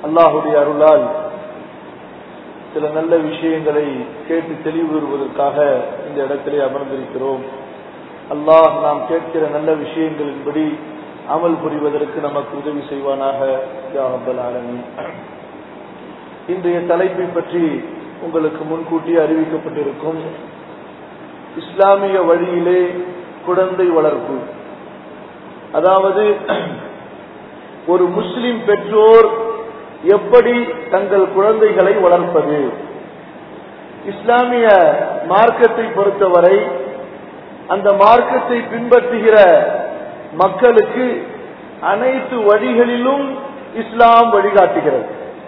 அல்லாஹுடைய அருளால் சில நல்ல விஷயங்களை கேட்டு தெளிவு பெறுவதற்காக இந்த இடத்திலே அமர்ந்திருக்கிறோம் அல்லாஹ் நாம் கேட்கிற நல்ல விஷயங்களின்படி அமல் புரிவதற்கு நமக்கு உதவி செய்வானாக யா ரப்பல் ஆலமீன் இன்றைய தலைப்பை பற்றி உங்களுக்கு முன்கூட்டி அறிவிக்கப்பட்டிருக்கும் இஸ்லாமிய வழியிலே குழந்தை வளர்ப்பு அதாவது ஒரு முஸ்லிம் பெற்றோர் எப்படி தங்கள் குழந்தைகளை வளர்ப்பது இஸ்லாமிய மார்க்கத்தை பொறுத்தவரை அந்த மார்க்கத்தை பின்பற்றுகிற மக்களுக்கு அனைத்து வழிகளிலும் இஸ்லாம் வழிகாட்டுகிறது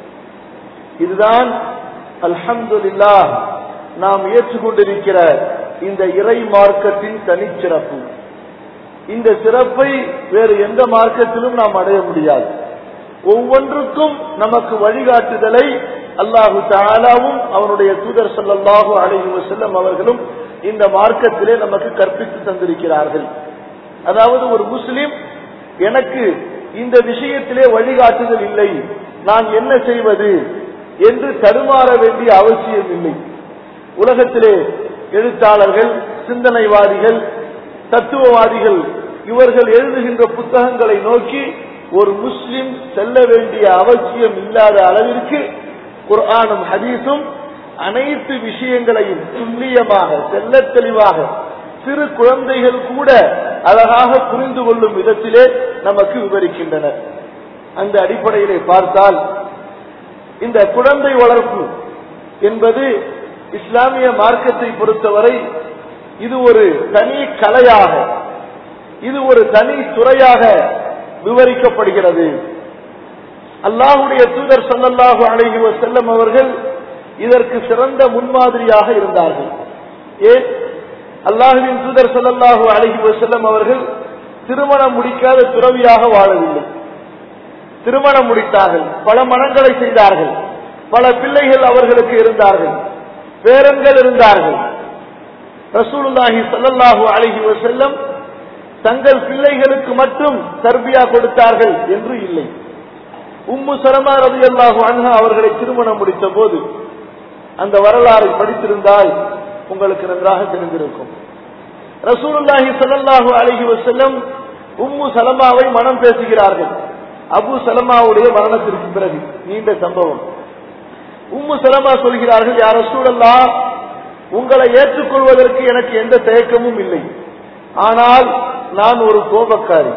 இதுதான் அல்ஹம்துலில்லா நாம் ஏற்றுக்கொண்டிருக்கிற இந்த இறை மார்க்கத்தின் தனிச்சிறப்பு இந்த சிறப்பை வேறு எந்த மார்க்கத்திலும் நாம் அடைய முடியாது ஒவ்வொன்றுக்கும் நமக்கு வழிகாட்டுதலை அல்லாஹு தாலாவும் அவனுடைய தூதர் சல்லாஹு அலைஹி வசல்லம் அவர்களும் இந்த மார்க்கத்திலே நமக்கு கற்பித்து தந்திருக்கிறார்கள் அதாவது ஒரு முஸ்லிம் எனக்கு இந்த விஷயத்திலே வழிகாட்டுதல் இல்லை நான் என்ன செய்வது என்று தடுமாற வேண்டிய அவசியம் இல்லை உலகத்திலே எழுத்தாளர்கள் சிந்தனைவாதிகள் தத்துவவாதிகள் இவர்கள் எழுதுகின்ற புத்தகங்களை நோக்கி ஒரு முஸ்லிம் செல்ல வேண்டிய அவசியம் இல்லாத அளவிற்கு குர்ஆனும் ஹதீஸும் அனைத்து விஷயங்களையும் துல்லியமாக செல்ல தெளிவாக சிறு குழந்தைகள் கூட அழகாக புரிந்து கொள்ளும் விதத்திலே நமக்கு விவரிக்கின்றனர் அந்த அடிப்படையிலே பார்த்தால் இந்த குழந்தை வளர்ப்பு என்பது இஸ்லாமிய மார்க்கத்தை பொறுத்தவரை இது ஒரு தனி கலையாக இது ஒரு தனி துறையாக விவரிக்கப்படுகிறது அல்லாஹுடைய தூதர் சல்லல்லாஹு அலைஹி செல்லம் அவர்கள் இதற்கு சிறந்த முன்மாதிரியாக இருந்தார்கள் ஏன் அல்லாஹுவின் தூதர் சல்லல்லாஹு அலைஹி செல்லம் அவர்கள் திருமணம் முடிக்காத துறவியாக வாழவில்லை திருமணம் முடித்தார்கள் பல மனங்களை செய்தார்கள் பல பிள்ளைகள் அவர்களுக்கு இருந்தார்கள் பேரன்கள் இருந்தார்கள் ரசூலுல்லாஹி சல்லல்லாஹு அலைஹி செல்லம் தங்கள் பிள்ளைகளுக்கு மட்டும் தர்பியா கொடுத்தார்கள் என்று இல்லை உம்மு சலமா ரவி அல்லாஹு அன்ஹா அவர்களை திருமணம் முடித்த போது அந்த வரலாறை படித்திருந்தால் உங்களுக்கு நன்றாக தெரிந்திருக்கும் ரசூலுல்லாஹி சல்லாஹு அலஹி வசல்லம் உம்மு சலமாவை மனம் பேசுகிறார்கள் அபு சலமாவுடைய மரணத்திற்கு பிறகு நீண்ட சம்பவம் உம்மு சலமா சொல்கிறார்கள் யார் ரசூலல்லா உங்களை ஏற்றுக்கொள்வதற்கு எனக்கு எந்த தயக்கமும் இல்லை ஆனால் நான் ஒரு கோபக்காரி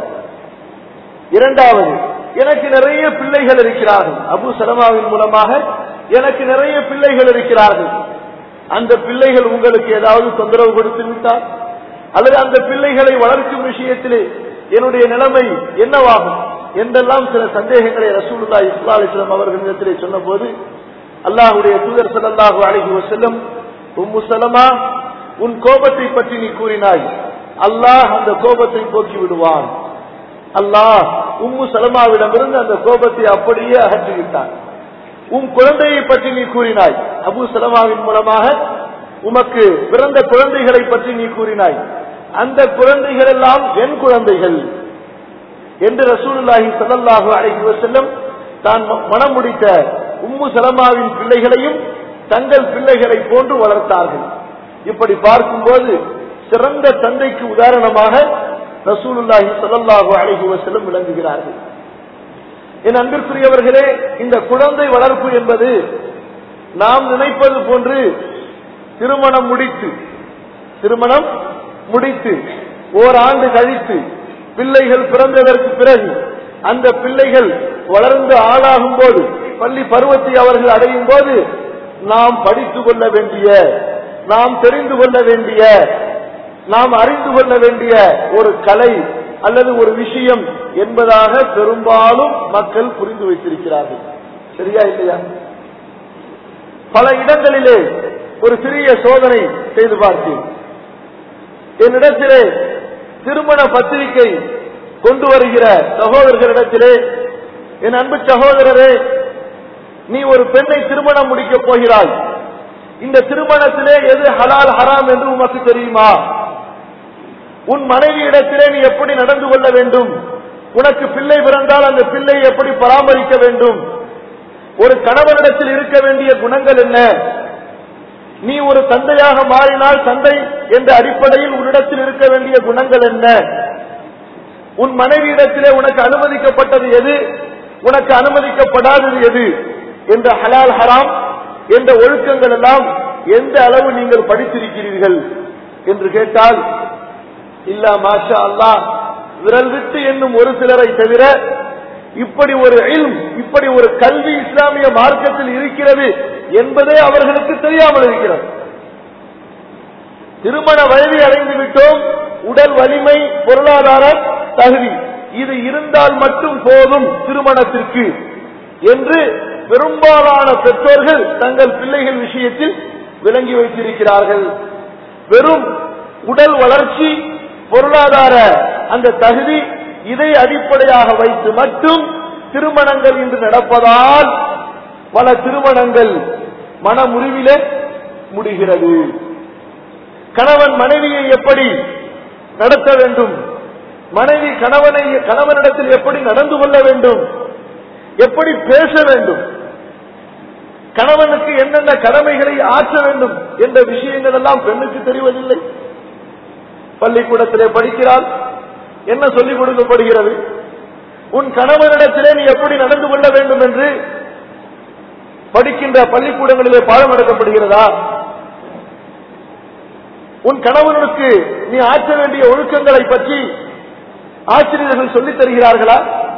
இரண்டாவது எனக்கு நிறைய பிள்ளைகள் இருக்கிறார்கள் அபு சலமாவின் மூலமாக எனக்கு நிறைய பிள்ளைகள் இருக்கிறார்கள் அந்த பிள்ளைகள் உங்களுக்கு ஏதாவது தொந்தரவு கொடுத்து விட்டால் அல்லது அந்த பிள்ளைகளை வளர்க்கும் விஷயத்திலே என்னுடைய நிலைமை என்னவாகும் என்றெல்லாம் சில சந்தேகங்களை ரசூலுல்லா இஸ்லா அலிஸ்லாம் அவர்களிடத்திலே சொன்ன போது அல்லாஹுடைய தூதர் சல்லாஹூ அழகி செல்லும் உம்மு சலமா உன் கோபத்தை பற்றி நீ கூறினாய் அல்லாஹ் அந்த கோபத்தை போக்கி விடுவான் அல்லாஹ் உம்மு சலமாவிடமிருந்து அந்த கோபத்தை அப்படியே அகற்றிவிட்டான் உன் குழந்தையை பற்றி நீ கூறினாய் அபு சலமாவின் மூலமாக உமக்கு பிறந்த குழந்தைகளை பற்றி நீ கூறினாய் அந்த குழந்தைகள் எல்லாம் என் குழந்தைகள் என்று ரசூலுல்லாஹி சல்லாஹூ அலைஹி செல்லும் தான் மனம் முடித்த உம்மு சலமாவின் பிள்ளைகளையும் தங்கள் பிள்ளைகளை போன்று வளர்த்தார்கள் இப்படி பார்க்கும்போது சிறந்த தந்தைக்கு உதாரணமாக ரசூலுல்லாஹி சல்லாஹூ அலைஹி வசல்லம் விளங்குகிறார்கள் என் அன்பிற்குரியவர்களே இந்த குழந்தை வளர்ப்பு என்பது நாம் நினைப்பது போன்று திருமணம் முடித்து திருமணம் முடித்து ஓராண்டு கழித்து பிள்ளைகள் பிறந்ததற்கு பிறகு அந்த பிள்ளைகள் வளர்ந்து ஆளாகும் போது பள்ளி பருவத்தை அவர்கள் அடையும் போது நாம் படித்துக் கொள்ள வேண்டிய நாம் தெரிந்து கொள்ள வேண்டிய நாம் அறிந்து கொள்ள வேண்டிய ஒரு கலை அல்லது ஒரு விஷயம் என்பதாக பெரும்பாலும் மக்கள் புரிந்து வைத்திருக்கிறார்கள் சரியா இல்லையா பல இடங்களிலே ஒரு சிறிய சோதனை செய்து பார்த்தேன் என்னிடத்திலே திருமண பத்திரிகை கொண்டு வருகிற சகோதரர்களிடத்திலே என் அன்பு சகோதரரே நீ ஒரு பெண்ணை திருமணம் முடிக்கப் போகிறாய் இந்த திருமணத்திலே எது ஹலால் ஹராம் என்று உமக்கு தெரியுமா உன் மனைவியிடத்திலே நீ எப்படி நடந்து கொள்ள வேண்டும் உனக்கு பிள்ளை பிறந்தால் அந்த பிள்ளையை எப்படி பராமரிக்க வேண்டும் ஒரு கணவனிடத்தில் இருக்க வேண்டிய குணங்கள் என்ன நீ ஒரு தந்தையாக மாறினால் தந்தை என்ற அடிப்படையில் உன்னிடத்தில் இருக்க வேண்டிய குணங்கள் என்ன உன் மனைவியிடத்திலே உனக்கு அனுமதிக்கப்பட்டது எது உனக்கு அனுமதிக்கப்படாதது எது என்ற ஹலால் ஹராம் என்ற ஒழுக்கங்கள் எல்லாம் எந்த அளவு நீங்கள் படித்திருக்கிறீர்கள் என்று கேட்டால் இல்லா மாஷா அல்லாஹ் விரல் விட்டு என்னும் ஒரு சிலரை தவிர இப்படி ஒரு இல்ம் இப்படி ஒரு கல்வி இஸ்லாமிய மார்க்கத்தில் இருக்கிறது என்பதே அவர்களுக்கு தெரியாமல் இருக்கிறது திருமண வயதை அடைந்து விட்டோம் உடல் வலிமை பொருளாதார தகுதி இது இருந்தால் மட்டும் போதும் திருமணத்திற்கு என்று பெரும்பாலான பெற்றோர்கள் தங்கள் பிள்ளைகள் விஷயத்தில் விளங்கி வைத்திருக்கிறார்கள் வெறும் உடல் வளர்ச்சி பொருளாதார அந்த தகுதி இதை அடிப்படையாக வைத்து மட்டும் திருமணங்கள் இன்று நடப்பதால் பல திருமணங்கள் மனமுறிவிலே முடிகிறது கணவன் மனைவியை எப்படி நடத்த வேண்டும் மனைவி கணவனை கணவனிடத்தில் எப்படி நடந்து கொள்ள வேண்டும் எப்படி பேச வேண்டும் கணவனுக்கு என்னென்ன கடமைகளை ஆற்ற வேண்டும் என்ற விஷயங்கள் எல்லாம் பெண்ணுக்கு தெரிவதில்லை பள்ளிக்கூடத்திலே படிக்கிறாள் என்ன சொல்லிக் கொடுக்கப்படுகிறது உன் கணவனிடத்திலே நீ எப்படி நடந்து கொள்ள வேண்டும் என்று படிக்கின்ற பள்ளிக்கூடங்களிலே பாடம் நடத்தப்படுகிறதா உன் கணவனுக்கு நீ ஆற்ற வேண்டிய ஒழுக்கங்களை பற்றி ஆசிரியர்கள் சொல்லித் தருகிறார்களா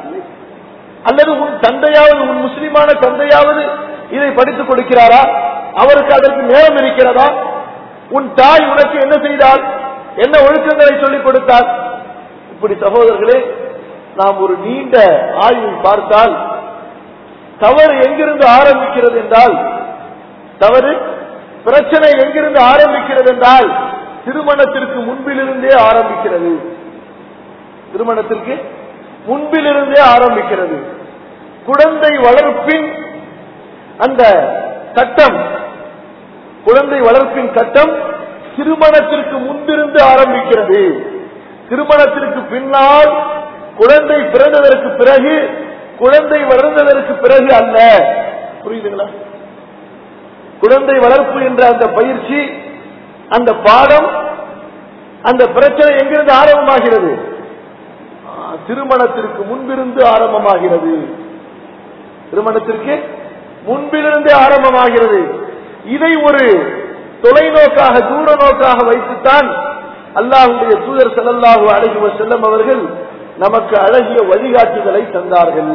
அல்லது உன் தந்தையாவது உன் முஸ்லிமான தந்தையாவது இதை படித்துக் கொடுக்கிறாரா அவருக்கு அதற்கு நேரம் இருக்கிறதா உன் தாய் உனக்கு என்ன செய்தால் என்ன ஒழுக்கங்களை சொல்லிக் கொடுத்தால் இப்படி சகோதரர்களே நாம் ஒரு நீண்ட ஆய்வை பார்த்தால் தவறு எங்கிருந்து ஆரம்பிக்கிறது என்றால் தவறு பிரச்சனை எங்கிருந்து ஆரம்பிக்கிறது என்றால் திருமணத்திற்கு முன்பிலிருந்தே ஆரம்பிக்கிறது திருமணத்திற்கு முன்பிலிருந்தே ஆரம்பிக்கிறது குழந்தை வளர்ப்பின் அந்த கட்டம் குழந்தை வளர்ப்பின் கட்டம் திருமணத்திற்கு முன்பிருந்து ஆரம்பிக்கிறது திருமணத்திற்கு பின்னால் குழந்தை பிறந்ததற்கு பிறகு குழந்தை வளர்ந்ததற்கு பிறகு அல்ல புரியுதுங்களா குழந்தை வளர்ப்பு என்ற அந்த பயிற்சி அந்த பாடம் அந்த பிரச்சனை எங்கிருந்து ஆரம்பமாகிறது ஆ, திருமணத்திற்கு முன்பிருந்து ஆரம்பமாகிறது திருமணத்திற்கு முன்பிலிருந்தே ஆரம்பமாகிறது இதை ஒரு தொலைநோக்காக தூர நோக்காக வைத்துத்தான் அல்லாஹுடைய தூதர் ஸல்லல்லாஹு அலைஹி வஸல்லம் அவர்கள் நமக்கு அழகிய வழிகாட்டுதலை தந்தார்கள்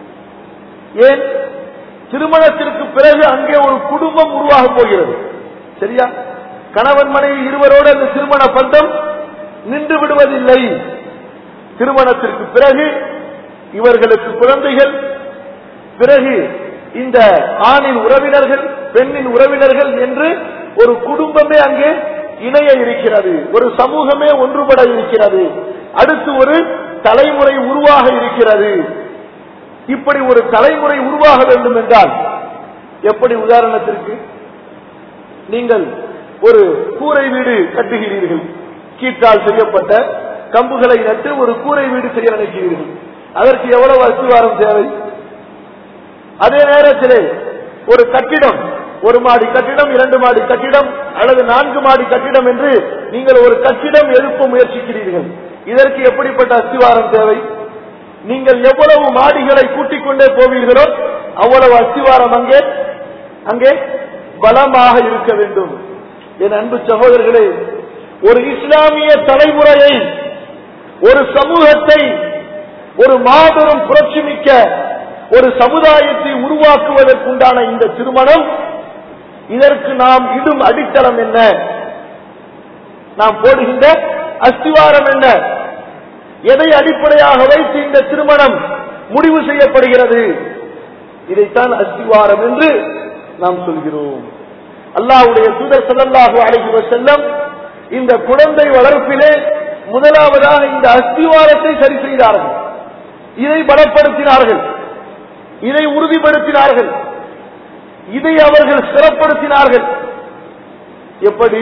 ஏன் திருமணத்திற்கு பிறகு அங்கே ஒரு குடும்பம் உருவாக போகிறது சரியா கணவன் மனைவி இருவரோடு அந்த திருமண பந்தம் நின்று விடுவதில்லை திருமணத்திற்கு பிறகு இவர்களுக்கு குழந்தைகள் பிறகு இந்த ஆணின் உறவினர்கள் பெண்ணின் உறவினர்கள் என்று ஒரு குடும்பமே அங்கே இணைய இருக்கிறது ஒரு சமூகமே ஒன்றுபட இருக்கிறது அடுத்து ஒரு தலைமுறை உருவாக இருக்கிறது இப்படி ஒரு தலைமுறை உருவாக வேண்டும் என்றால் எப்படி உதாரணத்திற்கு நீங்கள் ஒரு கூரை வீடு கட்டுகிறீர்கள் கீட்டால் செய்யப்பட்ட கம்புகளை நட்டு ஒரு கூரை வீடு செய்ய நினைக்கிறீர்கள் அதற்கு எவ்வளவு அஸ்திவாரம் தேவை அதே நேரத்திலே ஒரு கட்டிடம் ஒரு மாடி கட்டிடம் இரண்டு மாடி கட்டிடம் அல்லது நான்கு மாடி கட்டிடம் என்று நீங்கள் ஒரு கட்டிடம் எழுப்ப முயற்சிக்கிறீர்கள் இதற்கு எப்படிப்பட்ட அஸ்திவாரம் தேவை நீங்கள் எவ்வளவு மாடிகளை கூட்டிக் கொண்டே போவீர்களோ அவ்வளவு அஸ்திவாரம் அங்கே அங்கே பலமாக இருக்க வேண்டும் என் அன்பு சகோதரர்களே ஒரு இஸ்லாமிய தலைமுறையை ஒரு சமூகத்தை ஒரு மாபெரும் புரட்சிமிக்க ஒரு சமுதாயத்தை உருவாக்குவதற்குண்டான இந்த திருமணம் இதற்கு நாம் இடும் அடித்தளம் என்ன நாம் போடுகின்ற அஸ்திவாரம் என்ன எதை அடிப்படையாக வைத்து இந்த திருமணம் முடிவு செய்யப்படுகிறது இதைத்தான் அஸ்திவாரம் என்று நாம் சொல்கிறோம் அல்லாஹ்வுடைய தூதர் ஸல்லல்லாஹு அலைஹி வஸல்லம் இந்த குழந்தை வளர்ப்பிலே முதலாவதாக இந்த அஸ்திவாரத்தை சரி செய்தார்கள் இதை பலப்படுத்தினார்கள் இதை உறுதிப்படுத்தினார்கள் இதை அவர்கள் சிறப்படுத்தினார்கள் எப்படி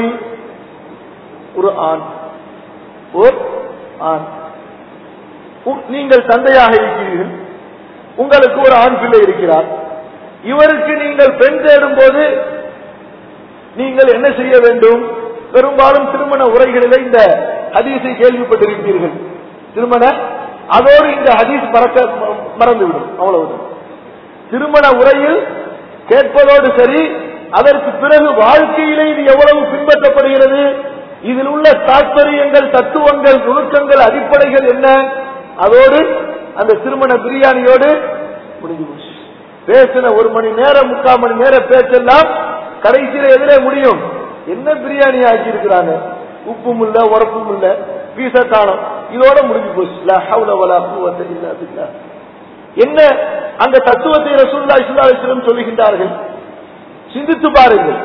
ஒரு ஆண் ஓர் ஆண் உ- நீங்கள் தந்தையாக இருக்கிறீர்கள் உங்களுக்கு ஒரு ஆண் பிள்ளை இருக்கிறார் இவருக்கு நீங்கள் பெண் தேடும் போது நீங்கள் என்ன செய்ய வேண்டும் பெரும்பாலும் திருமண உரைகளில் இந்த ஹதீஸை கேள்விப்பட்டிருப்பீர்கள் திருமண அதோடு இந்த ஹதீஸ் மறக்க மறந்துவிடும் அவ்வளவுதான் திருமண உரையில் கேட்பதோடு சரி அதற்கு பிறகு வாழ்க்கையிலே இது எவ்வளவு பின்பற்றப்படுகிறது இதில் உள்ள தாற்பயங்கள் தத்துவங்கள் நுணுக்கங்கள் அடிப்படைகள் என்ன அதோடு அந்த திருமண பிரியாணியோடு முடிஞ்சு போச்சு பேசின ஒரு மணி நேரம் முக்கால் மணி நேரம் பேச்செல்லாம் கடைசியில எதிரே முடியும் என்ன பிரியாணி ஆக்கி இருக்கிறாங்க உப்பும் இல்ல உரப்பும் இல்ல பீச காணும் இதோட முடிஞ்சு போச்சு லா ஹவ்ல வலா குவத்த இல்லா பில்லா. என்ன அந்த தத்துவத்தை ரசூலுல்லாஹி ஸல்லல்லாஹு அலைஹி வஸல்லம் சொல்லுகின்றார்கள் சிந்தித்து பாருங்கள்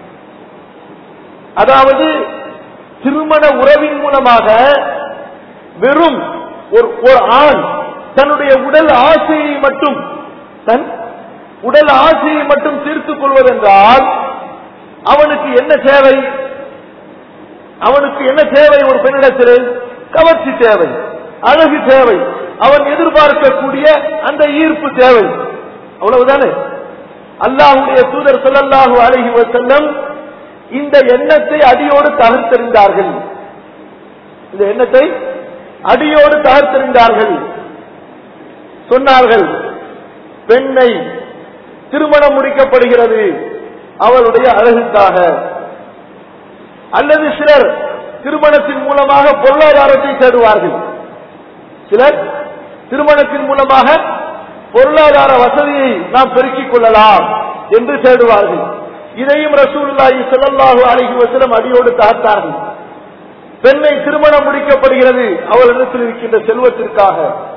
அதாவது திருமண உறவின் மூலமாக வெறும் ஒரு ஒரு ஆண் தன்னுடைய உடல் ஆசையை மட்டும் தன் உடல் ஆசையை மட்டும் தீர்த்துக் கொள்வதென்றால் அவனுக்கு என்ன தேவை அவனுக்கு என்ன தேவை ஒரு பெண்ணிடத்தில் கவர்ச்சி தேவை அழகு தேவை அவன் எதிர்பார்க்கக்கூடிய அந்த ஈர்ப்பு தேவை அவ்வளவுதானே அல்லாஹுடைய தூதர் ஸல்லல்லாஹு அலைஹி வஸல்லம் இந்த எண்ணத்தை அடியோடு தகர்த்தெறிந்தார்கள் இந்த எண்ணத்தை அடியோடு தகர்த்தெறிந்தார்கள் சொன்னார்கள் பெண்ணை திருமணம் முடிக்கப்படுகிறது அவளுடைய அழகுக்காக அல்லது சிலர் திருமணத்தின் மூலமாக பொருளாதாரத்தை தேடுவார்கள் சிலர் திருமணத்தின் மூலமாக பொருளாதார வசதியை நாம் பெருக்கிக் கொள்ளலாம் என்று தேடுவார்கள் இதையும் ரசூலுல்லாஹி ஸல்லல்லாஹு அலைஹி வஸல்லம் அடியோடு தாத்தார்கள் பெண்ணை திருமணம் முடிக்கப்படுகிறது அவளிடத்தில் இருக்கின்ற செல்வத்திற்காக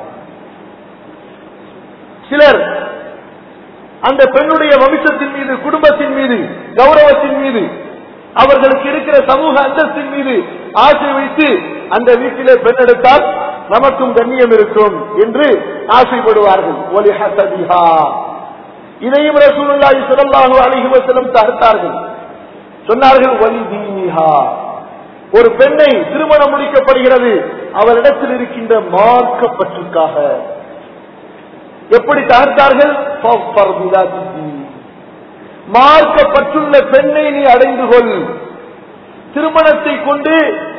சிலர் அந்த பெண்ணுடைய வம்சத்தின் மீது குடும்பத்தின் மீது கௌரவத்தின் மீது அவர்களுக்கு இருக்கிற சமூக அந்தஸ்தின் மீது ஆசை வைத்து அந்த வீட்டிலே பெண் எடுத்தால் நமக்கும் கண்ணியம் இருக்கும் என்று ஆசைப்படுவார்கள் ஒலி ஹசதிஹா இதையும் ரசூலுல்லாஹி ஸல்லல்லாஹு அலைஹி வஸல்லம் தடுத்தார்கள் சொன்னார்கள் வலி தீனிஹா ஒரு பெண்ணை திருமணம் முடிக்கப்படுகிறது அவரிடத்தில் இருக்கின்ற மார்க்க பற்றுக்காக எப்படி தகர்த்தார்கள் ஃபஃபர் பிதாத்தி தீன். மார்க்கப்பட்டுள்ள பெண்ணை நீ அடைந்து கொள் திருமணத்தை கொண்டு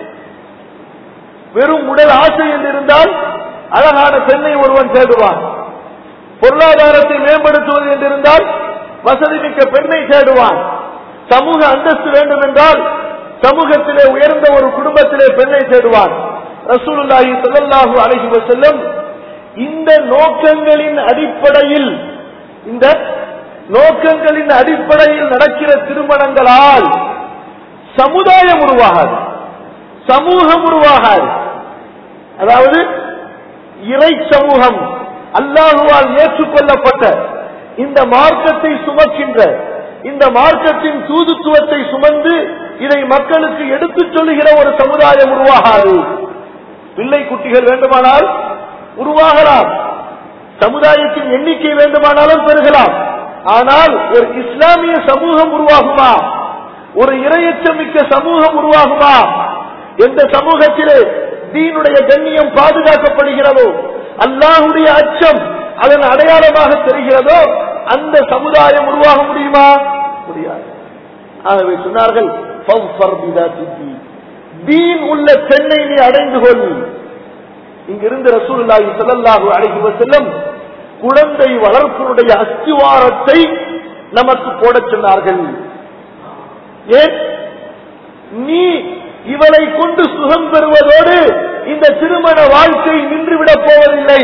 வெறும் உடல் ஆசை என்று இருந்தால் அழகான பெண்ணை ஒருவன் தேடுவான் பொருளாதாரத்தை மேம்படுத்துவது என்றிருந்தால் வசதி மிக்க பெண்ணை தேடுவான் சமூக அந்தஸ்து வேண்டும் என்றால் சமூகத்திலே உயர்ந்த ஒரு குடும்பத்திலே பெண்ணை தேடுவான் ரசூலுல்லாஹி ஸல்லல்லாஹு அலைஹி வஸல்லம் இந்த நோக்கங்களின் அடிப்படையில் இந்த நோக்கங்களின் அடிப்படையில் நடக்கிற திருமணங்களால் சமுதாயம் உருவாகாது சமூகம் உருவாகாது அதாவது இறை சமூகம் அல்லாஹுவால் ஏற்றுக்கொள்ளப்பட்ட இந்த மார்க்கத்தை சுமக்கின்ற இந்த மார்க்கத்தின் தூதுத்துவத்தை சுமந்து இதை மக்களுக்கு எடுத்துச் சொல்லுகிற ஒரு சமுதாயம் உருவாகாது பிள்ளை குட்டிகள் வேண்டுமானால் உருவாகலாம் சமுதாயத்தின் எண்ணிக்கை வேண்டுமானாலும் பெருகலாம் ஆனால் ஒரு இஸ்லாமிய சமூகம் உருவாகுமா ஒரு இரையச்சமிக்க சமூகம் உருவாகுமா எந்த சமூகத்திலே தீனுடைய கண்ணியம் பாதுகாக்கப்படுகிறதோ அல்லாஹுடைய அச்சம் அதன் அடையாளமாக தெரிகிறதோ அந்த சமுதாயம் உருவாக முடியுமா முடியாது ஆகவே சொன்னார்கள் "ஃபவ்ஃபர் பிதாத்தி தீன்." தீன் உள்ள பெண்ணை நீ அடைந்து கொள் இங்கிருந்து ரசூலுல்லாஹி ஸல்லல்லாஹு அலைஹி வஸல்லம் குழந்தை வளர்ப்பினுடைய அஸ்திவாரத்தை நமக்கு போடச் சொன்னார்கள் ஏன் நீ இவளை கொண்டு சுகம் பெறுவதோடு இந்த திருமண வாழ்க்கை நின்றுவிடப் போவதில்லை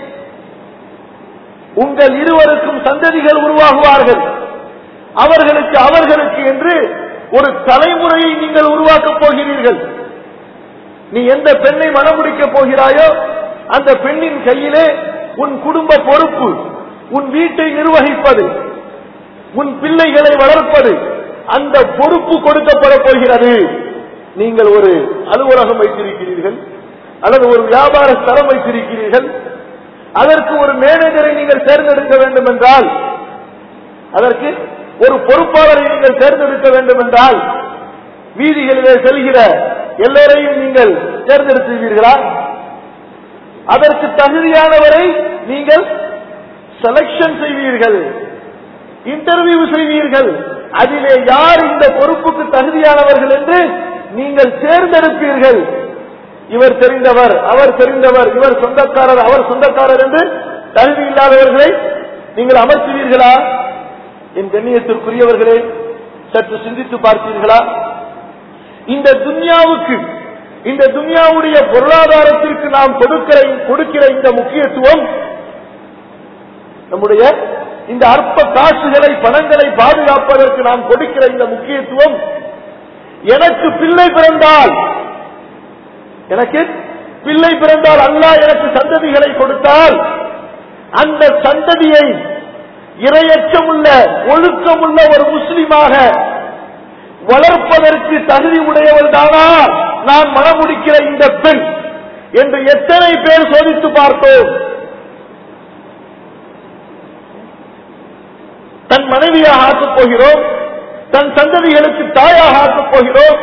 உங்கள் இருவருக்கும் சந்ததிகள் உருவாகுவார்கள் அவர்களுக்கு அவர்களுக்கு என்று ஒரு தலைமுறையை நீங்கள் உருவாக்கப் போகிறீர்கள் நீ எந்த பெண்ணை மணமுடிக்கப் போகிறாயோ அந்த பெண்ணின் கையிலே உன் குடும்ப பொறுப்பு உன் வீட்டை நிர்வகிப்பது உன் பிள்ளைகளை வளர்ப்பது அந்த பொறுப்பு கொடுக்கப்பட போகிறது நீங்கள் ஒரு அலுவலகம் வைத்திருக்கிறீர்கள் அல்லது ஒரு வியாபார ஸ்தலம் வைத்திருக்கிறீர்கள் அதற்கு ஒரு மேனேஜரை நீங்கள் தேர்ந்தெடுக்க வேண்டும் என்றால் அதற்கு ஒரு பொறுப்பாளரை நீங்கள் தேர்ந்தெடுக்க வேண்டும் என்றால் வீதிகளிலே செல்கிற எல்லோரையும் நீங்கள் தேர்ந்தெடுத்துவீர்களா அதற்கு தகுதியானவரை நீங்கள் செலக்ஷன் செய்வீர்கள் இன்டர்வியூ செய்வீர்கள் அதிலே யார் இந்த பொறுப்புக்கு தகுதியானவர்கள் என்று நீங்கள் தேர்ந்தெடுப்பீர்கள் இவர் தெரிந்தவர் அவர் தெரிந்தவர் இவர் சொந்தக்காரர் அவர் சொந்தக்காரர் என்று தகுதி இல்லாதவர்களை நீங்கள் அமர்த்துவீர்களா என் கண்ணியத்திற்குரியவர்களே சற்று சிந்தித்து பார்த்தீர்களா இந்த துன்யாவுக்கு இந்த துன்யாவுடைய பொருளாதாரத்திற்கு நாம் கொடுக்கிற கொடுக்கிற இந்த முக்கியத்துவம் நம்முடைய இந்த அற்ப காசுகளை பணங்களை பாதுகாப்பதற்கு நாம் கொடுக்கிற இந்த முக்கியத்துவம் எனக்கு பிள்ளை பிறந்தால் எனக்கு பிள்ளை பிறந்தால் அல்லாஹ் எனக்கு சந்ததிகளை கொடுத்தால் அந்த சந்ததியை இரையற்றமுள்ள ஒழுக்கமுள்ள ஒரு முஸ்லிமாக வளர்ப்பதற்கு தகுதி உடையவள் தானா நான் மனமுடிக்கிற இந்த பெண் என்று எத்தனை பேர் சோதித்து பார்த்தோம் தன் மனைவியாக ஆக்கப் போகிறோம் தன் சந்ததிகளுக்கு தாயாக ஆக்கப் போகிறோம்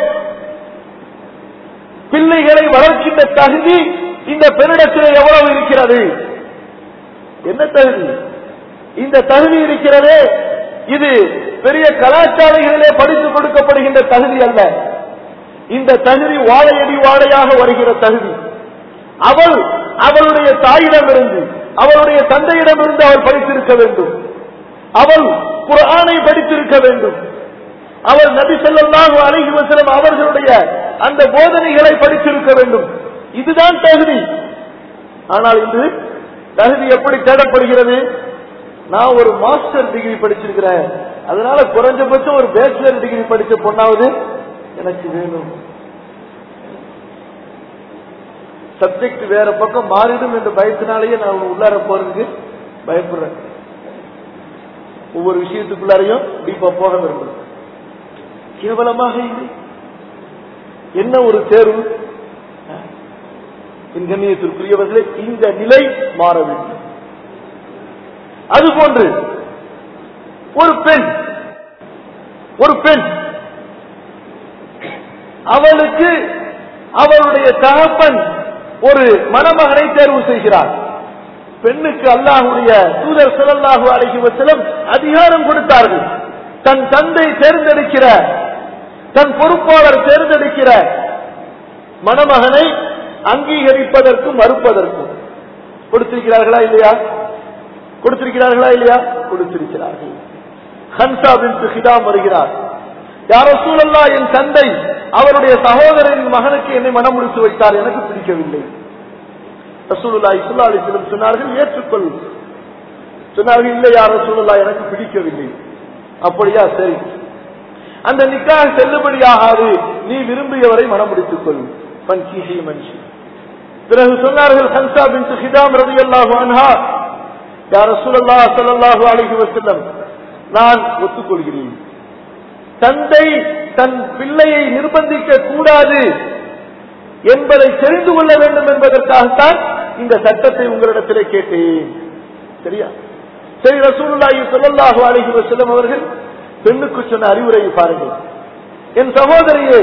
பிள்ளைகளை வளர்க்கின்ற தகுதி இந்த பெண்ணிடத்தில் எவ்வளவு இருக்கிறது என்ன தகுதி இந்த தகுதி இருக்கிறதே இது பெரிய கலாச்சாரங்களிலே படித்து கொடுக்கப்படுகின்ற தகுதி அல்ல இந்த தகுதி வாழையடி வாழையாக வருகிற தகுதி அவள் அவளுடைய தாயிடமிருந்து அவளுடைய தந்தையிடமிருந்து அவள் படித்திருக்க வேண்டும் அவள் குரானை படித்திருக்க வேண்டும் அவள் நபி ஸல்லல்லாஹு அலைஹி வஸல்லம் அவர்களுடைய அந்த போதனைகளை படித்திருக்க வேண்டும் இதுதான் தகுதி ஆனால் இன்று தகுதி எப்படி தேடப்படுகிறது நான் ஒரு மாஸ்டர் டிகிரி படிச்சிருக்கிறேன் அதனால குறைஞ்சபட்சம் ஒரு பேச்சுலர் டிகிரி படிச்ச பொண்ணாவது எனக்கு வேணும் சப்ஜெக்ட் வேற பக்கம் மாறிடும் என்ற பயத்தினாலேயே நான் உள்ளார போறதுக்கு பயப்படுறேன் ஒவ்வொரு விஷயத்துக்குள்ளாரையும் டீப்பா போக விரும்புறேன் கேவலமாக இல்லை என்ன ஒரு தேர்வு என் கண்ணியத்திற்குரியவர்களே இந்த நிலை மாற வேண்டும் அதுபோன்று ஒரு பெண் ஒரு பெண் அவளுக்கு அவளுடைய தகப்பன் ஒரு மணமகனை தேர்வு செய்கிறார் பெண்ணுக்கு அல்லாஹுடைய தூதர் ஸல்லல்லாஹு அலைஹி வஸல்லம் அதிகாரம் கொடுத்தார்கள் தன் தந்தை தேர்ந்தெடுக்கிற தன் பொறுப்பாளர் தேர்ந்தெடுக்கிற மணமகனை அங்கீகரிப்பதற்கும் மறுப்பதற்கும் கொடுத்திருக்கிறார்களா இல்லையா கொடுத்திருக்கிறார்களா இல்லையா கொடுத்திருக்கிறார்கள் ஹன்சா பின் ஹிதாம் வருகிறார் யாரோ சூழல்லா என் தந்தை அவருடைய சகோதரனின் மகனுக்கு என்னை மனம் முடித்து வைத்தார் எனக்கு பிடிக்கவில்லை ரசூலுல்லாஹி ஸல்லல்லாஹு அலைஹி வஸல்லம் சொன்னார்கள் ஏற்றுக்கொள் சொன்னார்கள் இல்லை யார் ரசூலுல்லாஹ் எனக்கு பிடிக்கவில்லை அப்படியா சரி அந்த நிக்காக செல்லுபடியாகாது நீ விரும்பியவரை மனம் முடித்துக் கொள் பன்கீஹி மன்ஷி பிறகு சொன்னார்கள் ஹன்சா பின் ஹிதாம் ரலியல்லாஹு அன்ஹா யா ரசூலுல்லாஹ் ஸல்லல்லாஹு அலைஹி வஸல்லம் நான் ஒத்துக்கொள்கிறேன் தந்தை தன் பிள்ளையை நிர்பந்திக்க கூடாது என்பதை தெரிந்து கொள்ள வேண்டும் என்பதற்காகத்தான் இந்த சட்டத்தை உங்களிடத்திலே கேட்டேன் சரியா சரி ரசூலுல்லாஹி ஸல்லல்லாஹு அலைஹி வஸல்லம் அவர்கள் பெண்ணுக்கு சொன்ன அறிவுரையை பாருங்கள் என் சகோதரியே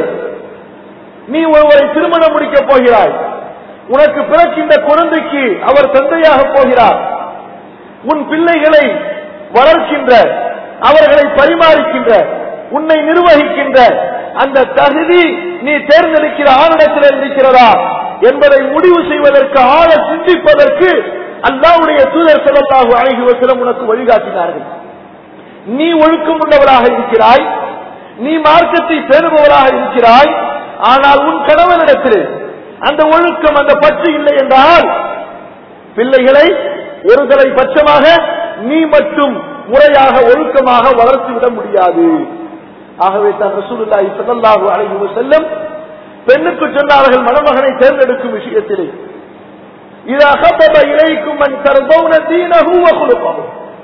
நீ ஒருவரை திருமணம் முடிக்கப் போகிறாய் உனக்கு பிறக்கின்ற குழந்தைக்கு அவர் தந்தையாக போகிறார் உன் பிள்ளைகளை வளர்க்கின்ற அவர்களை பரிமாறிக்கின்ற உன்னை நிர்வகிக்கின்ற அந்த தகுதி நீ தேர்ந்தெடுக்கிற ஆணிடத்தில் இருக்கிறதா என்பதை முடிவு செய்வதற்கு ஆழ சிந்திப்பதற்கு அல்லாவுடைய தூதர் செல்லத்தாகு அழகி வசலம் உனக்கு வழிகாட்டினார்கள் நீ ஒழுக்கம் உள்ளவராக இருக்கிறாய் நீ மார்க்கத்தை பேணுபவராக இருக்கிறாய் ஆனால் உன் கணவனிடத்தில் அந்த ஒழுக்கம் அந்த பற்று இல்லை என்றால் பிள்ளைகளை ஒருதலை பட்சமாக நீ மட்டும் முறையாக ஒழுக்கமாக வளர்த்து விட முடியாது ஆகவே தான் ரசூலுல்லாஹி ஸல்லல்லாஹு அலைஹி வஸல்லம் பெண்ணுக்கு சொன்னார்கள் மணமகனை தேர்ந்தெடுக்கும் விஷயத்திலே இதா ஹபப இலைக்கும் மன் தர்தௌன தீனஹு வ குலுகஹு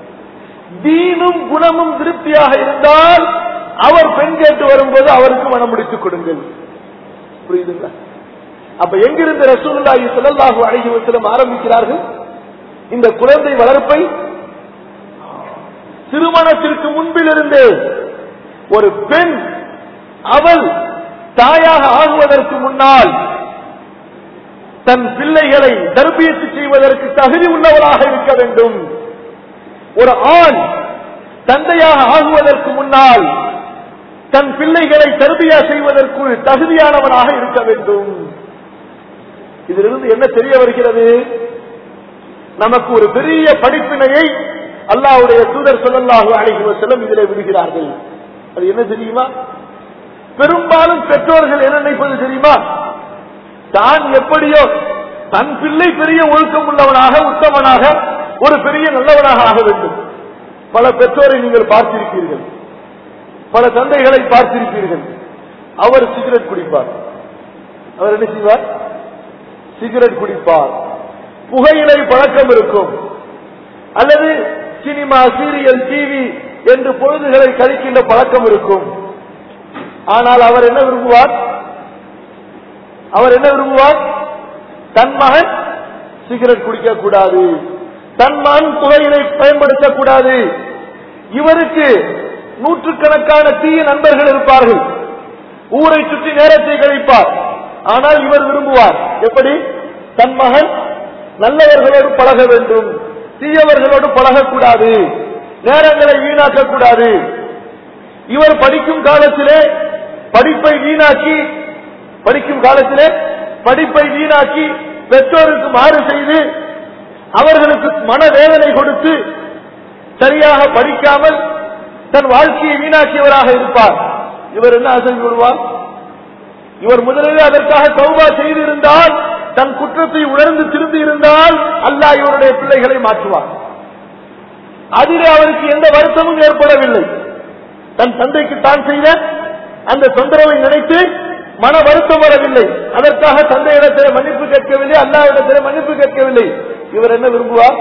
தீனும் குணமும் திருப்தியாக இருந்தால் அவர் பெண் கேட்டு வரும்போது அவருக்கு மனம் முடித்துக் கொடுங்கள் புரியுதுங்களா அப்ப எங்கிருந்து ரசூலுல்லாஹி ஸல்லல்லாஹு அலைஹி வஸல்லம் ஆரம்பிக்கிறார்கள் இந்த குழந்தை வளர்ப்பை திருமணத்திற்கு முன்பிலிருந்தே ஒரு பெண் அவள் தாயாக ஆகுவதற்கு முன்னால் தன் பிள்ளைகளை தர்பியத்து செய்வதற்கு தகுதி உள்ளவளாக இருக்க வேண்டும் ஒரு ஆண் தந்தையாக ஆகுவதற்கு முன்னால் தன் பிள்ளைகளை தருபியா செய்வதற்கு தகுதியானவனாக இருக்க வேண்டும் இதிலிருந்து என்ன தெரிய வருகிறது நமக்கு ஒரு பெரிய படிப்பினையை அல்லாஹ்வுடைய தூதர் சொல்லல்லாஹு அலைஹி வஸல்லம் இதிலே விடுகிறார்கள் அது என்ன தெரியுமா பெரும்பாலும் பெற்றோர்கள் என்ன நினைப்பது தெரியுமா தான் எப்படியோ தன் பிள்ளை பெரிய ஒழுக்கம் உள்ளவனாக உத்தமனாக ஒரு பெரிய நல்லவனாக ஆக வேண்டும் பல பெற்றோரை நீங்கள் பார்த்திருப்பீர்கள் பல தந்தைகளை பார்த்திருப்பீர்கள் அவர் சிகரெட் குடிப்பார் அவர் என்ன செய்வார் சிகரெட் குடிப்பார் புகையிலை பழக்கம் இருக்கும் அல்லது சினிமா சீரியல் டிவி என்று பொழுதுகளை கழிக்கின்ற பழக்கம் இருக்கும் ஆனால் அவர் என்ன விரும்புவார் அவர் என்ன விரும்புவார் தன் மகன் சிகரெட் குடிக்க கூடாது தன் மகன் புகையிலை பயன்படுத்தக்கூடாது இவருக்கு நூற்றுக்கணக்கான தீய நண்பர்கள் இருப்பார்கள் ஊரை சுற்றி நேரத்தை கழிப்பார் ஆனால் இவர் விரும்புவார் எப்படி தன் மகன் நல்லவர்களோடு பழக வேண்டும் தீயவர்களோடு பழகக்கூடாது நேரங்களை வீணாக்க கூடாது இவர் படிக்கும் காலத்திலே படிப்பை வீணாக்கி படிக்கும் காலத்திலே படிப்பை வீணாக்கி பெற்றோருக்கு மாறு செய்து அவர்களுக்கு மனவேதனை கொடுத்து சரியாக படிக்காமல் தன் வாழ்க்கையை வீணாக்கியவராக இருப்பார் இவர் என்ன அசைந்து விடுவார் இவர் முதலில் அதற்காக தௌபா செய்திருந்தால் தன் குற்றத்தை உணர்ந்து திரும்பி இருந்தால் அல்லாஹ் இவருடைய பிள்ளைகளை மாற்றுவார் அதிலே அவருக்கு எந்த வருத்தமும் ஏற்படவில்லை தன் தந்தைக்கு தான் செய்த அந்த தொந்தரவை நினைத்து மன வருத்தம் வரவில்லை அதற்காக தந்தையிடத்திலே மன்னிப்பு கேட்கவில்லை அல்லாவிடத்திலே மன்னிப்பு கேட்கவில்லை இவர் என்ன விரும்புவார்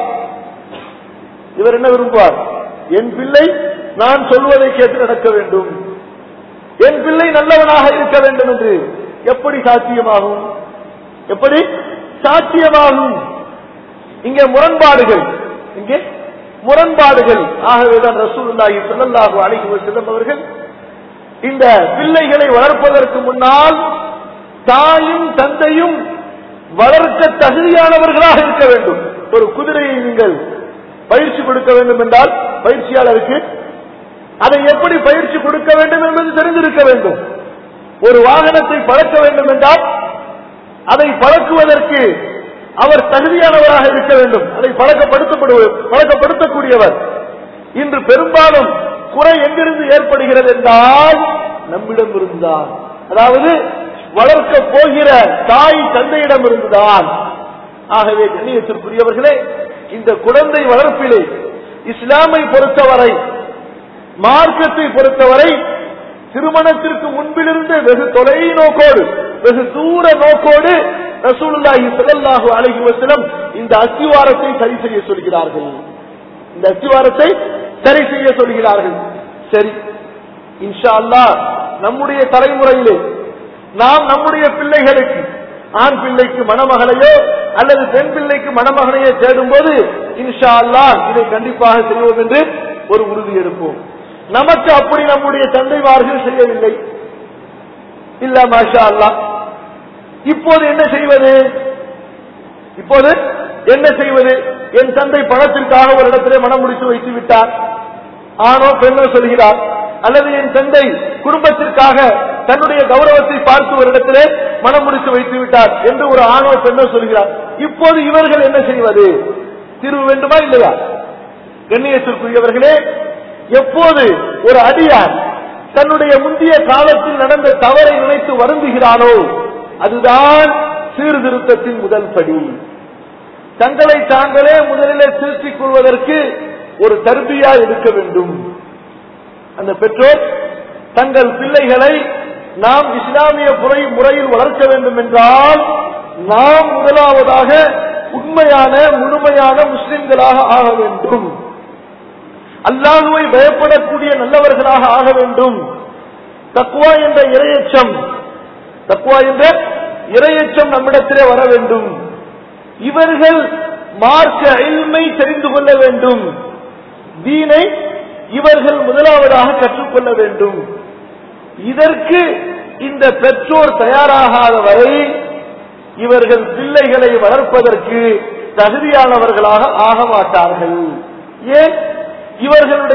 இவர் என்ன விரும்புவார் என் பிள்ளை நான் சொல்வதை கேட்டு நடக்க வேண்டும் என் பிள்ளை நல்லவனாக இருக்க வேண்டும் என்று எப்படி சாத்தியமாகும் எப்படி சாத்தியமாகும் இங்கே முரண்பாடுகள் இங்கே முரண்பாடுகள் ஆகவேதான் ரசூலுல்லாஹி ஸல்லல்லாஹு அலைஹி வஸல்லம் அவர்கள் இந்த பிள்ளைகளை வளர்ப்பதற்கு முன்னால் தாயும் தந்தையும் வளர்க்க தகுதியானவர்களாக இருக்க வேண்டும் ஒரு குதிரையை நீங்கள் பயிற்சி கொடுக்க வேண்டும் என்றால் பயிற்சியாளருக்கு அதை எப்படி பயிற்சி கொடுக்க வேண்டும் என்பது தெரிந்திருக்க வேண்டும் ஒரு வாகனத்தை பழக்க வேண்டும் என்றால் அதை பழக்குவதற்கு அவர் தகுதியானவராக இருக்க வேண்டும் அதை பழக்கப்படுத்தப்படுவது பழக்கப்படுத்தக்கூடியவர் இன்று பெரும்பாலும் குறை எங்கிருந்து ஏற்படுகிறது என்றால் நம்மிடம் இருந்துதான் அதாவது வளர்க்க போகிற தாய் தந்தையிடம் இருந்துதான் ஆகவே கண்ணியத்திற்குரியவர்களே இந்த குழந்தை வளர்ப்பிலே இஸ்லாமை பொறுத்தவரை மார்க்கத்தை பொறுத்தவரை திருமணத்திற்கு முன்பிலிருந்து வெகு தொலை நோக்கோடு வெகு தூர நோக்கோடு ரசூலுல்லாஹி ஸல்லல்லாஹு அலைஹி வஸல்லம் இந்த அஸ்திவாரத்தை சரி செய்ய சொல்கிறார்கள் இந்த அஸ்திவாரத்தை சரி செய்ய சொல்கிறார்கள் சரி இன்ஷா அல்லாஹ் நம்முடைய தலைமுறையிலே நாம் நம்முடைய பிள்ளைகளுக்கு ஆண் பிள்ளைக்கு மணமகளையோ அல்லது பெண் பிள்ளைக்கு மணமகனையோ தேடும் போது இன்ஷா அல்லாஹ் இதை கண்டிப்பாக செய்வோம் என்று ஒரு உறுதி எடுப்போம் நமக்கு அப்படி நம்முடைய தந்தைமார்கள் செய்யவில்லை இல்ல மாஷா அல்லாஹ் இப்போது என்ன செய்வது இப்போது என்ன செய்வது என் தந்தை பணத்திற்காக ஒரு இடத்திலே மனம் முடித்து வைத்து விட்டார் ஆணோ பெண்ணோ சொல்கிறார் அல்லது என் தந்தை குடும்பத்திற்காக தன்னுடைய கௌரவத்தை பார்த்து ஒரு இடத்திலே மனம் முடித்து வைத்து விட்டார் என்று ஒரு ஆணோ பெண்ணோ சொல்கிறார் இப்போது இவர்கள் என்ன செய்வது தீர்வு வேண்டுமா இல்லையா கண்ணியத்திற்குரியவர்களே எப்போது ஒரு அடியார் தன்னுடைய முந்தைய காலத்தில் நடந்த தவறை நினைத்து வருந்துகிறானோ அதுதான் சீர்திருத்தத்தின் முதல் படி தங்களை தாங்களே முதலிலே திருத்திக் கொள்வதற்கு ஒரு தர்பியா எடுக்க வேண்டும் அந்த பெற்றோர் தங்கள் பிள்ளைகளை நாம் இஸ்லாமிய முறை முறையில் வளர்க்க வேண்டும் என்றால் நாம் முதலாவதாக உண்மையான முழுமையான முஸ்லிம்களாக ஆக வேண்டும் அல்லாஹுவை பயப்படக்கூடிய நல்லவர்களாக ஆக வேண்டும் தக்குவா என்ற இரையச்சம் தக்குவா என்ற இரையச்சம் நம்மிடத்திலே வர வேண்டும் இவர்கள் மார்க்க இல்மை தெரிந்து கொள்ள வேண்டும் தீனை இவர்கள் முதலாவதாக கற்றுக்கொள்ள வேண்டும் இதற்கு இந்த பெற்றோர் தயாராகாத வரை இவர்கள் பிள்ளைகளை வளர்ப்பதற்கு தகுதியானவர்களாக ஆக மாட்டார்கள் ஏன் இவர்களுடைய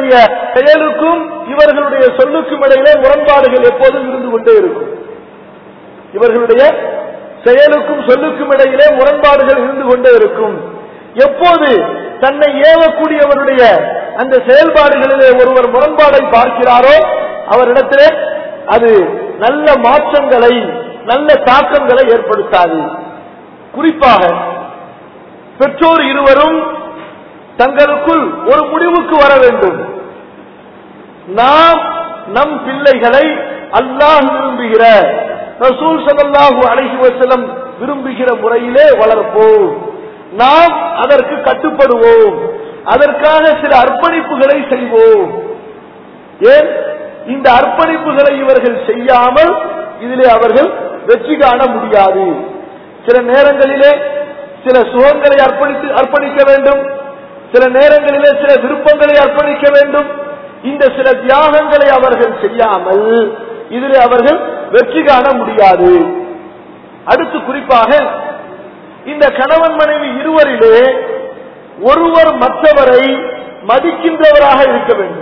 செயலுக்கும் இவர்களுடைய சொல்லுக்கும் இடையிலே முரண்பாடுகள் எப்போதும் இருந்து கொண்டே இருக்கும் இவர்களுடைய செயலுக்கும் சொல்லுக்கும் இடையிலே முரண்பாடுகள் இருந்து கொண்டே இருக்கும் எப்போது தன்னை ஏவக்கூடியவருடைய அந்த செயல்பாடுகளிலே ஒருவர் முரண்பாடை பார்க்கிறாரோ அவரிடத்திலே அது நல்ல மாற்றங்களை நல்ல தாக்கங்களை ஏற்படுத்தாது குறிப்பாக பெற்றோர் இருவரும் தங்களுக்குள் ஒரு முடிவுக்கு வர வேண்டும் நாம் நம் பிள்ளைகளை அல்லாஹ் விரும்புகிற ரசூல் ஸல்லல்லாஹு அலைஹி வஸல்லம் விரும்புகிற முறையிலே வளர்ப்போம் நாம் அதற்கு கட்டுப்படுவோம் அதற்காக சில அர்ப்பணிப்புகளை செய்வோம் ஏன் இந்த அர்ப்பணிப்புகளை இவர்கள் செய்யாமல் இதிலே அவர்கள் வெற்றி காண முடியாது சில நேரங்களிலே சில சுகங்களை அர்ப்பணித்து அர்ப்பணிக்க வேண்டும் சில நேரங்களிலே சில விருப்பங்களை அர்ப்பணிக்க வேண்டும் இந்த சில தியாகங்களை அவர்கள் செய்யாமல் இதிலே அவர்கள் வெற்றி காண முடியாது அடுத்து குறிப்பாக இந்த கணவன் மனைவி இருவரிலே ஒருவர் மற்றவரை மதிக்கின்றவராக இருக்க வேண்டும்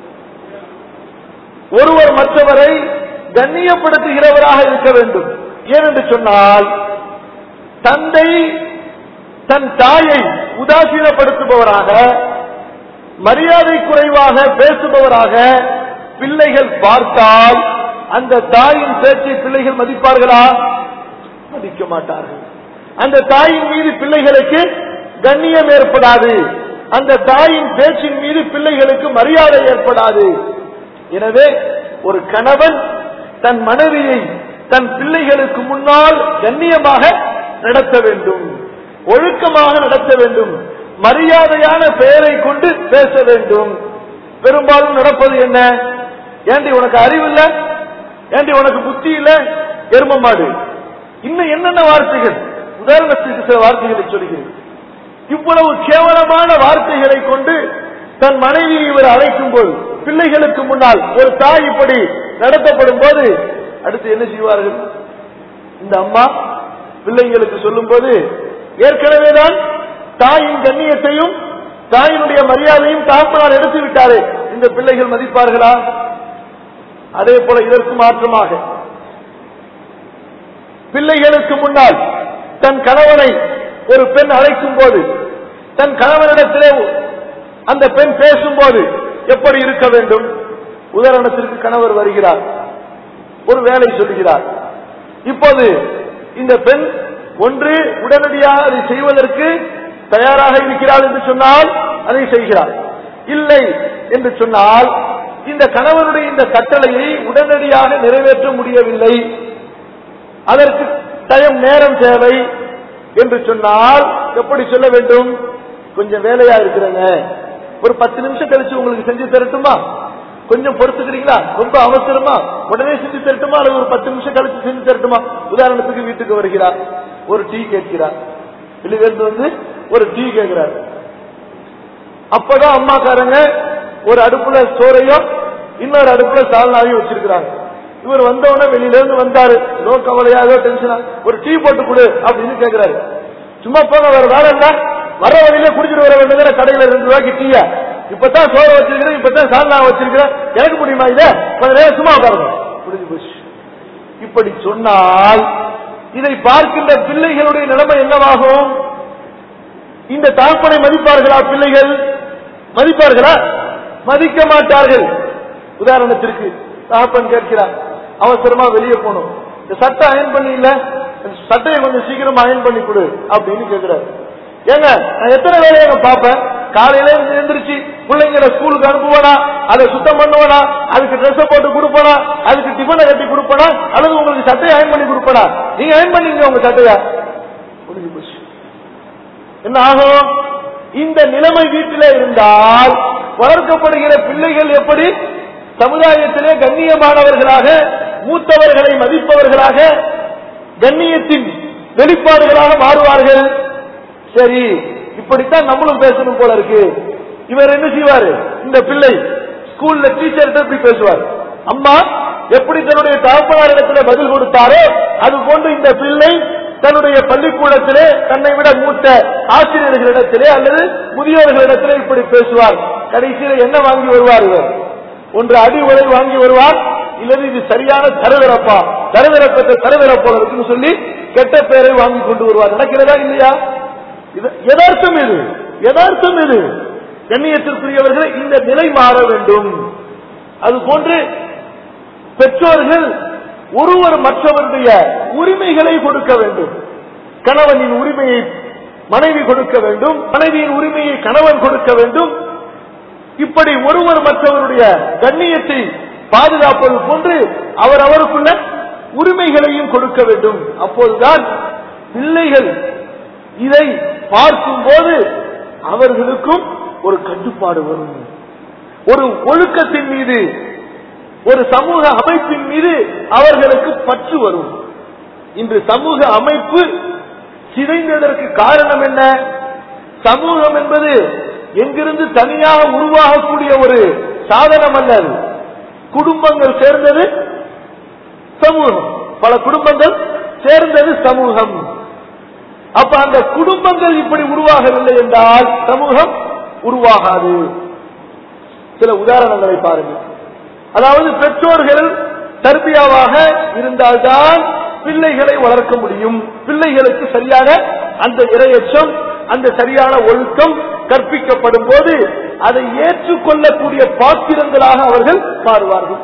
ஒருவர் மற்றவரை கண்ணியப்படுத்துகிறவராக இருக்க வேண்டும் ஏனென்று சொன்னால் தந்தை தன் தாயை உதாசீனப்படுத்துபவராக மரியாதை குறைவாக பேசுபவராக பிள்ளைகள் பார்த்தால் அந்த தாயின் பேச்சை பிள்ளைகள் மதிப்பார்களா மதிக்க மாட்டார்கள் அந்த தாயின் மீது பிள்ளைகளுக்கு கண்ணியம் ஏற்படாது அந்த தாயின் பேச்சின் மீது பிள்ளைகளுக்கு மரியாதை ஏற்படாது எனவே ஒரு கணவன் தன் மனைவியை தன் பிள்ளைகளுக்கு முன்னால் கண்ணியமாக நடத்த வேண்டும் ஒழுக்கமாக நடத்த வேண்டும் மரியாதையான பெயரை கொண்டு பேச வேண்டும் பெரும்பாலும் நடப்பது என்ன ஏண்டி உனக்கு அறிவு இல்ல ஏண்டி உனக்கு புத்தி இல்ல எரும மாடு இன்னும் என்னென்ன வார்த்தைகள் உதாரணத்துக்கு சில வார்த்தைகளை சொல்கிறேன் இவ்வளவு கேவலமான வார்த்தைகளை கொண்டு தன் மனைவியை இவர் அழைக்கும் போது பிள்ளைகளுக்கு முன்னால் ஒரு தாய் இப்படி நடத்தப்படும் போது அடுத்து என்ன செய்வார்கள் இந்த அம்மா பிள்ளைங்களுக்கு சொல்லும் போது ஏற்கனவேதான் தாயின் கண்ணியத்தையும் தாயினுடைய மரியாதையும் தாப்பனார் எடுத்து விட்டாரே இந்த பிள்ளைகள் மதிப்பார்களா அதே போல இதற்கு மாற்றமாக பிள்ளைகளுக்கு முன்னால் தன் கணவனை ஒரு பெண் அழைக்கும் போது தன் கணவனிடத்திலே அந்த பெண் பேசும்போது எப்படி இருக்க வேண்டும் உதாரணத்திற்கு கணவர் வருகிறார் ஒரு வேலை சொல்கிறார் இப்போது இந்த பெண் ஒன்று உடனடியாக அதை செய்வதற்கு தயாராக இருக்கிறாள் என்று சொன்னால் அதை செய்கிறார் இல்லை என்று சொன்னால் இந்த கணவனுடைய இந்த கட்டளையை உடனடியாக நிறைவேற்ற முடியவில்லை அதற்கு டயம் நேரம் தேவை என்று சொன்னால் எப்படி சொல்ல வேண்டும் கொஞ்சம் வேலையா இருக்கிறேங்க ஒரு பத்து நிமிஷம் கழிச்சு உங்களுக்கு செஞ்சு தரட்டுமா கொஞ்சம் பொறுத்துக்கிறீங்களா ரொம்ப அவசரமா உடனே செஞ்சு தரட்டுமா அல்லது ஒரு பத்து நிமிஷம் கழிச்சு செஞ்சு தரட்டுமா உதாரணத்துக்கு வீட்டுக்கு வருகிறார் ஒரு டீ கேட்கிறார் வெளியிலிருந்து வந்து ஒரு டீ கேட்கிறார் அப்பதான் அம்மாக்காரங்க ஒரு அடுப்புல சோறையும் இன்னொரு அடுப்புல சால்னாவையும் வச்சிருக்கிறாங்க இவர் வந்தவொடனே வெளியில இருந்து வந்தாரு ஏதோ கவலையா ஏதோ டென்ஷனா ஒரு டீ போட்டு கொடு அப்படின்னு கேக்குறாரு சும்மா போங்க வேற வேலை இல்ல வர வழியில குடிச்சிட்டு வர வேண்டியது கடையில ரெண்டு ரூபாய்க்கு டீயா இப்பதான் சோறு வச்சிருக்கிறேன் இப்பதான் சால்னா வச்சிருக்கிறேன் எனக்கு முடியுமா இத கொஞ்ச நேரம் சும்மா உட்காருங்க முடிஞ்சு போச்சு இப்படி சொன்னால் இதை பார்க்கின்ற பிள்ளைகளுடைய நிலைமை என்னவாகும் இந்த தாப்பனை மதிப்பார்களா பிள்ளைகள் மதிப்பார்களா மதிக்க மாட்டார்கள் உதாரணத்திற்கு தாப்பன் கேட்கிறார் அவசரமா வெளியே போகணும் இந்த சட்டை அயன் பண்ணி இல்ல இந்த சட்டையை கொஞ்சம் சீக்கிரமா அயன் பண்ணி கொடு அப்படின்னு கேக்குறாரு ஏங்க நான் எத்தனை வேலையை பார்ப்பேன் காலையில இருந்து எந்திரிச்சு பிள்ளைங்களை ஸ்கூலுக்கு அனுப்புவானா அதை சுத்தம் பண்ணுவானா அதுக்கு ட்ரெஸ் போட்டு கொடுப்பானா அதுக்கு டிஃபனை கட்டி கொடுப்பானா அல்லது உங்களுக்கு சட்டையை அயன் பண்ணி கொடுப்பானா நீங்க அயன் பண்ணீங்க உங்க சட்டையா முடிஞ்சு போச்சு என்ன ஆகும் இந்த நிலைமை வீட்டிலே இருந்தால் வளர்க்கப்படுகிற பிள்ளைகள் எப்படி சமுதாயத்திலே கண்ணியமானவர்களாக மூத்தவர்களை மதிப்பவர்களாக கண்ணியத்தின் வெளிப்பாடுகளாக மாறுவார்கள் சரி இப்படித்தான் நம்மளும் பேசணும் போல இருக்கு இவர் என்ன செய்வாரு இந்த பிள்ளை ஸ்கூல்ல டீச்சர்கிட்ட இப்படி பேசுவார் அம்மா எப்படி தன்னுடைய தகப்பனாரிடத்துல பதில் கொடுத்தாரோ அது போன்று இந்த பிள்ளை தன்னுடைய பள்ளிக்கூடத்திலே தன்னை விட மூத்த ஆசிரியர்களிடத்திலே அல்லது முதியோர்களிடத்திலே இப்படி பேசுவார் கடைசியில என்ன வாங்கி வருவார் இவர் ஒன்று அடி உரை வாங்கி வருவார் இல்லது இது சரியான தரவிறப்பா தரவிறப்பத்தை தரவிறப்போல இருக்குன்னு சொல்லி கெட்ட பெயரை வாங்கி கொண்டு வருவார் நடக்கிறதா இல்லையா இது யதார்த்தம் இது யதார்த்தம் இது கண்ணியத்திற்குரியவர்கள் இந்த நிலை மாற வேண்டும் அது போன்று பெற்றோர்கள் ஒருவர் மற்றவருடைய உரிமைகளை கொடுக்க வேண்டும் கணவனின் உரிமையை மனைவி கொடுக்க வேண்டும் மனைவியின் உரிமையை கணவன் கொடுக்க வேண்டும் இப்படி ஒருவர் மற்றவருடைய கண்ணியத்தை பாதுகாப்பது போன்று அவர் அவருக்குள்ள உரிமைகளையும் கொடுக்க வேண்டும் அப்போதுதான் பிள்ளைகள் இதை பார்க்கும் போது அவர்களுக்கும் ஒரு கட்டுப்பாடு வரும் ஒரு ஒழுக்கத்தின் மீது ஒரு சமூக அமைப்பின் மீது அவர்களுக்கு பற்று வரும் இன்று சமூக அமைப்பு சிதைந்ததற்கு காரணம் என்ன சமூகம் என்பது எங்கிருந்து தனியாக உருவாகக்கூடிய ஒரு சாதனம் அல்ல அது. குடும்பங்கள் சேர்ந்தது சமூகம் பல குடும்பங்கள் சேர்ந்தது சமூகம் அப்ப அந்த குடும்பங்கள் இப்படி உருவாகவில்லை என்றால் சமூகம் உருவாகாது சில உதாரணங்களை பாருங்கள் அதாவது பெற்றோர்கள் தர்பியாவாக இருந்தால்தான் பிள்ளைகளை வளர்க்க முடியும் பிள்ளைகளுக்கு சரியான அந்த இரையச்சம் அந்த சரியான ஒழுக்கம் கற்பிக்கப்படும் போது அதை ஏற்றுக்கொள்ளக்கூடிய பாத்திரங்களாக அவர்கள் மாறுவார்கள்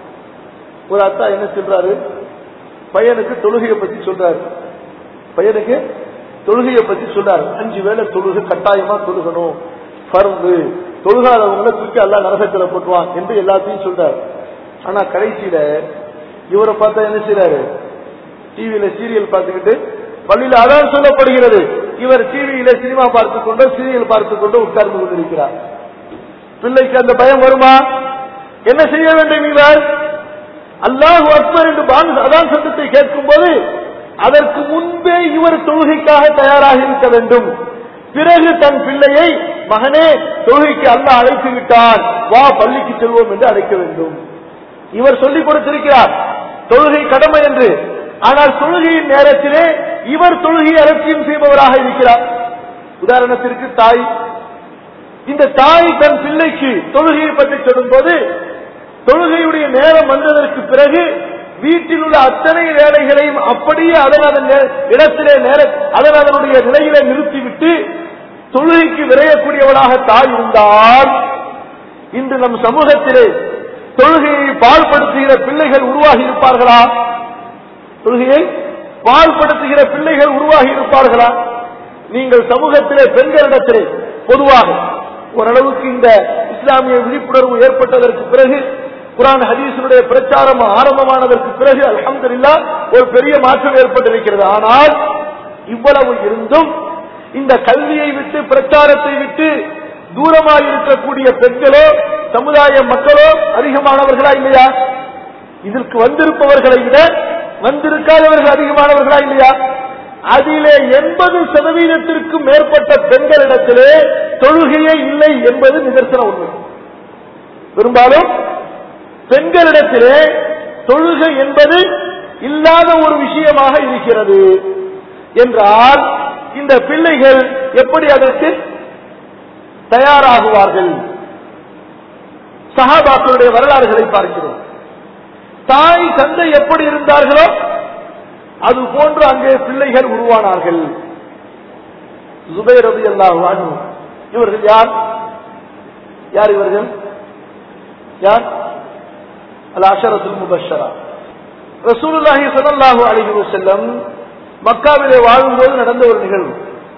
ஒரு அத்தா என்ன சொல்றாரு பையனுக்கு தொழுகையை பத்தி சொல்றாரு பையனுக்கு தொழுகையை பத்தி சொல்றாரு அஞ்சு வேளை தொழுகை கட்டாயமா தொழுகணும் பருந்து தொழுகாதவங்களை தூக்கி எல்லாம் நரகத்துல போட்டுவான் என்று எல்லாத்தையும் சொல்றாரு ஆனா கடைசியில இவரை பார்த்தா என்ன செய்யறாரு டிவியில சீரியல் பார்த்துக்கிட்டு பள்ளியில அதான் சொல்லப்படுகிறது இவர் டிவியில சினிமா பார்த்து கொண்டோ சீரியல் பார்த்து கொண்டோ உட்கார்ந்து கொண்டிருக்கிறார் பிள்ளைக்கு அந்த பயம் வருமா என்ன செய்ய வேண்டும் இவர் அல்லாஹு அக்பர் என்று பாங்கு அதான் சத்தத்தை கேட்கும் போது அதற்கு முன்பே இவர் தொழுகைக்காக தயாராக இருக்க வேண்டும் பிறகு தன் பிள்ளையை மகனே தொழுகைக்கு அல்லாஹ் அழைத்து விட்டான் வா பள்ளிக்கு செல்வோம் என்று அழைக்க வேண்டும் இவர் சொல்லிக் கொடுத்திருக்கிறார் தொழுகை கடமை என்று ஆனால் தொழுகையின் நேரத்திலே இவர் தொழுகை அலட்சியம் செய்பவராக இருக்கிறார் உதாரணத்திற்கு தாய் இந்த தாய் தன் பிள்ளைக்கு தொழுகையை பற்றி சொல்லும்போது தொழுகையுடைய நேரம் வந்ததற்கு பிறகு வீட்டில் உள்ள அத்தனை வேலைகளையும் அப்படியே அதன் அதன் நே- இடத்திலே நேர அதன் அதனுடைய நிலையிலே நிறுத்திவிட்டு தொழுகைக்கு விரையக்கூடியவளாக தாய் இருந்தால் இன்று நம் சமூகத்திலே தொழுகையை பால்படுத்துகிற பிள்ளைகள் உருவாகி இருப்பார்களா தொழுகையை பால்படுத்துகிற பிள்ளைகள் உருவாகி இருப்பார்களா நீங்கள் சமூகத்திலே பெண்களிடத்திலே பொதுவாக ஓரளவுக்கு இந்த இஸ்லாமிய விழிப்புணர்வு ஏற்பட்டதற்கு பிறகு குரான் ஹதீஸுடைய பிரச்சாரம் ஆரம்பமானதற்கு பிறகு அல்ஹம்துலில்லாஹ் ஒரு பெரிய மாற்றம் ஏற்பட்டிருக்கிறது ஆனால் இவ்வளவு இருந்தும் இந்த கல்வியை விட்டு பிரச்சாரத்தை விட்டு தூரமாக இருக்கக்கூடிய பெண்களோ சமுதாய மக்களோ அதிகமானவர்களா இல்லையா இதற்கு வந்திருப்பவர்களை விட வந்திருக்காதவர்கள் அதிகமானவர்களா இல்லையா அதிலே எண்பது சதவீதத்திற்கும் மேற்பட்ட பெண்களிடத்திலே தொழுகையே இல்லை என்பது நிதர்சன உண்மை பெரும்பாலும் பெண்களிடத்திலே தொழுகை என்பது இல்லாத ஒரு விஷயமாக இருக்கிறது என்றால் இந்த பிள்ளைகள் எப்படி அதற்கு தயாராகுவார்கள் சஹாபாக்களுடைய வரலாறுகளை பார்க்கிறோம் தாய் தந்தை எப்படி இருந்தார்களோ அது போன்று அங்கே பிள்ளைகள் உருவானார்கள் ஜுபைர் ரலியல்லாஹு அன்ஹு இவர்கள் யார் யார் இவர்கள் யார் அல் அஷரத்துல் முபஷரா ரசூலுல்லாஹி ஸல்லல்லாஹு அலைஹி வஸல்லம் மக்காவிலே வாழும்போது நடந்த ஒரு நிகழ்வு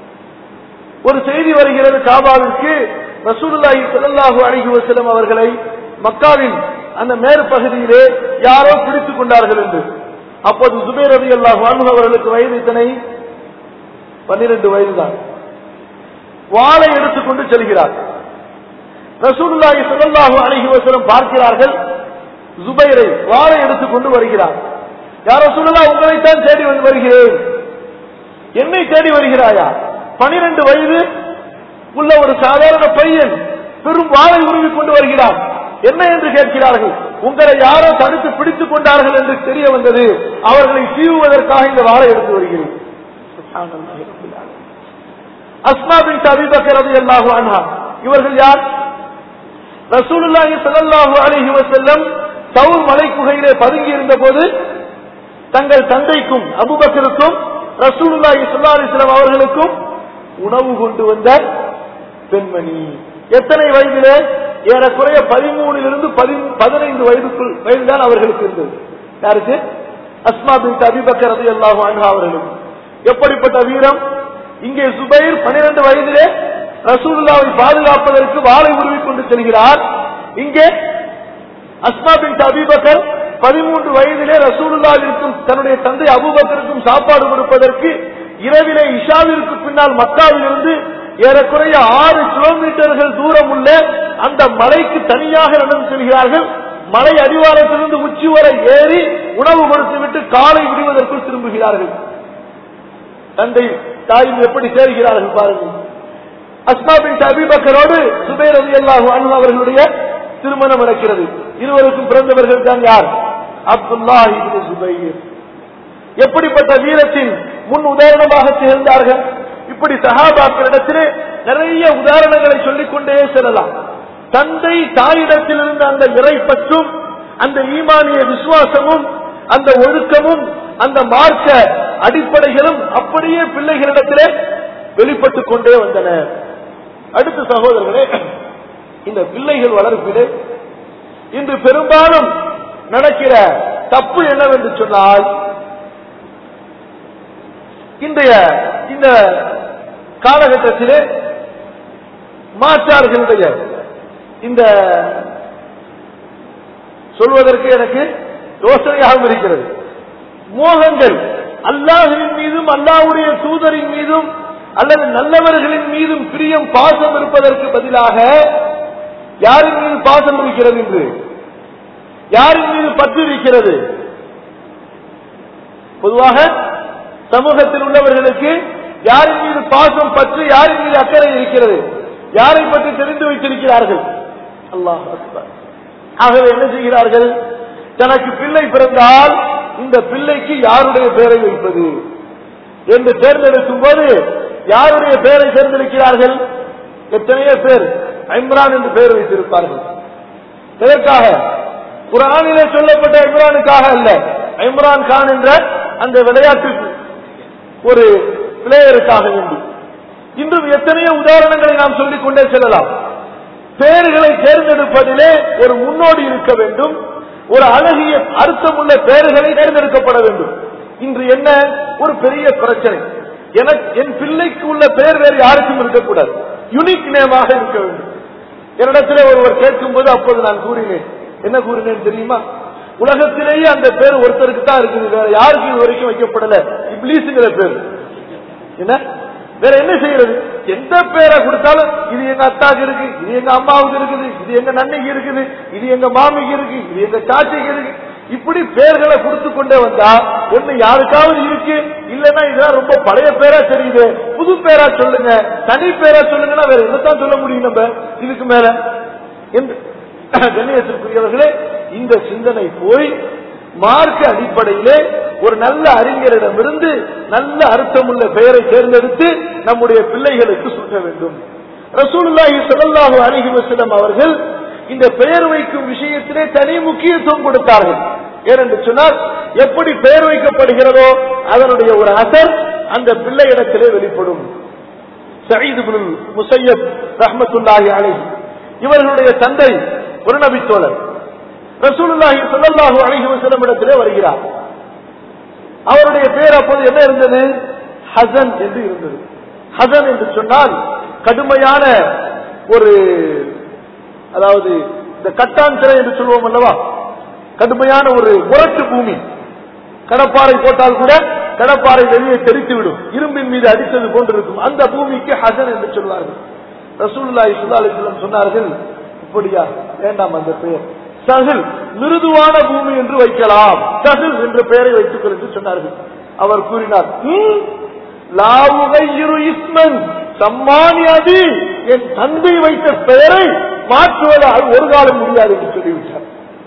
ஒரு செய்தி வருகிறது காபாவிற்கு ரசூலுல்லாஹி ஸல்லல்லாஹு அலைஹி வஸல்லம் அவர்களை மக்காவின் அந்த மேற்பகுதியிலே யாரோ பிடித்துக் கொண்டார்கள் என்று அப்போது சுபேர் ரலியல்லாஹு அன்ஹு அவர்களுக்கு வயது இத்தனை பன்னிரண்டு வயதுதான் வாளை எடுத்துக்கொண்டு செல்கிறார் ரசூலுல்லாஹி ஸல்லல்லாஹு அலைஹி வஸல்லம் பார்க்கிறார்கள் ஜுபைரை வாளை எடுத்துக்கொண்டு வருகிறார் யார் ரசூலுல்லா உங்களைத்தான் தேடி வந்து வருகிறேன் என்னை தேடி வருகிறாயா பனிரெண்டு வயது உள்ள ஒரு சாதாரண பையன் பெரும் வாளை உருவி கொண்டு வருகிறார் என்ன என்று கேட்கிறார்கள் உங்களை யாரோ தடுத்து பிடித்துக் கொண்டார்கள் என்று தெரிய வந்தது அவர்களை சீவுவதற்காக இந்த வாளை எடுத்து வருகிறேன் சுப்ஹானல்லாஹி ரப்பில் ஆலமீன். அஸ்மா பின் அபி பக்கர் ரலியல்லாஹு அன்ஹா இவர்கள் யார் ரசூலுல்லாஹி ஸல்லல்லாஹு அலைஹி வஸல்லம் தௌர் மலை குகையிலே பதுங்கி இருந்த போது தங்கள் தந்தைக்கும் அபுபக்கருக்கும் ரசூலுல்லாஹி ஸல்லல்லாஹு அலைஹி வஸல்லம் அவர்களுக்கும் உணவு கொண்டு வந்த பெண்மணி எத்தனை வயதிலே ஏறக்குறைய பதிமூணிலிருந்து பதினைந்து வயதுக்குள் வயதுதான் அவர்களுக்கு இருந்தது யாருக்கு அஸ்மா பின் அபிபக்கர் ரதி அல்லாஹு அன்ஹா அவர்களுக்கு எப்படிப்பட்ட வீரம் இங்கே சுபைர் பனிரெண்டு வயதிலே ரசூலுல்லாவை பாதுகாப்பதற்கு வாளை உருவிக் கொண்டு செல்கிறார் இங்கே அஸ்மா பின் அபிபக்கர் பதிமூன்று வயதிலே ரசூலுல்லாவிற்கும் தன்னுடைய தந்தை அபுபக்கருக்கும் சாப்பாடு கொடுப்பதற்கு இரவிலே இஷாவிற்கு பின்னால் மக்காவிலிருந்து ஏறக்குறைய ஆறு கிலோமீட்டர்கள் தூரம் உள்ள அந்த மலைக்கு தனியாக நடந்து செல்கிறார்கள் மலை அடிவாரத்திலிருந்து உச்சி வரை ஏறி உணவு கொடுத்துவிட்டு காலை விடுவதற்குள் திரும்புகிறார்கள் தந்தை தாயும் எப்படி சேர்கிறார்கள் பாருங்கள் அஸ்மா பின் அபிபக்கரோடு சுபேர் அலி அல்லாஹு அனு அவர்களுடைய திருமணம் நடக்கிறது இருவருக்கும் பிறந்தவர்கள் தான் யார் அப்துல்லா சுபைர் எப்படிப்பட்ட வீரத்தின் முன் உதாரணமாக திகழ்ந்தார்கள் இப்படி சகாபாக்களிடத்திலே நிறைய உதாரணங்களை சொல்லிக் கொண்டே செல்லலாம் தந்தை தாயிடத்தில் இருந்த அந்த இறை பற்றும் அந்த ஈமானிய விசுவாசமும் அந்த ஒழுக்கமும் அந்த மார்க்க அடிப்படைகளும் அப்படியே பிள்ளைகளிடத்திலே வெளிப்பட்டுக் கொண்டே வந்தன அடுத்த சகோதரர்களே இந்த பிள்ளைகள் வளர்ப்பிலே இன்று பெரும்பாலும் நடக்கிற தப்பு என்னவென்று சொன்னால் இன்றைய இந்த காலகட்டத்திலே மாற்றார்களுடைய இந்த சொல்வதற்கு எனக்கு யோசனையாகவும் இருக்கிறது மோகங்கள் அல்லாஹின் மீதும் அல்லாஹுடைய தூதரின் மீதும் அல்லது நல்லவர்களின் மீதும் பிரியம் பாசம் இருப்பதற்கு பதிலாக யாரின் மீது பாசம் இருக்கிறது என்று யாரின் மீது பற்று இருக்கிறது பொதுவாக சமூகத்தில் உள்ளவர்களுக்கு யாரின் மீது பாசம் பற்று யாரின் மீது அக்கறை இருக்கிறது யாரை பற்றி தெரிந்து வைத்திருக்கிறார்கள் அல்லாஹ் ஆகவே என்ன செய்கிறார்கள் தனக்கு பிள்ளை பிறந்தால் இந்த பிள்ளைக்கு யாருடைய பெயரை வைப்பது என்று தேர்ந்தெடுக்கும் போது யாருடைய பெயரை தேர்ந்தெடுக்கிறார்கள் எத்தனையோ பேர் இம்ரான் என்று பெயர் வைத்திருப்பார்கள் எதற்காக குரானிலே சொல்லப்பட்ட இம்ரானுக்காக அல்ல இம்ரான் கான் என்ற அந்த விளையாட்டு ஒரு பிளேயருக்காக வேண்டி இன்றும் எத்தனையோ உதாரணங்களை நாம் சொல்லிக் கொண்டே செல்லலாம் பெயர்களை தேர்ந்தெடுப்பதிலே ஒரு முன்னோடி இருக்க வேண்டும் ஒரு அழகிய அர்த்தமுள்ள பெயர்களை தேர்ந்தெடுக்கப்பட வேண்டும் இன்று என்ன ஒரு பெரிய பிரச்சனை எனக்கு என் பிள்ளைக்கு உள்ள பெயர் வேறு யாருக்கும் இருக்கக்கூடாது யுனிக் நேமாக இருக்க வேண்டும் என்னிடத்திலே ஒருவர் கேட்கும் போது அப்போது நான் கூறினேன் என்ன கூறினேன் தெரியுமா உலகத்திலேயே அந்த பேர் ஒருத்தருக்கு தான் இருக்குது வேற யாருக்கு இது வரைக்கும் வைக்கப்படல இப்ளீஸுங்கிற பேர் என்ன வேற என்ன செய்யறது எந்த பேரை கொடுத்தாலும் இது எங்க அத்தாக்கு இருக்கு இது எங்க அம்மாவுக்கு இருக்குது இது எங்க நன்னைக்கு இருக்குது இது எங்க மாமிக்கு இருக்கு இது எங்க சாட்சிக்கு இருக்கு இப்படி பேர்களை கொடுத்து கொண்டே வந்தா ஒண்ணு யாருக்காவது இருக்கு இல்லன்னா இதெல்லாம் ரொம்ப பழைய பேரா தெரியுது புது பேரா சொல்லுங்க தனி பேரா சொல்லுங்கன்னா வேற என்னத்தான் சொல்ல முடியும் நம்ம இதுக்கு மேல என்று கண்ணியத்திற்குரியவர்களே இந்த சிந்தனை போய் மார்க்க அடிப்படையிலே ஒரு நல்ல அறிஞரிடமிருந்து நல்ல அர்த்தமுள்ள பெயரை தேர்ந்தெடுத்து நம்முடைய பிள்ளைகளுக்கு சுட்ட வேண்டும் ரசூலுல்லாஹி ஸல்லல்லாஹு அலைஹி வஸல்லம் அவர்கள் இந்த பெயர் வைக்கும் விஷயத்திலே தனி முக்கியத்துவம் கொடுத்தார்கள் ஏனென்று சொன்னால் எப்படி பெயர் வைக்கப்படுகிறதோ அதனுடைய ஒரு அசர் அந்த பிள்ளையிடத்திலே வெளிப்படும் சயீது இப்னுல் முசையப் ரஹ்மத்துல்லாஹி அலைஹி இவர்களுடைய தந்தை ஒரு நபித்தோழர் ரசூலுல்லாஹி ஸல்லல்லாஹு அலைஹி வஸல்லம் இடத்திலே வருகிறார் அவருடைய பேர் அப்போது என்ன இருந்தது ஹசன் என்று இருந்தது ஹசன் என்று சொன்னால் கடுமையான ஒரு அதாவது இந்த கட்டான் சிறை என்று சொல்லுவோம் அல்லவா கடுமையான ஒரு முரட்டு பூமி கடப்பாறை போட்டால் கூட கடப்பாறை வெளியே தெரித்து விடும் இரும்பின் மீது அடித்தது போன்றிருக்கும் அந்த பூமிக்கு ஹசன் என்று சொல்வார்கள் ரசூலுல்லாஹி ஸல்லல்லாஹு அலைஹி வஸல்லம் சொன்னார்கள் இப்படியா வேண்டாம் அந்த பெயர் சஹில் மிருதுவான பூமி என்று வைக்கலாம் சஹில் என்ற பெயரை வைத்துக் கொள் என்று சொன்னார்கள் அவர் கூறினார் "ம், லா உகையிரு இஸ்மன் சம்மானியதி என் தந்தை வைத்த பெயரை மாற்றுவதால் ஒரு காலம் முடியாது என்று சொல்லிவிட்டார்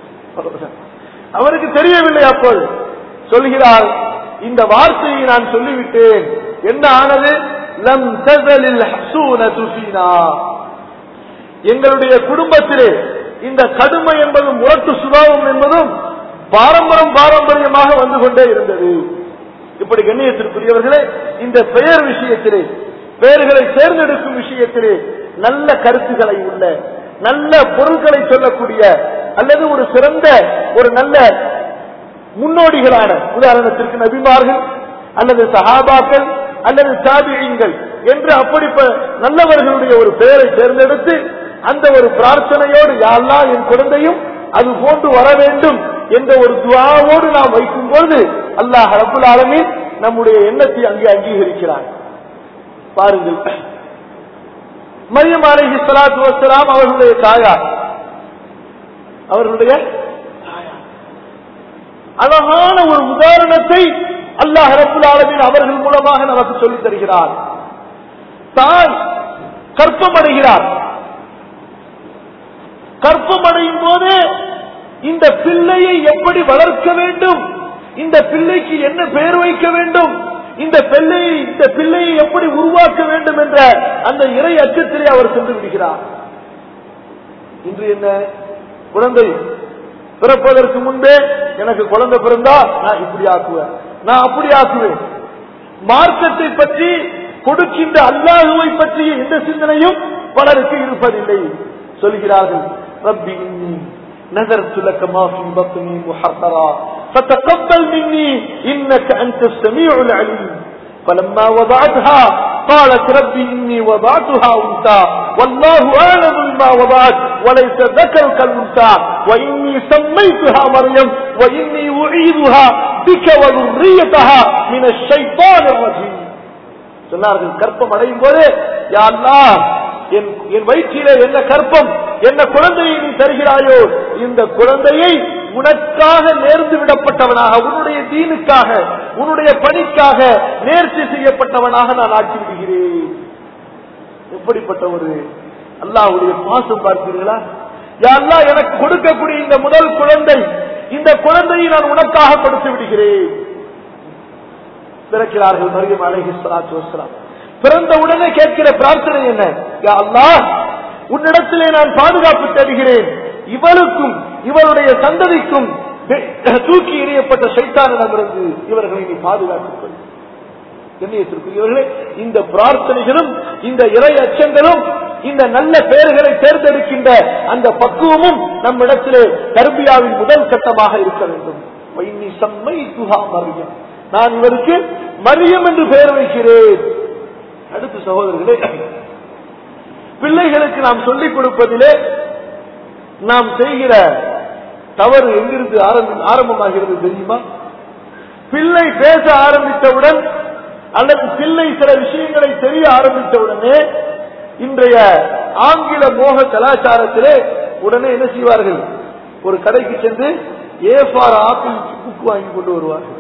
அவருக்கு தெரியவில்லை அப்போது சொல்கிறார் இந்த வார்த்தையை நான் சொல்லிவிட்டேன் என்ன ஆனது லம் தசலில் ஹசூனது ஃபீனா எங்களுடைய குடும்பத்திலே இந்த கடுமை என்பதும் முரட்டு சுபாவம் என்பதும் பாரம்பரம் பாரம்பரியமாக வந்து கொண்டே இருந்தது இப்படி கண்ணியத்திற்குரியவர்களே இந்த பெயர் விஷயத்திலே பெயர்களை தேர்ந்தெடுக்கும் விஷயத்திலே நல்ல கருத்துக்களை உள்ள நல்ல பொருட்களை சொல்லக்கூடிய அல்லது ஒரு சிறந்த ஒரு நல்ல முன்னோடிகளான உதாரணத்திற்கு நபிமார்கள் அல்லது சஹாபாக்கள் அல்லது சாபியங்கள் என்று அப்படி ப- நல்லவர்களுடைய ஒரு பெயரை தேர்ந்தெடுத்து அந்த ஒரு பிரார்த்தனையோடு யாழ்லா என் குழந்தையும் அது போன்று வர வேண்டும் என்ற ஒரு துவாவோடு நாம் வைக்கும் பொழுது அல்லாஹ் ரபுல் ஆலமீன் நம்முடைய எண்ணத்தை அங்கே அங்கீகரிக்கிறார் பாருங்கள் மரியம் அலைஹி ஸலாத்து வஸ்ஸலாம் அவர்களுடைய தாயார் அவர்களுடைய தாயார். அழகான ஒரு உதாரணத்தை அல்லாஹ் ரபுல் ஆலமீன் அவர்கள் மூலமாக நமக்கு சொல்லித் தருகிறார் தாய் கற்பம் அடைகிறார் கற்பம் அடையும் போது இந்த பிள்ளையை எப்படி வளர்க்க வேண்டும் இந்த பிள்ளைக்கு என்ன பெயர் வைக்க வேண்டும் இந்த பிள்ளையை இந்த பிள்ளையை எப்படி உருவாக்க வேண்டும் என்ற அந்த இறை அச்சத்திலே அவர் சென்று விடுகிறார் இன்று என்ன குழந்தை பிறப்பதற்கு முன்பே எனக்கு குழந்தை பிறந்தா நான் இப்படி ஆக்குவேன் நான் அப்படி ஆக்குவேன் மார்க்கத்தை பற்றி கொடுக்கின்ற அல்லாஹுவை பற்றிய எந்த சிந்தனையும் பலருக்கு இருப்பதில்லை சொல்கிறார்கள் ரப்பி இன்னி نذرت لك ما في بطني محررا فتقبل مني إنك أنت السميع العليم فلما وضعتها قالت ربي إني وضعتها أنثى والله أعلم بما وضعت وليس ذكر كالأنثى وإني سميتها مريم وإني أعيذها بك وذريتها من الشيطان الرجيم சொன்னார்கள் கற்பம் அடையும் போது யா அல்லாஹ், என் என் வயிற்றிலே என்ன கற்பம் என்ன குழந்தையை நீ தருகிறாயோ இந்த குழந்தையை உனக்காக நேர்ந்து விடப்பட்டவனாக உன்னுடைய தீனுக்காக உன்னுடைய பணிக்காக நேர்ச்சி செய்யப்பட்டவனாக நான் ஆக்கி விடுகிறேன் எப்படிப்பட்ட ஒரு அல்லாஹ்வுடைய பாசம் பார்க்கிறீர்களா யா அல்லாஹ் எனக்கு கொடுக்கக்கூடிய இந்த முதல் குழந்தை இந்த குழந்தையை நான் உனக்காக கொடுத்து விடுகிறேன் பிறக்கிறார்கள் மரியம் அலைஹி ஸலாத்து வஸ்ஸலாம் பிறந்த உடனே கேட்கிற பிரார்த்தனை என்ன யா அல்லாஹ் உன்னிடத்திலே நான் பாதுகாப்பு தருகிறேன் இவளுக்கும் இவருடைய சந்ததிக்கும் வெ- தூக்கி எறியப்பட்ட சைத்தானிடமிருந்து இவர்களை நீ பாதுகாத்துக் கொள் கண்ணியத்திற்குரியவர்களே இந்த பிரார்த்தனைகளும் இந்த இறை அச்சங்களும் இந்த நல்ல பெயர்களை தேர்ந்தெடுக்கின்ற அந்த பக்குவமும் நம்மிடத்திலே கர்பியாவின் முதல் கட்டமாக இருக்க வேண்டும் வைன்னி சம்மைத்துஹா மரியம் நான் இவருக்கு மரியம் என்று பெயர் வைக்கிறேன் அடுத்து சகோதரர்களே பிள்ளைகளுக்கு நாம் சொல்லிக் கொடுப்பதிலே நாம் செய்கிற தவறு எங்கிருந்து ஆரம்பி- ஆரம்பமாகிறது தெரியுமா பிள்ளை பேச ஆரம்பித்தவுடன் அல்லது பிள்ளை சில விஷயங்களை தெரிய ஆரம்பித்தவுடனே இன்றைய ஆங்கில மோக கலாச்சாரத்திலே உடனே என்ன செய்வார்கள் ஒரு கடைக்கு சென்று ஏ ஃபார் ஆப்பிள் புக் வாங்கி கொண்டு வருவார்கள்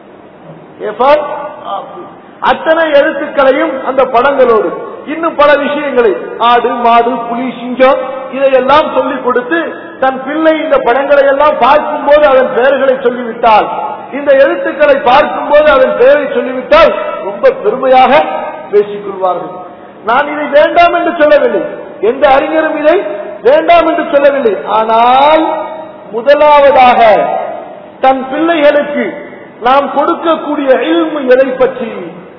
ஏ ஃபார் ஆப்பிள் அத்தனை எழுத்துக்களையும் அந்த படங்களோடு இன்னும் பல விஷயங்களை ஆடு மாடு புலி சிங்கம் இதையெல்லாம் சொல்லிக் கொடுத்து தன் பிள்ளை இந்த படங்களை எல்லாம் பார்க்கும்போது அதன் பெயர்களை சொல்லிவிட்டால் இந்த எழுத்துக்களை பார்க்கும்போது அதன் பெயரை சொல்லிவிட்டால் ரொம்ப பெருமையாக பேசிக் கொள்வார்கள் நான் இதை வேண்டாம் என்று சொல்லவில்லை எந்த அறிஞரும் இதை வேண்டாம் என்று சொல்லவில்லை ஆனால் முதலாவதாக தன் பிள்ளைகளுக்கு நாம் கொடுக்கக்கூடிய இல்மு எதை பற்றி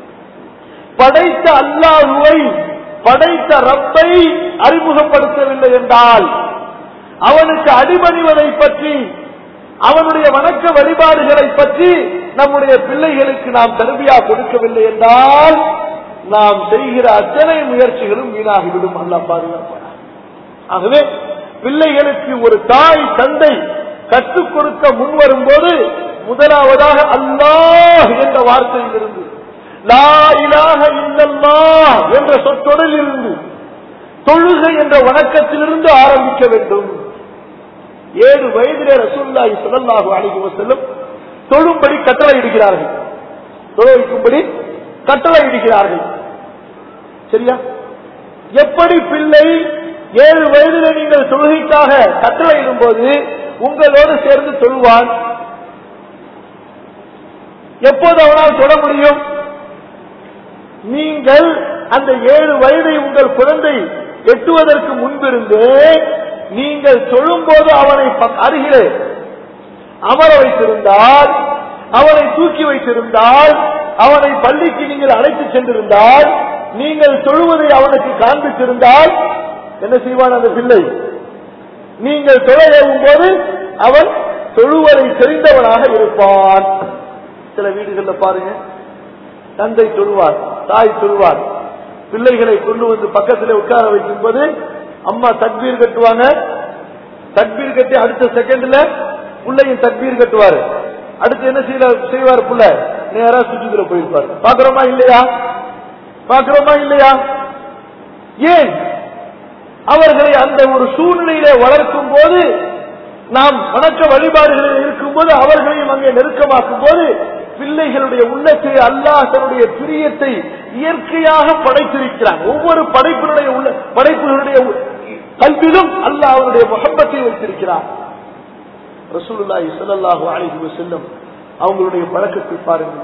படைத்த அல்லாஹுவை படைத்த ரப்பை அறிமுகப்படுத்தவில்லை என்றால் அவனுக்கு அடிபணிவதை பற்றி அவனுடைய வணக்க வழிபாடுகளை பற்றி நம்முடைய பிள்ளைகளுக்கு நாம் தருவியா கொடுக்கவில்லை என்றால் நாம் செய்கிற அத்தனை முயற்சிகளும் வீணாகிவிடும் அல்லா பாதுகாப்பார் ஆகவே பிள்ளைகளுக்கு ஒரு தாய் தந்தை கற்றுக் கொடுக்க முன் வரும்போது முதலாவதாக அல்லாஹ் என்ற வார்த்தையிலிருந்து லா இலாஹ இல்லல்லாஹ் என்ற சொற்றொடரில் இருந்து தொழுகை என்ற வணக்கத்திலிருந்து ஆரம்பிக்க வேண்டும் ஏழு வயதிலே ரசூல்லாஹி ஸல்லல்லாஹு அலைஹி வஸல்லம் தொழும்படி கட்டளை இடுகிறார்கள் தொழ வைக்கும்படி கட்டளை இடுகிறார்கள் சரியா எப்படி பிள்ளை ஏழு வயதில் நீங்கள் தொழுகைக்காக கட்டளை இடும்போது உங்களோடு சேர்ந்து தொழுவான் எப்போது அவனால் தொழ முடியும் நீங்கள் அந்த ஏழு வயதை உங்கள் குழந்தை எட்டுவதற்கு முன்பிருந்து நீங்கள் தொழும்போது அவனை பக்- அருகிலே அமர வைத்திருந்தால் அவனை தூக்கி வைத்திருந்தால் அவனை பள்ளிக்கு நீங்கள் அழைத்து சென்றிருந்தால் நீங்கள் தொழுவதை அவனுக்கு காண்பித்திருந்தால் என்ன செய்வான் அந்த பிள்ளை நீங்கள் தொழ ஏவும் போது அவன் தொழுவதை தெரிந்தவனாக இருப்பான் சில வீடுகள்ல பாருங்க தந்தை தொழுவார் தாய் தொழுவார் பிள்ளைகளை கொண்டு வந்து பக்கத்தில் உட்கார வைக்கும் போது அம்மா தக்பீர் கட்டுவாங்க தக்பீர் கட்டி அடுத்த செகண்ட்ல பிள்ளையும் தக்பீர் கட்டுவாரு அடுத்து என்ன செய்ய செய்வார் புள்ள நேரா சுஜிதுல போயிருப்பார் பாக்குறோமா இல்லையா பாக்குறோமா இல்லையா ஏன் அவர்களை அந்த ஒரு சூழ்நிலையில வளர்க்கும் போது நாம் வணக்க வழிபாடுகளில் இருக்கும்போது அவர்களையும் அங்கே நெருக்கமாக்கும் போது பிள்ளைகளுடைய உள்ளத்தை அல்லாஹ் தன்னுடைய பிரியத்தை இயற்கையாக படைத்திருக்கிறான் ஒவ்வொரு படைப்பினுடைய உள்ள படைப்புகளுடைய உ- கல்விலும் அல்லாஹ் அவருடைய முகப்பத்தை வைத்திருக்கிறார் ரசூலுல்லாஹி ஸல்லல்லாஹு அலைஹி வஸல்லம் அவங்களுடைய பழக்கத்தை பாருங்கள்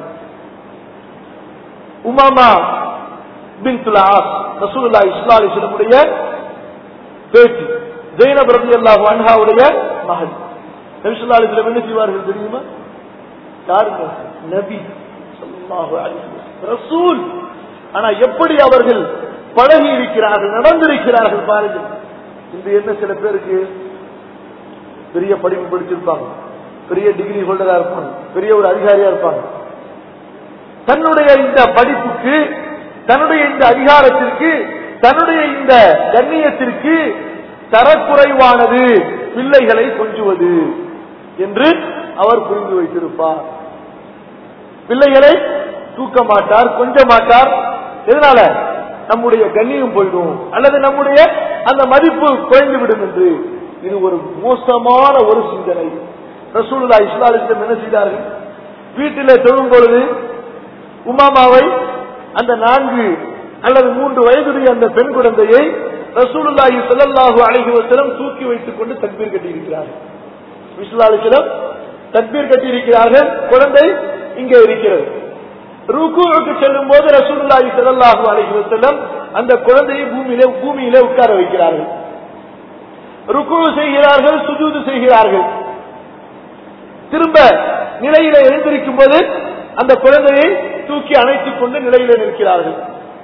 உமாமா பின்துல் ஆஸ் ரசூலுல்லாஹி ஸல்லல்லாஹு அலைஹி வஸல்லமுடைய பேட்டி ஜெயினப் ரலியல்லாஹு அன்ஹாவுடைய மகள் நபி ஸல்லல்லாஹு அலைஹி வஸல்லம் என்ன செய்வார்கள் தெரியுமா யாருங்க நபி ஸல்லல்லாஹு அலைஹி வஸல்லம் ரசூல் ஆனா எப்படி அவர்கள் பழகி இருக்கிறார்கள் நடந்திருக்கிறார்கள் பாருங்கள் இந்த என்ன சில பேருக்கு பெரிய படிப்பு படிச்சிருப்பாங்க பெரிய டிகிரி ஹோல்டரா இருப்பாங்க பெரிய ஒரு அதிகாரியா இருப்பாங்க தன்னுடைய இந்த படிப்புக்கு தன்னுடைய இந்த அதிகாரத்திற்கு தன்னுடைய இந்த கண்ணியத்திற்கு தரக்குறைவானது பிள்ளைகளை கொஞ்சுவது என்று அவர் புரிந்து வைத்திருப்பார் பிள்ளைகளை தூக்க மாட்டார் கொஞ்ச மாட்டார் எதனால நம்முடைய கண்ணியம் போயிடும் அல்லது நம்முடைய அந்த மதிப்பு குறைந்து விடும் என்று இது ஒரு மோசமான ஒரு சிந்தனை ரசூலுல்லா இஸ்லாலிடம் என்ன செய்தார்கள் வீட்டிலே தொழும் பொழுது உமாமாவை அந்த நான்கு அல்லது மூன்று வயதுடைய அந்த பெண் குழந்தையை ரசூலுல்லாஹி ஸல்லல்லாஹு அலைஹி வஸல்லம் தூக்கி வைத்துக் கொண்டு தக்பீர் கட்டியிருக்கிறார்கள் விஸ்லாலிடம் தக்பீர் கட்டியிருக்கிறார்கள் குழந்தை இங்கே இருக்கிறது ருக்குவுக்கு செல்லும் போது ரசூலுல்லாஹி ஸல்லல்லாஹு அலைஹி வஸல்லம் அந்த குழந்தையை பூமியிலே பூமியிலே உட்கார வைக்கிறார்கள் ருக்கு செய்கிறார்கள் சுஜூது செய்கிறார்கள் திரும்ப நிலையில எழுந்திருக்கும் போது அந்த குழந்தையை தூக்கி அணைத்துக் கொண்டு நிலையில நிற்கிறார்கள்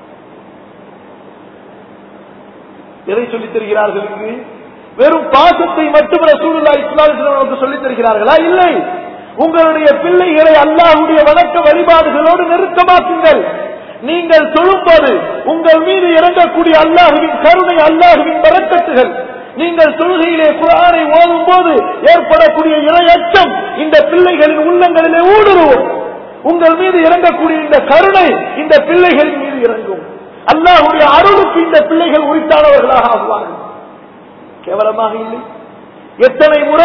எதை சொல்லித் தருகிறார்கள் இங்கு வெறும் பாசத்தை மட்டும் ரசூலுல்லாஹி ஸல்லல்லாஹு அலைஹி வஸல்லம் நமக்கு சொல்லித் தருகிறார்களா இல்லை உங்களுடைய பிள்ளைகளை அல்லாஹ்வுடைய வணக்க வழிபாடுகளோடு நெருக்கமாக்குங்கள் நீங்கள் தொழும்போது உங்கள் மீது இறங்கக்கூடிய அல்லாஹுவின் கருணை அல்லாஹுவின் பரக்கத்துகள் நீங்கள் தொழுகையிலே குரானை ஓதும் போது ஏற்படக்கூடிய இரையச்சம் இந்த பிள்ளைகளின் உள்ளங்களிலே ஊடுருவும் உங்கள் மீது இறங்கக்கூடிய இந்த கருணை இந்த பிள்ளைகளின் மீது இறங்கும் அல்லாஹுடைய அருளுக்கு இந்த பிள்ளைகள் உரித்தானவர்களாக ஆகுவார்கள் கேவலமாக இல்லை எத்தனை முறை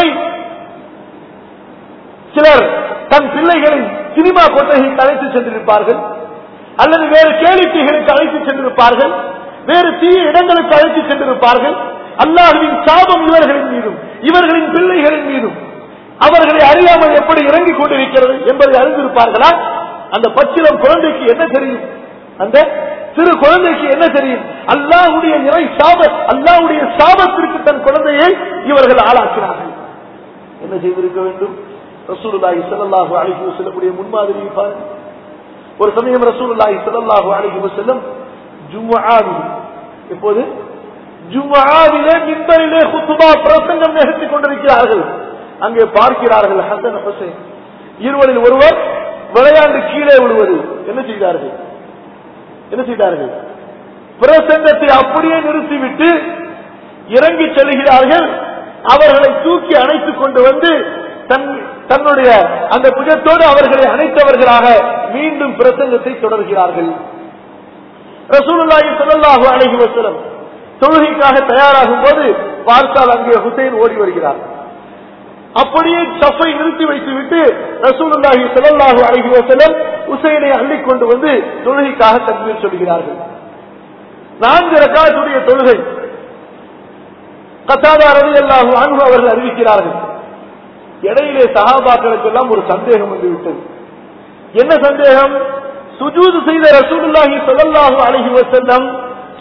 சிலர் தன் பிள்ளைகளை சினிமா கொட்டகைக்கு அழைத்து சென்றிருப்பார்கள் அல்லது வேறு கேளிக்கைகளுக்கு அழைத்து சென்றிருப்பார்கள் வேறு தீய இடங்களுக்கு அழைத்து சென்றிருப்பார்கள் அல்லாஹுவின் சாபம் இவர்களின் மீதும் இவர்களின் பிள்ளைகளின் மீதும் அவர்களை அறியாமல் எப்படி இறங்கிக் கொண்டிருக்கிறது என்பதை அறிந்திருப்பார்களா அந்த பச்சிலம் குழந்தைக்கு என்ன தெரியும் அந்த சிறு குழந்தைக்கு என்ன தெரியும் அல்லாஹுடைய இறை சாப அல்லாஹுடைய சாபத்திற்கு தன் குழந்தையை இவர்கள் ஆளாக்கினார்கள் என்ன செய்திருக்க வேண்டும் ரசூலுல்லாஹி ஸல்லல்லாஹு அலைஹி வஸல்லமுடைய முன்மாதிரியை பாருங்கள் ஒரு சமயம் ரசூலுல்லாஹி ஸல்லல்லாஹு அலைஹி வஸல்லம் ஜும்ஆவில் எப்போது ஜும்ஆவிலே மிம்பரிலே குத்துபா பிரசங்கம் நிகழ்த்திக் கொண்டிருக்கிறார்கள் அங்கே பார்க்கிறார்கள் ஹசன் ஹுசைன் இருவரில் ஒருவர் விளையாண்டு கீழே விழுவது என்ன செய்தார்கள் என்ன செய்தார்கள் பிரசங்கத்தை அப்படியே நிறுத்திவிட்டு இறங்கி செல்கிறார்கள் அவர்களை தூக்கி அணைத்துக் கொண்டு வந்து தன் தன்னுடைய அந்த புஜத்தோடு அவர்களை அணைத்தவர்களாக மீண்டும் பிரசங்கத்தை தொடர்கிறார்கள் ரசூலுல்லாஹி ஸல்லல்லாஹு அலைஹி வஸல்லம் தொழுகைக்காக தயாராகும் போது பார்த்தால் அங்கே ஹுசைன் ஓடி வருகிறார் அப்படியே சஃபை நிறுத்தி வைத்துவிட்டு ரசூலுல்லாஹி ஸல்லல்லாஹு அலைஹி வஸல்லம் ஹுசைனை அள்ளிக் கொண்டு வந்து தொழுகைக்காக தக்பீர் சொல்கிறார்கள் நான்கு ரக்காத்துடைய தொழுகை கத்தாதா ரலியல்லாஹு அன்ஹு அவர்கள் அறிவிக்கிறார்கள் இடையிலே சஹாபாக்களுக்கு எல்லாம் ஒரு சந்தேகம் வந்து விட்டது என்ன சந்தேகம் சுஜூது செய்த ரசூலுல்லாஹி ஸல்லல்லாஹு அலைஹி வஸல்லம்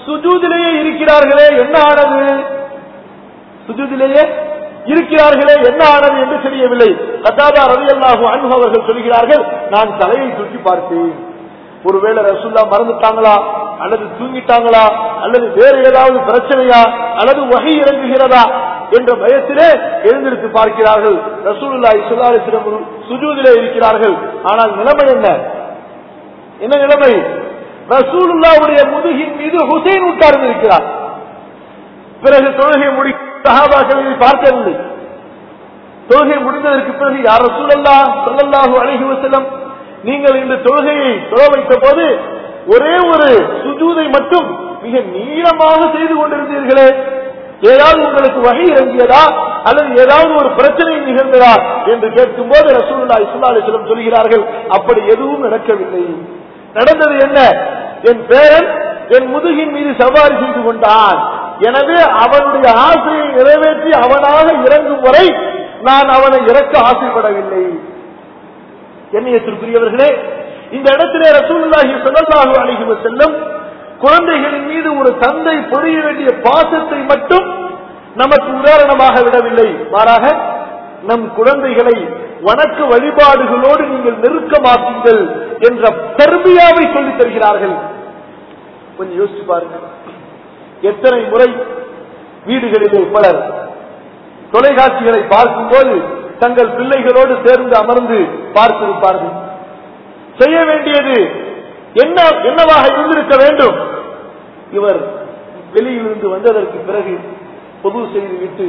சுஜூதிலேயே இருக்கிறார்களே என்ன ஆனது சுஜூதிலேயே இருக்கிறார்களே என்ன ஆனது என்று தெரியவில்லை கத்தாதா ரவியல்லாஹு அன்பு அவர்கள் சொல்கிறார்கள் நான் தலையை தூக்கி பார்த்தேன் ஒருவேளை ரசூல்லா மறந்துட்டாங்களா அல்லது தூங்கிட்டாங்களா அல்லது வேறு ஏதாவது பிரச்சனையா அல்லது வகை இறங்குகிறதா என்ற பயத்திலே எழுந்திருத்து பார்க்கிறார்கள் ரசூலுல்லாஹி ஸல்லல்லாஹு சுஜூதிலே இருக்கிறார்கள் ஆனால் நிலைமை என்ன என்ன நிலைமை ரசூலுல்லாவுடைய முதுகின் மீது ஹுசைன் உட்கார்ந்து இருக்கிறார் பிறகு தொழுகை முடி சஹாபாக்களை பார்க்கவில்லை தொழுகை முடிந்ததற்கு பிறகு யார் ரசூலல்லா ஸல்லல்லாஹு அலைஹி வஸல்லம் நீங்கள் இந்த தொழுகையை தொழ வைத்த போது ஒரே ஒரு சுஜூதை மட்டும் மிக நீளமாக செய்து கொண்டிருந்தீர்களே ஏதாவது உங்களுக்கு வகை இறங்கியதா அல்லது ஏதாவது ஒரு பிரச்சனை நிகழ்ந்ததா என்று கேட்கும் போது ரசூல்லா இஸ்லாலிஸ்லம் சொல்கிறார்கள் அப்படி எதுவும் நடக்கவில்லை நடந்தது என்ன என் பேரன் என் முதுகின் மீது சவாரி செய்து கொண்டான் எனவே அவனுடைய ஆசையை நிறைவேற்றி அவனாக இறங்கும் வரை நான் அவனை இறக்க ஆசைப்படவில்லை கண்ணியத்திற்குரியவர்களே இந்த இடத்திலே ரசூலுல்லாஹி ஸல்லல்லாஹு அலைஹி வஸல்லம் குழந்தைகளின் மீது ஒரு தந்தை பொழிய வேண்டிய பாசத்தை மட்டும் நமக்கு உதாரணமாக விடவில்லை மாறாக நம் குழந்தைகளை வணக்க வழிபாடுகளோடு நீங்கள் நெருக்கமாக்குங்கள் என்ற பெருமையாவை சொல்லித் தருகிறார்கள் கொஞ்சம் யோசிச்சு பாருங்க எத்தனை முறை வீடுகளிலே பலர் தொலைக்காட்சிகளை பார்க்கும்போது தங்கள் பிள்ளைகளோடு சேர்ந்து அமர்ந்து பார்த்திருப்பார்கள் செய்ய வேண்டியது என்ன என்னவாக இருந்திருக்க வேண்டும் இவர் வெளியிலிருந்து வந்ததற்கு பிறகு பொது செய்துவிட்டு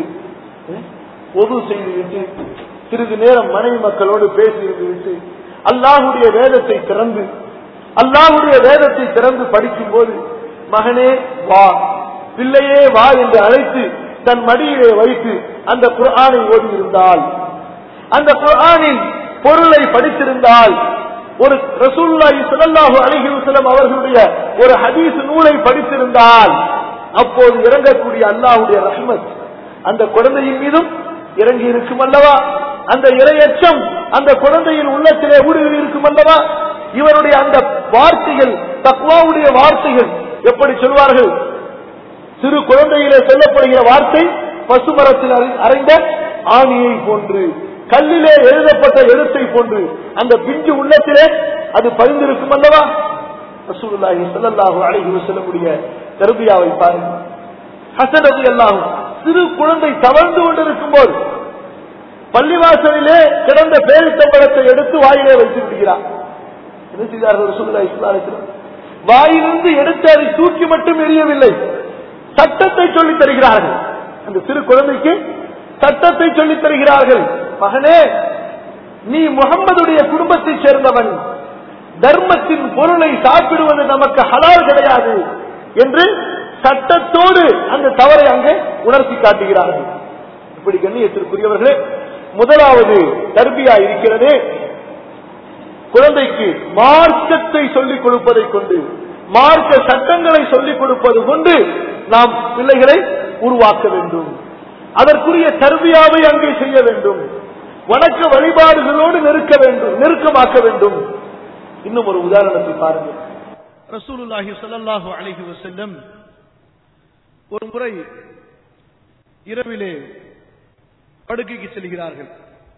பொது செய்துவிட்டு சிறிது நேரம் மனைவி மக்களோடு பேசியிருந்து விட்டு அல்லாஹுடைய வேதத்தை திறந்து அல்லாஹுடைய வேதத்தை திறந்து படிக்கும் போது மகனே வா பிள்ளையே வா என்று அழைத்து தன் மடியிலே வைத்து அந்த குர்ஆனை ஓதியிருந்தால் அந்த குர்ஆனின் பொருளை படித்திருந்தால் ஒரு ரசூல்லாஹி ஸல்லல்லாஹு அலைஹி வஸல்லம் அவர்களுடைய ஒரு ஹதீஸ் நூலை படித்திருந்தால் அப்போது இறங்கக்கூடிய அல்லாஹ்வுடைய ரஹ்மத் அந்த குழந்தையின் மீதும் இறங்கி இருக்கும் அல்லவா அந்த இரையச்சம் அந்த குழந்தையின் உள்ளத்திலே ஊடுருவி இருக்கும் அல்லவா இவருடைய அந்த வார்த்தைகள் தக்வாவுடைய வார்த்தைகள் எப்படி சொல்வார்கள் சிறு குழந்தையிலே சொல்லப்படுகிற வார்த்தை பசுமரத்தில் அறை- அறைந்த ஆணியை போன்று கல்லிலே எழுதப்பட்ட எழுத்தை போன்று அந்த பிஞ்சு உள்ளத்திலே அது பதிந்திருக்கும் அல்லவா ரசூலுல்லாஹி ஸல்லல்லாஹு அலைஹி வஸல்லமுடைய தர்பியாவை பாருங்க ஹசன் ரலியல்லாஹு சிறு குழந்தை தவழ்ந்து கொண்டிருக்கும் போது பள்ளிவாசலிலே கிடந்த பேரித்தம்பழத்தை எடுத்து வாயிலே வைத்து விடுகிறார் என்ன செய்தார்கள் ரசூலுல்லாஹி ஸல்லல்லாஹு அலைஹி வஸல்லம் வாயிலிருந்து எடுத்து அதை தூக்கி மட்டும் எரியவில்லை சட்டத்தை சொல்லித் தருகிறார்கள் அந்த சிறு குழந்தைக்கு சட்டத்தை சொல்லித் தருகிறார்கள் மகனே நீ முகம்மதுடைய குடும்பத்தைச் சேர்ந்தவன் தர்மத்தின் பொருளை சாப்பிடுவது நமக்கு ஹலால் கிடையாது என்று சட்டத்தோடு அந்த தவறை அங்கே உணர்த்தி காட்டுகிறார்கள் இப்படி கண்ணியத்திற்குரியவர்களே முதலாவது தர்பியா இருக்கிறது குழந்தைக்கு மார்க்கத்தை சொல்லிக் கொடுப்பதை கொண்டு மார்க்க சட்டங்களை சொல்லிக் கொடுப்பது கொண்டு நாம் பிள்ளைகளை உருவாக்க வேண்டும் அதற்குரிய தர்பியாவை அங்கே செய்ய வேண்டும் வணக்க வழிபாடுகளோடு நெருக்க வேண்டும் நெருக்கமாக்க வேண்டும் இன்னும் ஒரு உதாரணத்தை பாருங்கள் ரசூலுல்லாஹி ஸல்லல்லாஹு அலைஹி வஸல்லம் ஒரு முறை இரவிலே படுக்கைக்கு செல்கிறார்கள்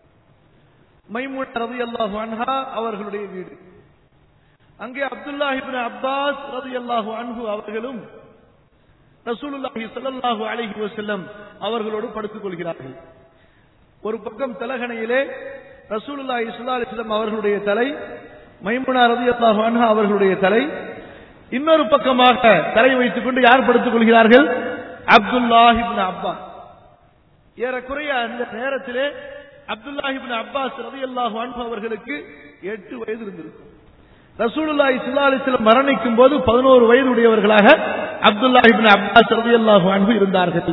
மைமுன் ரலியல்லாஹு அன்ஹா அவர்களுடைய வீடு அங்கே அப்துல்லாஹ் இப்னு அப்பாஸ் ரலியல்லாஹு அன்ஹு அவர்களும் ரசூலுல்லாஹி ஸல்லல்லாஹு அலைஹி வஸல்லம் அவர்களோடு படுத்துக் கொள்கிறார்கள் ஒரு பக்கம் தலகணையிலே ரசூலுல்லாஹி ஸல்லல்லாஹு அலைஹி வஸல்லம் அவர்களுடைய தலை மைமுனா ரலியல்லாஹு அன்ஹா அவர்களுடைய தலை இன்னொரு பக்கமாக தலை வைத்துக் கொண்டு யார் படுத்துக் கொள்கிறார்கள் அப்துல்லாஹ் இப்னு அப்பாஸ் ஏறக்குறைய அந்த நேரத்திலே அப்துல்லாஹ் இப்னு அப்பாஸ் ரலியல்லாஹு அன்ஹு அவர்களுக்கு எட்டு வயது இருந்திருக்கும் ரசூலுல்லாஹி ஸல்லல்லாஹு அலைஹி வஸல்லம் மரணிக்கும் போது 11 வயது உடையவர்களாக அப்துல்லாஹ் இப்னு அப்பாஸ் ரலியல்லாஹு அன்ஹு இருந்தார்கள்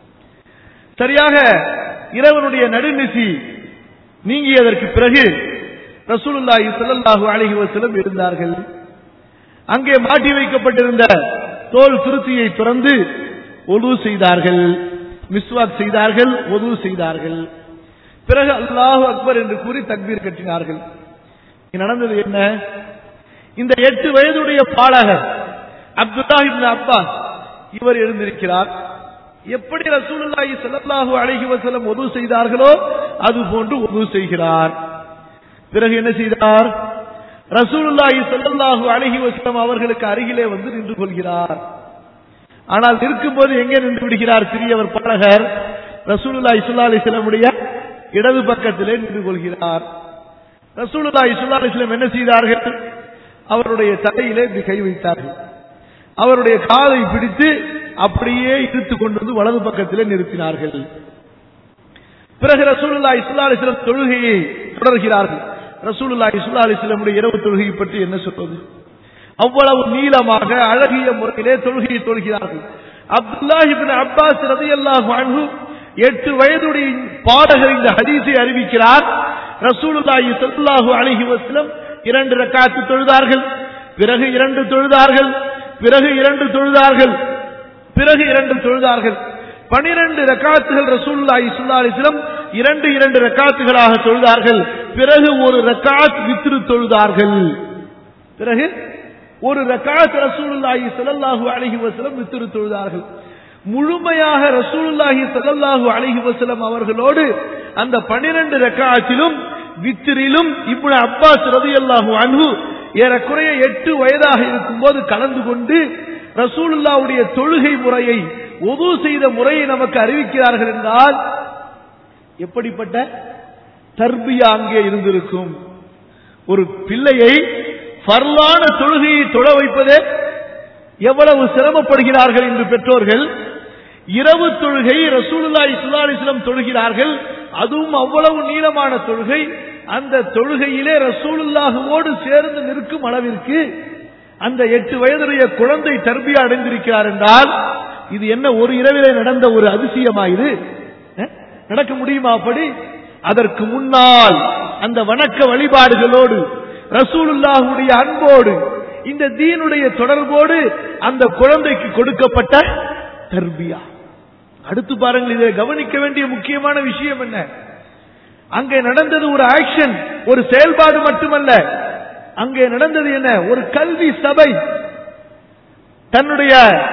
சரியாக இரவனுடைய நடுநிசி நீங்கியதற்கு பிறகு ரசூலுல்லாஹி ஸல்லல்லாஹு அலைஹி வஸல்லம் இருந்தார்கள் அங்கே மாட்டி வைக்கப்பட்டிருந்த தோல் திருத்தியை திறந்து ஒது செய்தார்கள் மிஸ்வாக் செய்தார்கள் ஒது செய்தார்கள் பிறகு அல்லாஹு அக்பர் என்று கூறி தக்பீர் கட்டினார்கள் இங்க நடந்தது என்ன இந்த எட்டு வயதுடைய பாலகர் அப்துல்லா இப்னு அப்பாஸ் இவர் எழுந்திருக்கிறார் எப்படி ரசூலுல்லாஹி ஸல்லல்லாஹு அலைஹி வஸல்லம் ஒது செய்தார்களோ அது போன்று ஒது செய்கிறார் பிறகு என்ன செய்தார் ரசூலுல்லாஹி ஸல்லல்லாஹு அலைஹி வஸல்லம் அவர்களுக்கு அருகிலே வந்து நின்று கொள்கிறார் ஆனால் இருக்கும்போது எங்கே நின்று விடுகிறார் சிறியவர் பாடகர் ரசூலுல்லாஹி ஸல்லல்லாஹு அலைஹி வஸல்லமுடைய இடது பக்கத்திலே நின்று கொள்கிறார் ரசூலுல்லாஹி ஸல்லல்லாஹு அலைஹி வஸல்லம் என்ன செய்தார்கள் அவருடைய தலையிலே இப்படி கை வைத்தார்கள் அவருடைய காலை பிடித்து அப்படியே இழுத்து கொண்டு வந்து வலது பக்கத்திலே நிறுத்தினார்கள் பிறகு ரசூலுல்லாஹி ஸல்லல்லாஹு அலைஹி வஸல்லம் தொழுகையை தொடர்கிறார்கள் ரசூலுல்லாஹி ஸல்லல்லாஹு அலைஹி வஸல்லமுடைய இரவு தொழுகையை பற்றி என்ன சொல்வது அவ்வளவு நீளமாக அழகிய முறையிலே தொழுகையை தொழுகிறார்கள் அப்துல்லாஹி இப்னு அப்பாஸ் ரலியல்லாஹு அன்ஹு எட்டு வயதுடைய பாடகர் இந்த ஹதீஸை அறிவிக்கிறார் ரசூலுல்லாஹி ஸல்லல்லாஹு அலைஹி வஸல்லம் இரண்டு ரக்காத்து தொழுதார்கள் பிறகு இரண்டு தொழுதார்கள் பிறகு இரண்டு தொழுதார்கள் பிறகு இரண்டு தொழுதார்கள் பனிரெண்டு ரக்காத்துகள் ரசூலுல்லாஹி ஸல்லல்லாஹு அலைஹி வஸல்லம் இரண்டு இரண்டு ரக்காத்துகளாக தொழுதார்கள் பிறகு ஒரு ரக்காத் வித்ரு தொழுதார்கள் பிறகு ஒரு ரக்காத் ரசூலுல்லாஹி ஸல்லல்லாஹு அலைஹி வஸல்லம் வித்ரு தொழுதார்கள் முழுமையாக ரசூலுல்லாஹி ஸல்லல்லாஹு அலைஹி வஸல்லம் அவர்களோடு அந்த 12 ரக்காத்திலும் வித்திரிலும் இப்னு அப்பாஸ் ரலியல்லாஹு அன்ஹு ஏறக்குறைய எட்டு வயதாக இருக்கும்போது கலந்து கொண்டு ரசூலுல்லாவுடைய தொழுகை முறையை ஒது செய்த முறையை நமக்கு அறிவிக்கிறார்கள் என்றால் எப்படிப்பட்ட தர்பியா அங்கே இருந்திருக்கும் ஒரு பிள்ளையை பரலான தொழுகையை தொழ வைப்பதே எவ்வளவு சிரமப்படுகிறார்கள் என்று பெற்றோர்கள் இரவு தொழுகை ரசூலுல்லாஹி ஸல்லல்லாஹு அலைஹி வஸல்லம் தொழுகிறார்கள் அதுவும் அவ்வளவு நீளமான தொழுகை அந்த தொழுகையிலே ரசூலுல்லாஹுவோடு சேர்ந்து நிற்கும் அளவிற்கு அந்த எட்டு வயதுடைய குழந்தை தர்பியா அடைந்திருக்கிறார் என்றால் இது என்ன ஒரு இரவிலே நடந்த ஒரு அதிசயமா இது அஹ்? நடக்க முடியுமா அப்படி அதற்கு முன்னால் அந்த வணக்க வழிபாடுகளோடு ரசூலுல்லாஹுடைய அன்போடு இந்த தீனுடைய தொடர்போடு அந்த குழந்தைக்கு கொடுக்கப்பட்ட தர்பியா அடுத்து பாருங்கள் இதை கவனிக்க வேண்டிய முக்கியமான விஷயம் என்ன அங்கே நடந்தது ஒரு ஆக்ஷன் ஒரு செயல்பாடு மட்டுமல்ல அங்கே நடந்தது என்ன ஒரு கல்வி சபை தன்னுடைய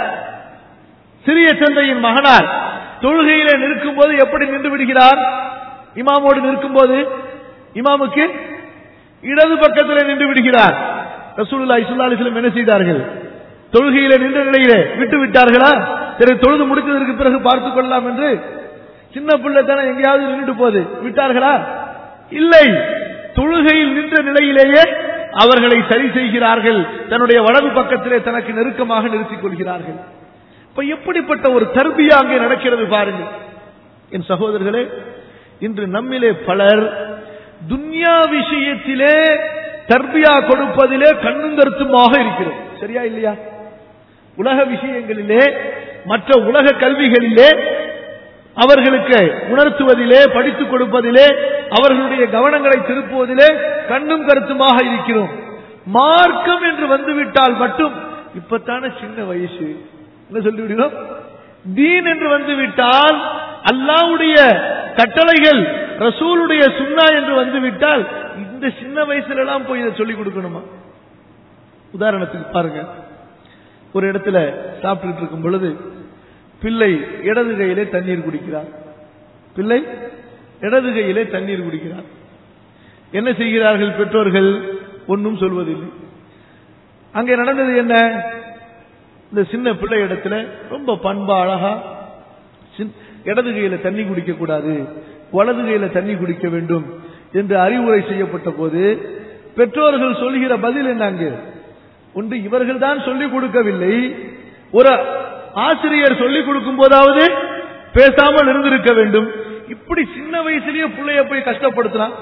சிறிய தந்தையின் மகனார் தொழுகையிலே நிற்கும் போது எப்படி நின்று விடுகிறார் இமாமோடு நிற்கும் போது இமாமுக்கு இடது பக்கத்தில் நின்று விடுகிறார் ரசூலுல்லாஹி ஸல்லல்லாஹு அலைஹி வஸல்லம் என்ன செய்தார்கள் தொழுகையிலே நின்ற நிலையிலே விட்டு விட்டார்களா சரி தொழுது முடித்ததற்கு பிறகு பார்த்துக் கொள்ளலாம் என்று சின்ன பிள்ளை தானே எங்கேயாவது நின்றுட்டு போகுது விட்டார்களா இல்லை தொழுகையில் நின்ற நிலையிலேயே அவர்களை சரி செய்கிறார்கள் தன்னுடைய வலது பக்கத்திலே தனக்கு நெருக்கமாக நிறுத்திக் கொள்கிறார்கள் இப்ப எப்படிப்பட்ட ஒரு தர்பியா அங்கே நடக்கிறது பாருங்கள் என் சகோதரர்களே இன்று நம்மிலே பலர் துன்யா விஷயத்திலே தர்பியா கொடுப்பதிலே கண்ணும் கருத்துமாக இருக்கிறது சரியா இல்லையா உலக விஷயங்களிலே மற்ற உலக கல்விகளிலே அவர்களுக்கு உணர்த்துவதிலே படித்துக் கொடுப்பதிலே அவர்களுடைய கவனங்களை திருப்புவதிலே கண்ணும் கருத்துமாக இருக்கிறோம் மார்க்கம் என்று வந்துவிட்டால் மட்டும் இப்பத்தான சின்ன வயசு என்ன சொல்லிவிடுகிறோம் தீன் என்று வந்துவிட்டால் அல்லாவுடைய கட்டளைகள் ரசூலுடைய சுண்ணா என்று வந்துவிட்டால் இந்த சின்ன வயசுல எல்லாம் போய் இதை சொல்லிக் கொடுக்கணுமா உதாரணத்துக்கு பாருங்க ஒரு இடத்துல சாப்பிட்டுட்டு இருக்கும் பொழுது பிள்ளை இடது கையிலே தண்ணீர் குடிக்கிறார் பிள்ளை இடது கையிலே தண்ணீர் குடிக்கிறார் என்ன செய்கிறார்கள் பெற்றோர்கள் ஒன்றும் சொல்வதில்லை அங்கே நடந்தது என்ன இந்த சின்ன பிள்ளை இடத்துல ரொம்ப பண்பா அழகா சின்- இடது கையில தண்ணி குடிக்க கூடாது வலது கையில தண்ணி குடிக்க வேண்டும் என்று அறிவுரை செய்யப்பட்ட போது பெற்றோர்கள் சொல்கிற பதில் என்ன அங்கு ஒன்று இவர்கள் தான் சொல்லிக் கொடுக்கவில்லை ஒரு ஆசிரியர் சொல்லிக் கொடுக்கும் போதாவது பேசாமல் இருந்திருக்க வேண்டும் இப்படி சின்ன வயசுலயே பிள்ளைய போய் கஷ்டப்படுத்தலாம்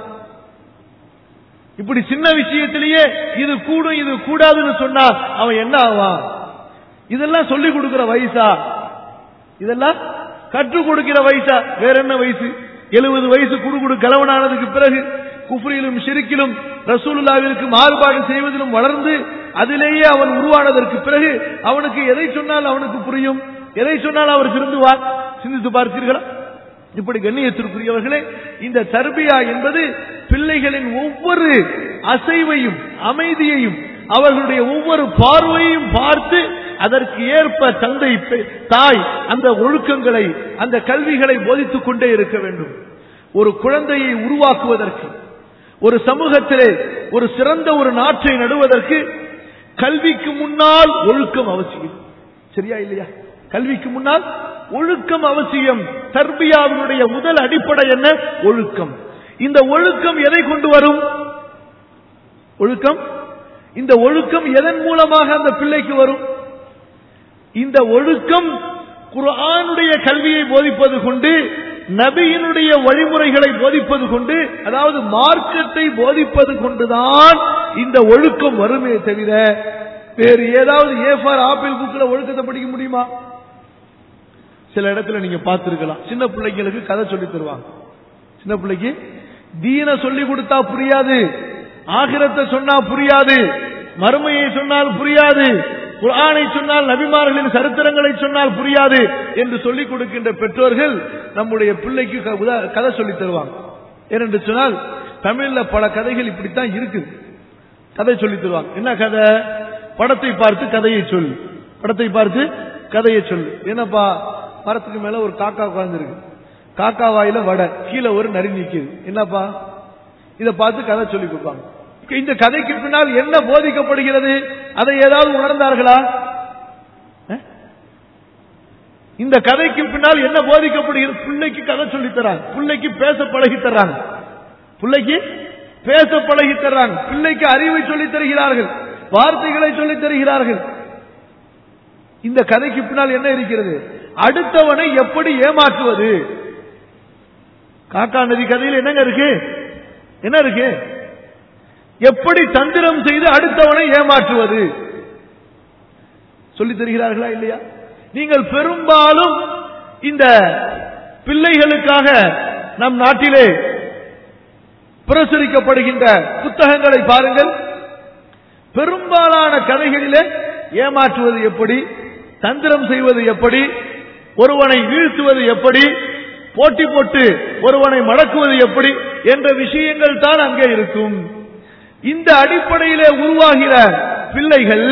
இப்படி சின்ன விஷயத்திலேயே இது கூடும் இது கூடாதுன்னு சொன்னா அவன் என்ன ஆவான் இதெல்லாம் சொல்லிக் கொடுக்கிற வயசா இதெல்லாம் கற்றுக் கொடுக்கிற வயசா வேற என்ன வயசு எழுபது வயசு குடு குடு கலவனானதுக்கு பிறகு குஃப்ரியிலும் ஷிருக்கிலும் ரசூலுல்லாவிற்கு மாறுபாடு செய்வதிலும் வளர்ந்து அதிலேயே அவன் உருவானதற்கு பிறகு அவனுக்கு எதை சொன்னால் அவனுக்கு புரியும் எதை சொன்னால் அவர் திருந்துவார் சிந்தித்து பார்த்தீர்களா இப்படி கண்ணியத்திற்குரியவர்களே இந்த தர்பியா என்பது பிள்ளைகளின் ஒவ்வொரு அசைவையும் அமைதியையும் அவர்களுடைய ஒவ்வொரு பார்வையையும் பார்த்து அதற்கு ஏற்ப தந்தை பெ- தாய் அந்த ஒழுக்கங்களை அந்த கல்விகளை போதித்துக் கொண்டே இருக்க வேண்டும் ஒரு குழந்தையை உருவாக்குவதற்கு ஒரு சமூகத்திலே ஒரு சிறந்த ஒரு நாட்டை நடுவதற்கு கல்விக்கு முன்னால் ஒழுக்கம் அவசியம் சரியா இல்லையா கல்விக்கு முன்னால் ஒழுக்கம் அவசியம் தர்பியாவினுடைய முதல் அடிப்படை என்ன ஒழுக்கம் இந்த ஒழுக்கம் எதை கொண்டு வரும் ஒழுக்கம் இந்த ஒழுக்கம் எதன் மூலமாக அந்த பிள்ளைக்கு வரும் இந்த ஒழுக்கம் குர்ஆனுடைய கல்வியை போதிப்பது கொண்டு நபியினுடைய வழிமுறைகளை போதிப்பது கொண்டு அதாவது மார்க்கத்தை போதிப்பது கொண்டுதான் இந்த ஒழுக்கம் வருமே தவிர வேறு ஏதாவது ஏ ஃபார் ஆப்பிள் புக்ல ஒழுக்கத்தை படிக்க முடியுமா சில இடத்துல நீங்க பார்த்திருக்கலாம் சின்ன பிள்ளைங்களுக்கு கதை சொல்லி தருவாங்க சின்ன பிள்ளைக்கு தீன சொல்லி கொடுத்தா புரியாது ஆகிரத்தை சொன்னா புரியாது மறுமையை சொன்னால் புரியாது குர்ஆனை சொன்னால் நபிமார்களின் சரித்திரங்களை சொன்னால் புரியாது என்று சொல்லிக் கொடுக்கின்ற பெற்றோர்கள் நம்முடைய பிள்ளைக்கு க- உதா- கதை சொல்லி தருவாங்க ஏனென்று சொன்னால் தமிழ்ல பல கதைகள் இப்படித்தான் இருக்குது கதை சொல்லி தருவாங்க என்ன கதை படத்தை பார்த்து கதையை சொல் படத்தை பார்த்து கதையை சொல் என்னப்பா மரத்துக்கு மேல ஒரு காக்கா உட்கார்ந்துருக்கு காக்கா வாயில வடை கீழே ஒரு நரி நிக்குது என்னப்பா இத பார்த்து கதை சொல்லி கொடுப்பாங்க இந்த கதைக்கு பின்னால் என்ன போதிக்கப்படுகிறது அதை ஏதாவது உணர்ந்தார்களா அஹ்? இந்த கதைக்கு பின்னால் என்ன போதிக்கப்படுகிறது பிள்ளைக்கு கதை சொல்லி தராங்க பிள்ளைக்கு பேச பழகி தர்றாங்க பிள்ளைக்கு பேச பழகி தர்றாங்க பிள்ளைக்கு அறிவை சொல்லி தருகிறார்கள் வார்த்தைகளை சொல்லி தருகிறார்கள் இந்த கதைக்கு பின்னால் என்ன இருக்கிறது அடுத்தவனை எப்படி ஏமாற்றுவது காக்கா நதி கதையில் என்னங்க இருக்கு என்ன இருக்கு எப்படி தந்திரம் செய்து அடுத்தவனை ஏமாற்றுவது சொல்லி தருகிறார்களா இல்லையா நீங்கள் பெரும்பாலும் இந்த பிள்ளைகளுக்காக நம் நாட்டிலே பிரசுரிக்கப்படுகின்ற புத்தகங்களை பாருங்கள் பெரும்பாலான கதைகளிலே ஏமாற்றுவது எப்படி தந்திரம் செய்வது எப்படி ஒருவனை வீழ்த்துவது எப்படி போட்டி போட்டு ஒருவனை மடக்குவது எப்படி என்ற விஷயங்கள் தான் அங்கே இருக்கும் இந்த அடிப்படையிலே உருவாகிற பிள்ளைகள்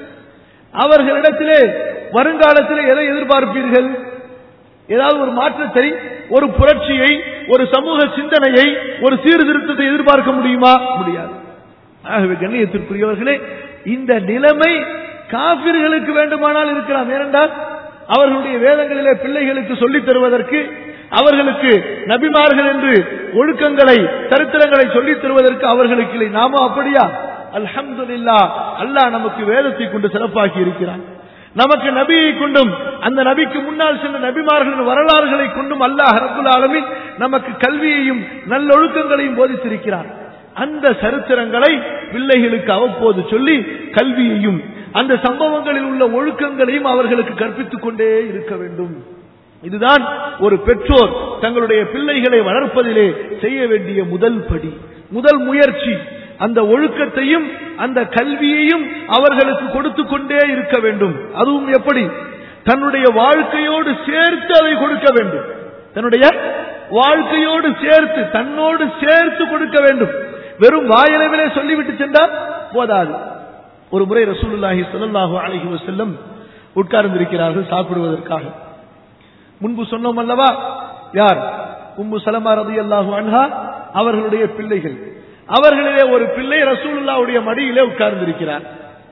அவர்களிடத்திலே வருங்காலத்திலே எதை எதிர்பார்ப்பீர்கள் ஏதாவது ஒரு மாற்றத்தை ஒரு புரட்சியை ஒரு சமூக சிந்தனையை ஒரு சீர்திருத்தத்தை எதிர்பார்க்க முடியுமா முடியாது ஆகவே கண்ணியத்திற்குரியவர்களே இந்த நிலைமை காபிர்களுக்கு வேண்டுமானால் இருக்கலாம் ஏனென்றால் அவர்களுடைய வேதங்களிலே பிள்ளைகளுக்கு சொல்லித் தருவதற்கு அவர்களுக்கு நபிமார்கள் என்று ஒழுக்கங்களை சரித்திரங்களை சொல்லித் தருவதற்கு அவர்களுக்கு இல்லை நாம அப்படியா அல்ஹம்துலில்லாஹ் அல்லாஹ் நமக்கு வேதத்தை கொண்டு சிறப்பாக்கி இருக்கிறான் நமக்கு நபியை கொண்டும் அந்த நபிக்கு முன்னால் சென்ற நபிமார்களின் வரலாறுகளை கொண்டும் அல்லாஹ் ரப்புல் ஆலமீன் நமக்கு கல்வியையும் நல்லொழுக்கங்களையும் போதித்திருக்கிறார் அந்த சரித்திரங்களை பிள்ளைகளுக்கு அவ்வப்போது சொல்லி கல்வியையும் அந்த சம்பவங்களில் உள்ள ஒழுக்கங்களையும் அவர்களுக்கு கற்பித்துக் கொண்டே இருக்க வேண்டும் இதுதான் ஒரு பெற்றோர் தங்களுடைய பிள்ளைகளை வளர்ப்பதிலே செய்ய வேண்டிய முதல் படி முதல் முயற்சி அந்த ஒழுக்கத்தையும் அந்த கல்வியையும் அவர்களுக்கு கொடுத்து கொண்டே இருக்க வேண்டும் அதுவும் எப்படி தன்னுடைய வாழ்க்கையோடு சேர்த்து அதை கொடுக்க வேண்டும் தன்னுடைய வாழ்க்கையோடு சேர்த்து தன்னோடு சேர்த்து கொடுக்க வேண்டும் வெறும் வாயளவிலே சொல்லிவிட்டு சென்றால் போதாது ஒரு முறை ரசூலுல்லாஹி ஸல்லல்லாஹு அலைஹி வஸல்லம் உட்கார்ந்திருக்கிறார்கள் சாப்பிடுவதற்காக முன்பு சொன்னோம் அல்லவா யார் உம்மு சலமா ரலியல்லாஹு அன்ஹா அவர்களுடைய பிள்ளைகள் அவர்களிலே ஒரு பிள்ளை ரசூலுல்லாவுடைய மடியிலே உட்கார்ந்திருக்கிறார்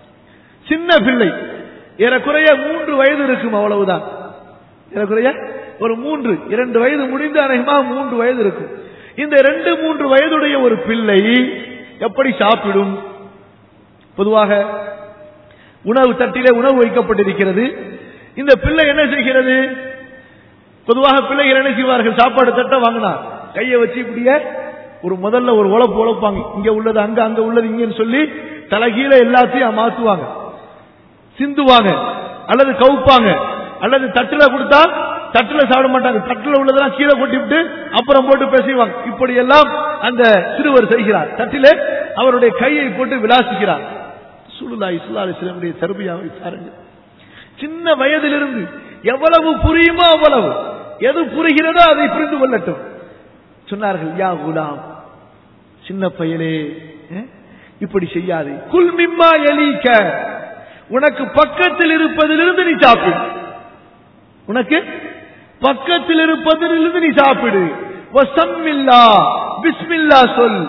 சின்ன பிள்ளை ஏறக்குறைய மூன்று வயது இருக்கும் அவ்வளவுதான் ஏறக்குறைய ஒரு மூன்று இரண்டு வயது முடிந்து அநேகமா மூன்று வயது இருக்கும் இந்த ரெண்டு மூன்று வயதுடைய ஒரு பிள்ளை எப்படி சாப்பிடும் பொதுவாக உணவு தட்டிலே உணவு வைக்கப்பட்டிருக்கிறது இந்த பிள்ளை என்ன செய்கிறது பொதுவாக பிள்ளைகள் என்ன செய்வார்கள் சாப்பாடு தட்ட வாங்கினா கையை வச்சு இப்படியே ஒரு முதல்ல ஒரு உழப்பு உழப்பாங்க இங்க உள்ளது அங்க அங்க உள்ளது இங்கன்னு சொல்லி தலைகீழ எல்லாத்தையும் மாத்துவாங்க சிந்துவாங்க அல்லது கவுப்பாங்க அல்லது தட்டுல கொடுத்தா தட்டுல சாப்பிட மாட்டாங்க தட்டுல உள்ளதெல்லாம் கீழே கொட்டிவிட்டு அப்புறம் போட்டு பேசுவாங்க இப்படி எல்லாம் அந்த சிறுவர் செய்கிறார் தட்டிலே அவருடைய கையை போட்டு விளாசிக்கிறார் சுலுலா இஸ்லா அலிஸ்லமுடைய தர்பியாவை பாருங்க சின்ன வயதிலிருந்து எவ்வளவு புரியுமோ அவ்வளவு எது புரிகிறதோ அதை புரிந்து கொள்ளட்டும் சொன்னார்கள் யா குலாம் சின்ன பயலே அஹ், இப்படி செய்யாது குல் மிம்மா எலீக்க உனக்கு பக்கத்தில் இருப்பதிலிருந்து நீ சாப்பிடு உனக்கு பக்கத்தில் இருப்பதிலிருந்து நீ சாப்பிடு வசம்மில்லா பிஸ்மில்லா சொல்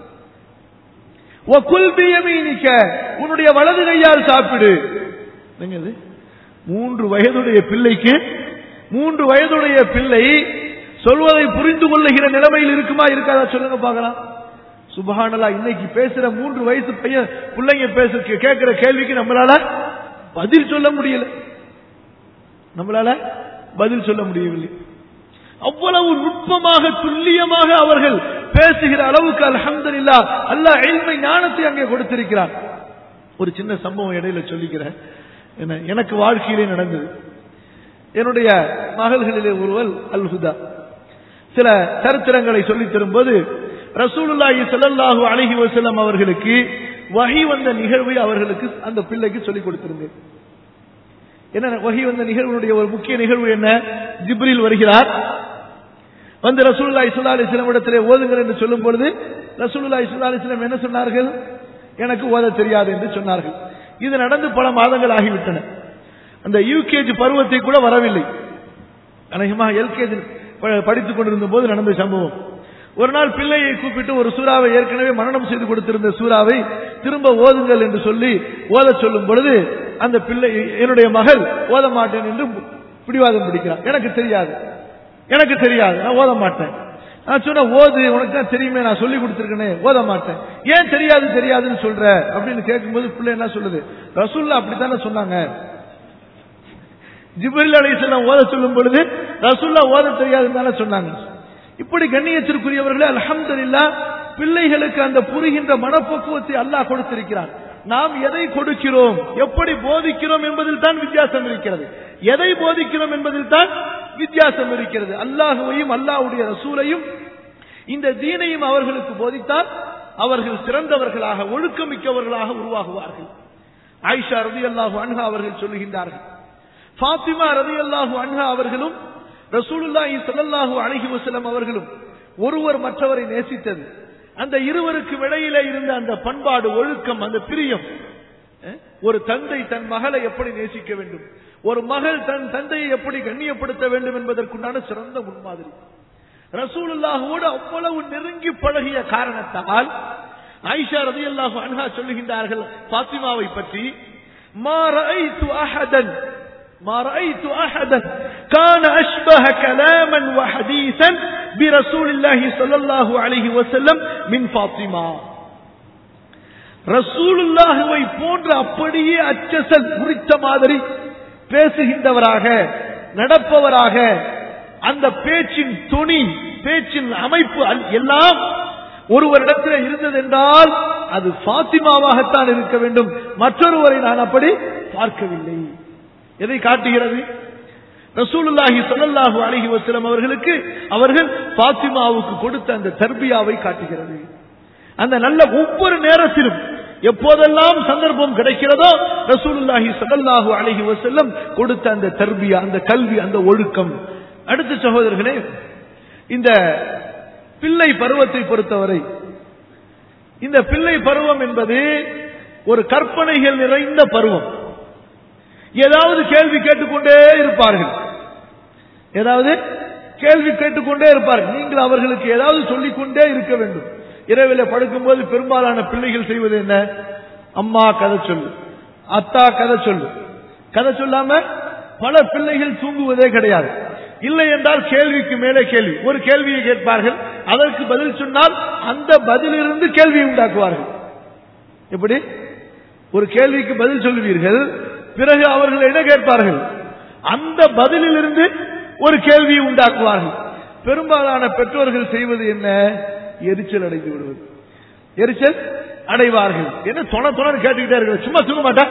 வகுல் பியமீனிக்க உன்னுடைய வலது கையால் சாப்பிடு என்னங்க இது? மூன்று வயதுடைய பிள்ளைக்கு மூன்று வயதுடைய பிள்ளை சொல்வதை புரிந்து கொள்ளுகிற நிலைமையில் இருக்குமா இருக்காதா சொல்லுங்க பார்க்கலாம் சுபஹானல்லா இன்னைக்கு பேசுற மூன்று வயசு பையன் பிள்ளைங்க பேச கேட்கிற கேள்விக்கு நம்மளால பதில் சொல்ல முடியல நம்மளால பதில் சொல்ல முடியவில்லை அவ்வளவு நுட்பமாக துல்லியமாக அவர்கள் பேசுகிற அளவுக்கு அல்ஹம்துலில்லா அல்லாஹ் இல்மை ஞானத்தை அங்கே கொடுத்திருக்கிறார் ஒரு சின்ன சம்பவம் இடையில சொல்லிக்கிறேன் என்ன எனக்கு வாழ்க்கையிலே நடந்தது என்னுடைய மகள்களிலே ஒருவள் அல் ஹுதா சில சரித்திரங்களை சொல்லித் தரும்போது ரசூலுல்லாஹி ஸல்லல்லாஹு அலைஹி வஸல்லம் அவர்களுக்கு வஹி வந்த நிகழ்வை அவர்களுக்கு அந்த பிள்ளைக்கு சொல்லிக் கொடுத்திருந்தேன் என்ன வஹி வந்த நிகழ்வுடைய ஒரு முக்கிய நிகழ்வு என்ன ஜிப்ரில் வருகிறார் வந்து ரசூலுல்லாஹி ஸல்லல்லாஹு அலைஹி வஸல்லம் இடத்திலே ஓதுங்கள் என்று சொல்லும் பொழுது ரசூலுல்லாஹி ஸல்லல்லாஹு அலைஹி வஸல்லம் என்ன சொன்னார்கள் எனக்கு ஓத தெரியாது என்று சொன்னார்கள் இது நடந்து பல மாதங்கள் ஆகிவிட்டன அந்த யூகேஜி பருவத்தை கூட வரவில்லை அநேகமாக எல்கேஜி படித்துக் கொண்டிருந்த போது நடந்த சம்பவம் ஒரு நாள் பிள்ளையை கூப்பிட்டு ஒரு சூறாவை ஏற்கனவே மரணம் செய்து கொடுத்திருந்த சூறாவை திரும்ப ஓதுங்கள் என்று சொல்லி ஓத சொல்லும் பொழுது அந்த பிள்ளை என்னுடைய மகள் ஓத மாட்டேன் என்று பிடிவாதம் பிடிக்கிறார் எனக்கு தெரியாது எனக்கு தெரியாது நான் ஓத மாட்டேன் நான் சொன்ன ஓது உனக்கு தான் தெரியுமே நான் சொல்லி கொடுத்துருக்கேனே ஓத மாட்டேன் ஏன் தெரியாது தெரியாதுன்னு சொல்ற அப்படின்னு கேட்கும்போது பிள்ளை என்ன சொல்லுது ரசூல்லா அப்படித்தானே சொன்னாங்க ஜிப்ரில் அலைஹிஸ்ஸலாம் ஓத சொல்லும் பொழுது ரசூல்லா ஓத தெரியாதுன்னு தானே சொன்னாங்க இப்படி கண்ணியத்திற்குரியவர்களே அல்ஹம்துலில்லாஹ் பிள்ளைகளுக்கு அந்த புரிகின்ற மனப்பக்குவத்தை அல்லாஹ் கொடுத்திருக்கிறார் நாம் எதை கொடுக்கிறோம் எப்படி போதிக்கிறோம் என்பதில் தான் வித்தியாசம் இருக்கிறது எதை போதிக்கிறோம் என்பதில் தான் வித்தியாசம் இருக்கிறது அல்லாஹுவையும் அல்லாஹ்வுடைய ரசூலையும் இந்த தீனையும் அவர்களுக்கு போதித்தால் அவர்கள் சிறந்தவர்களாக ஒழுக்கமிக்கவர்களாக உருவாகுவார்கள் ஆயிஷா ரதியல்லாஹு அன்ஹா அவர்கள் சொல்லுகின்றார்கள் ஃபாத்திமா ரதியல்லாஹு அன்ஹா அவர்களும் ரசூலுல்லாஹி ஸல்லல்லாஹு அலைஹி வஸல்லம் அவர்களும் ஒருவர் மற்றவரை நேசித்தது அந்த இருவருக்கு இடையிலே இருந்த அந்த பண்பாடு ஒழுக்கம் அந்த பிரியம் அஹ், ஒரு தந்தை தன் மகளை எப்படி நேசிக்க வேண்டும் ஒரு மகள் தன் தந்தையை எப்படி கண்ணியப்படுத்த வேண்டும் என்பதற்குண்டான சிறந்த முன்மாதிரி ரசூலுல்லாஹோடு அவ்வளவு நெருங்கி பழகிய காரணத்தால் ஆயிஷா ரதியல்லாஹு அன்ஹா சொல்லுகின்றார்கள் பாத்திமாவை பற்றி ما رأيت أحدا ما رأيت أحدا كان أشبه كلاما وحديثا برسول الله صلى الله عليه وسلم من فاطمة ரசூலுல்லாஹுவை போன்ற அப்படியே அச்சசல் குறித்த மாதிரி பேசுகின்றவராக நடப்பவராக அந்த பேச்சின் துணி பேச்சின் அமைப்பு அல்- எல்லாம் ஒருவரிடத்தில் இருந்தது என்றால் அது ஃபாத்திமாவாகத்தான் இருக்க வேண்டும் மற்றொருவரை நான் அப்படி பார்க்கவில்லை எதை காட்டுகிறது ரசூலுல்லாஹி ஸல்லல்லாஹு அலைஹி வஸல்லம் அவர்களுக்கு அவர்கள் ஃபாத்திமாவுக்கு கொடுத்த அந்த தர்பியாவை காட்டுகிறது அந்த நல்ல ஒவ்வொரு நேரத்திலும் எப்போதெல்லாம் சந்தர்ப்பம் கிடைக்கிறதோ ரசூலுல்லாஹி ஸல்லல்லாஹு அலைஹி வஸல்லம் கொடுத்த அந்த தர்பியா அந்த கல்வி அந்த ஒழுக்கம் அடுத்த சகோதரர்களே இந்த பிள்ளை பருவத்தை பொறுத்தவரை இந்த பிள்ளை பருவம் என்பது ஒரு கற்பனைகள் நிறைந்த பருவம் ஏதாவது கேள்வி கேட்டுக்கொண்டே இருப்பார்கள் ஏதாவது கேள்வி கேட்டுக்கொண்டே இருப்பார்கள் நீங்கள் அவர்களுக்கு ஏதாவது சொல்லிக்கொண்டே இருக்க வேண்டும் இரவில் படுக்கும்போது பெரும்பாலான பிள்ளைகள் செய்வது என்ன அம்மா கதை சொல்லு அத்தா கதை சொல்லு கதை சொல்லாம பல பிள்ளைகள் தூங்குவதே கிடையாது இல்லை என்றால் கேள்விக்கு மேலே கேள்வி ஒரு கேள்வியை கேட்பார்கள் அதற்கு பதில் சொன்னால் அந்த பதிலிருந்து கேள்வி உண்டாக்குவார்கள் எப்படி ஒரு கேள்விக்கு பதில் சொல்லுவீர்கள் பிறகு அவர்கள் என்ன கேட்பார்கள் அந்த பதிலிலிருந்து ஒரு கேள்வியை உண்டாக்குவார்கள் பெரும்பாலான பெற்றோர்கள் செய்வது என்ன எரிச்சல் அடைந்து விடுவது எரிச்சல் அடைவார்கள் என்ன தொண தொண கேட்டுக்கிட்டே இருக்க சும்மா தூங்க மாட்டா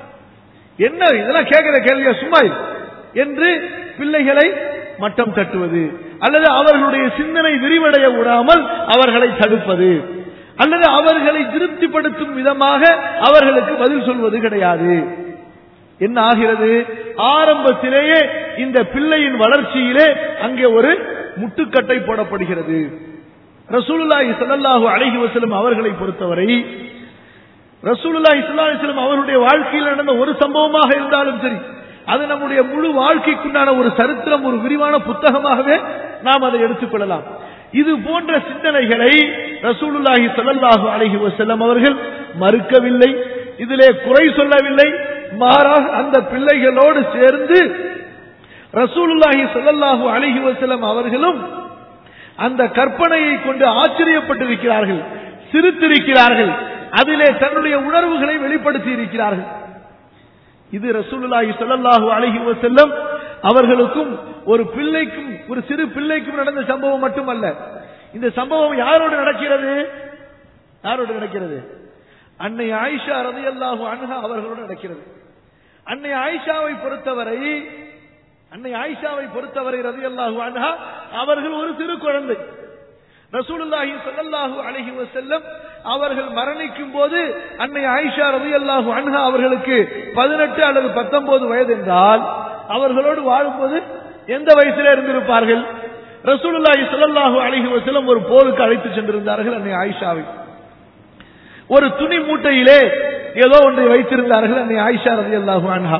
என்ன இதெல்லாம் கேட்கிற கேள்வியா சும்மா இரு. என்று பிள்ளைகளை மட்டம் தட்டுவது அல்லது அவர்களுடைய சிந்தனை விரிவடைய விடாமல் அவர்களை தடுப்பது அல்லது அவர்களை திருப்திப்படுத்தும் விதமாக அவர்களுக்கு பதில் சொல்வது கிடையாது என்ன ஆகிறது ஆரம்பத்திலேயே இந்த பிள்ளையின் வளர்ச்சியிலே அங்கே ஒரு முட்டுக்கட்டை போடப்படுகிறது ரசூலுல்லாஹி ஸல்லல்லாஹு அலைஹி வஸல்லம் அவர்களை பொறுத்தவரை ரசூலுல்லாஹி ஸல்லல்லாஹு அலைஹி வஸல்லம் அவருடைய வாழ்க்கையில் நடந்த ஒரு சம்பவமாக இருந்தாலும் சரி அது நம்முடைய முழு வாழ்க்கைக்குண்டான ஒரு சரித்திரம் ஒரு விரிவான புத்தகமாகவே நாம் அதை எடுத்துக்கொள்ளலாம் இது போன்ற சிந்தனைகளை ரசூலுல்லாஹி ஸல்லல்லாஹு அலைஹி வஸல்லம் அவர்கள் மறுக்கவில்லை இதிலே குறை சொல்லவில்லை மாறாக அந்த பிள்ளைகளோடு சேர்ந்து ரசூலுல்லாஹி ஸல்லல்லாஹு அலைஹி வஸல்லம் அவர்களும் அந்த கற்பனையை கொண்டு ஆச்சரியப்பட்டிருக்கிறார்கள் சிரித்திருக்கிறார்கள் அதிலே தன்னுடைய உணர்வுகளை வெளிப்படுத்தி இருக்கிறார்கள் இது ரசூலுல்லாஹி ஸல்லல்லாஹு அலைஹி வஸல்லம் அவர்களுக்கும் ஒரு பிள்ளைக்கும் ஒரு சிறு பிள்ளைக்கும் நடந்த சம்பவம் மட்டுமல்ல இந்த சம்பவம் யாரோடு நடக்கிறது யாரோடு நடக்கிறது அன்னை ஆயிஷா ரலியல்லாஹு அன்ஹா அவர்களோடு நடக்கிறது அன்னை ஆயிஷாவை பொறுத்தவரை அன்னை ஆயிஷாவை பொறுத்தவரை ரலியல்லாஹு அன்ஹா அவர்கள் ஒரு சிறு குழந்தை ரசூலுல்லாஹி ஸல்லல்லாஹு அலைஹி வஸல்லம் அவர்கள் மரணிக்கும் போது அன்னை ஆயிஷா ரலியல்லாஹு அன்ஹா அவர்களுக்கு 18 அல்லது 19 வயது என்றால் அவர்களோடு வாழும்போது எந்த வயசிலே இருந்திருப்பார்கள் ரசூலுல்லாஹி ஸல்லல்லாஹு அலைஹி வஸல்லம் ஒரு போருக்கு அழைத்து சென்றிருந்தார்கள் அன்னை ஆயிஷாவை ஒரு துணி மூட்டையிலே ஏதோ ஒன்றை வைத்திருந்தார்கள் அன்னை ஆயிஷா ரலியல்லாஹு அன்ஹா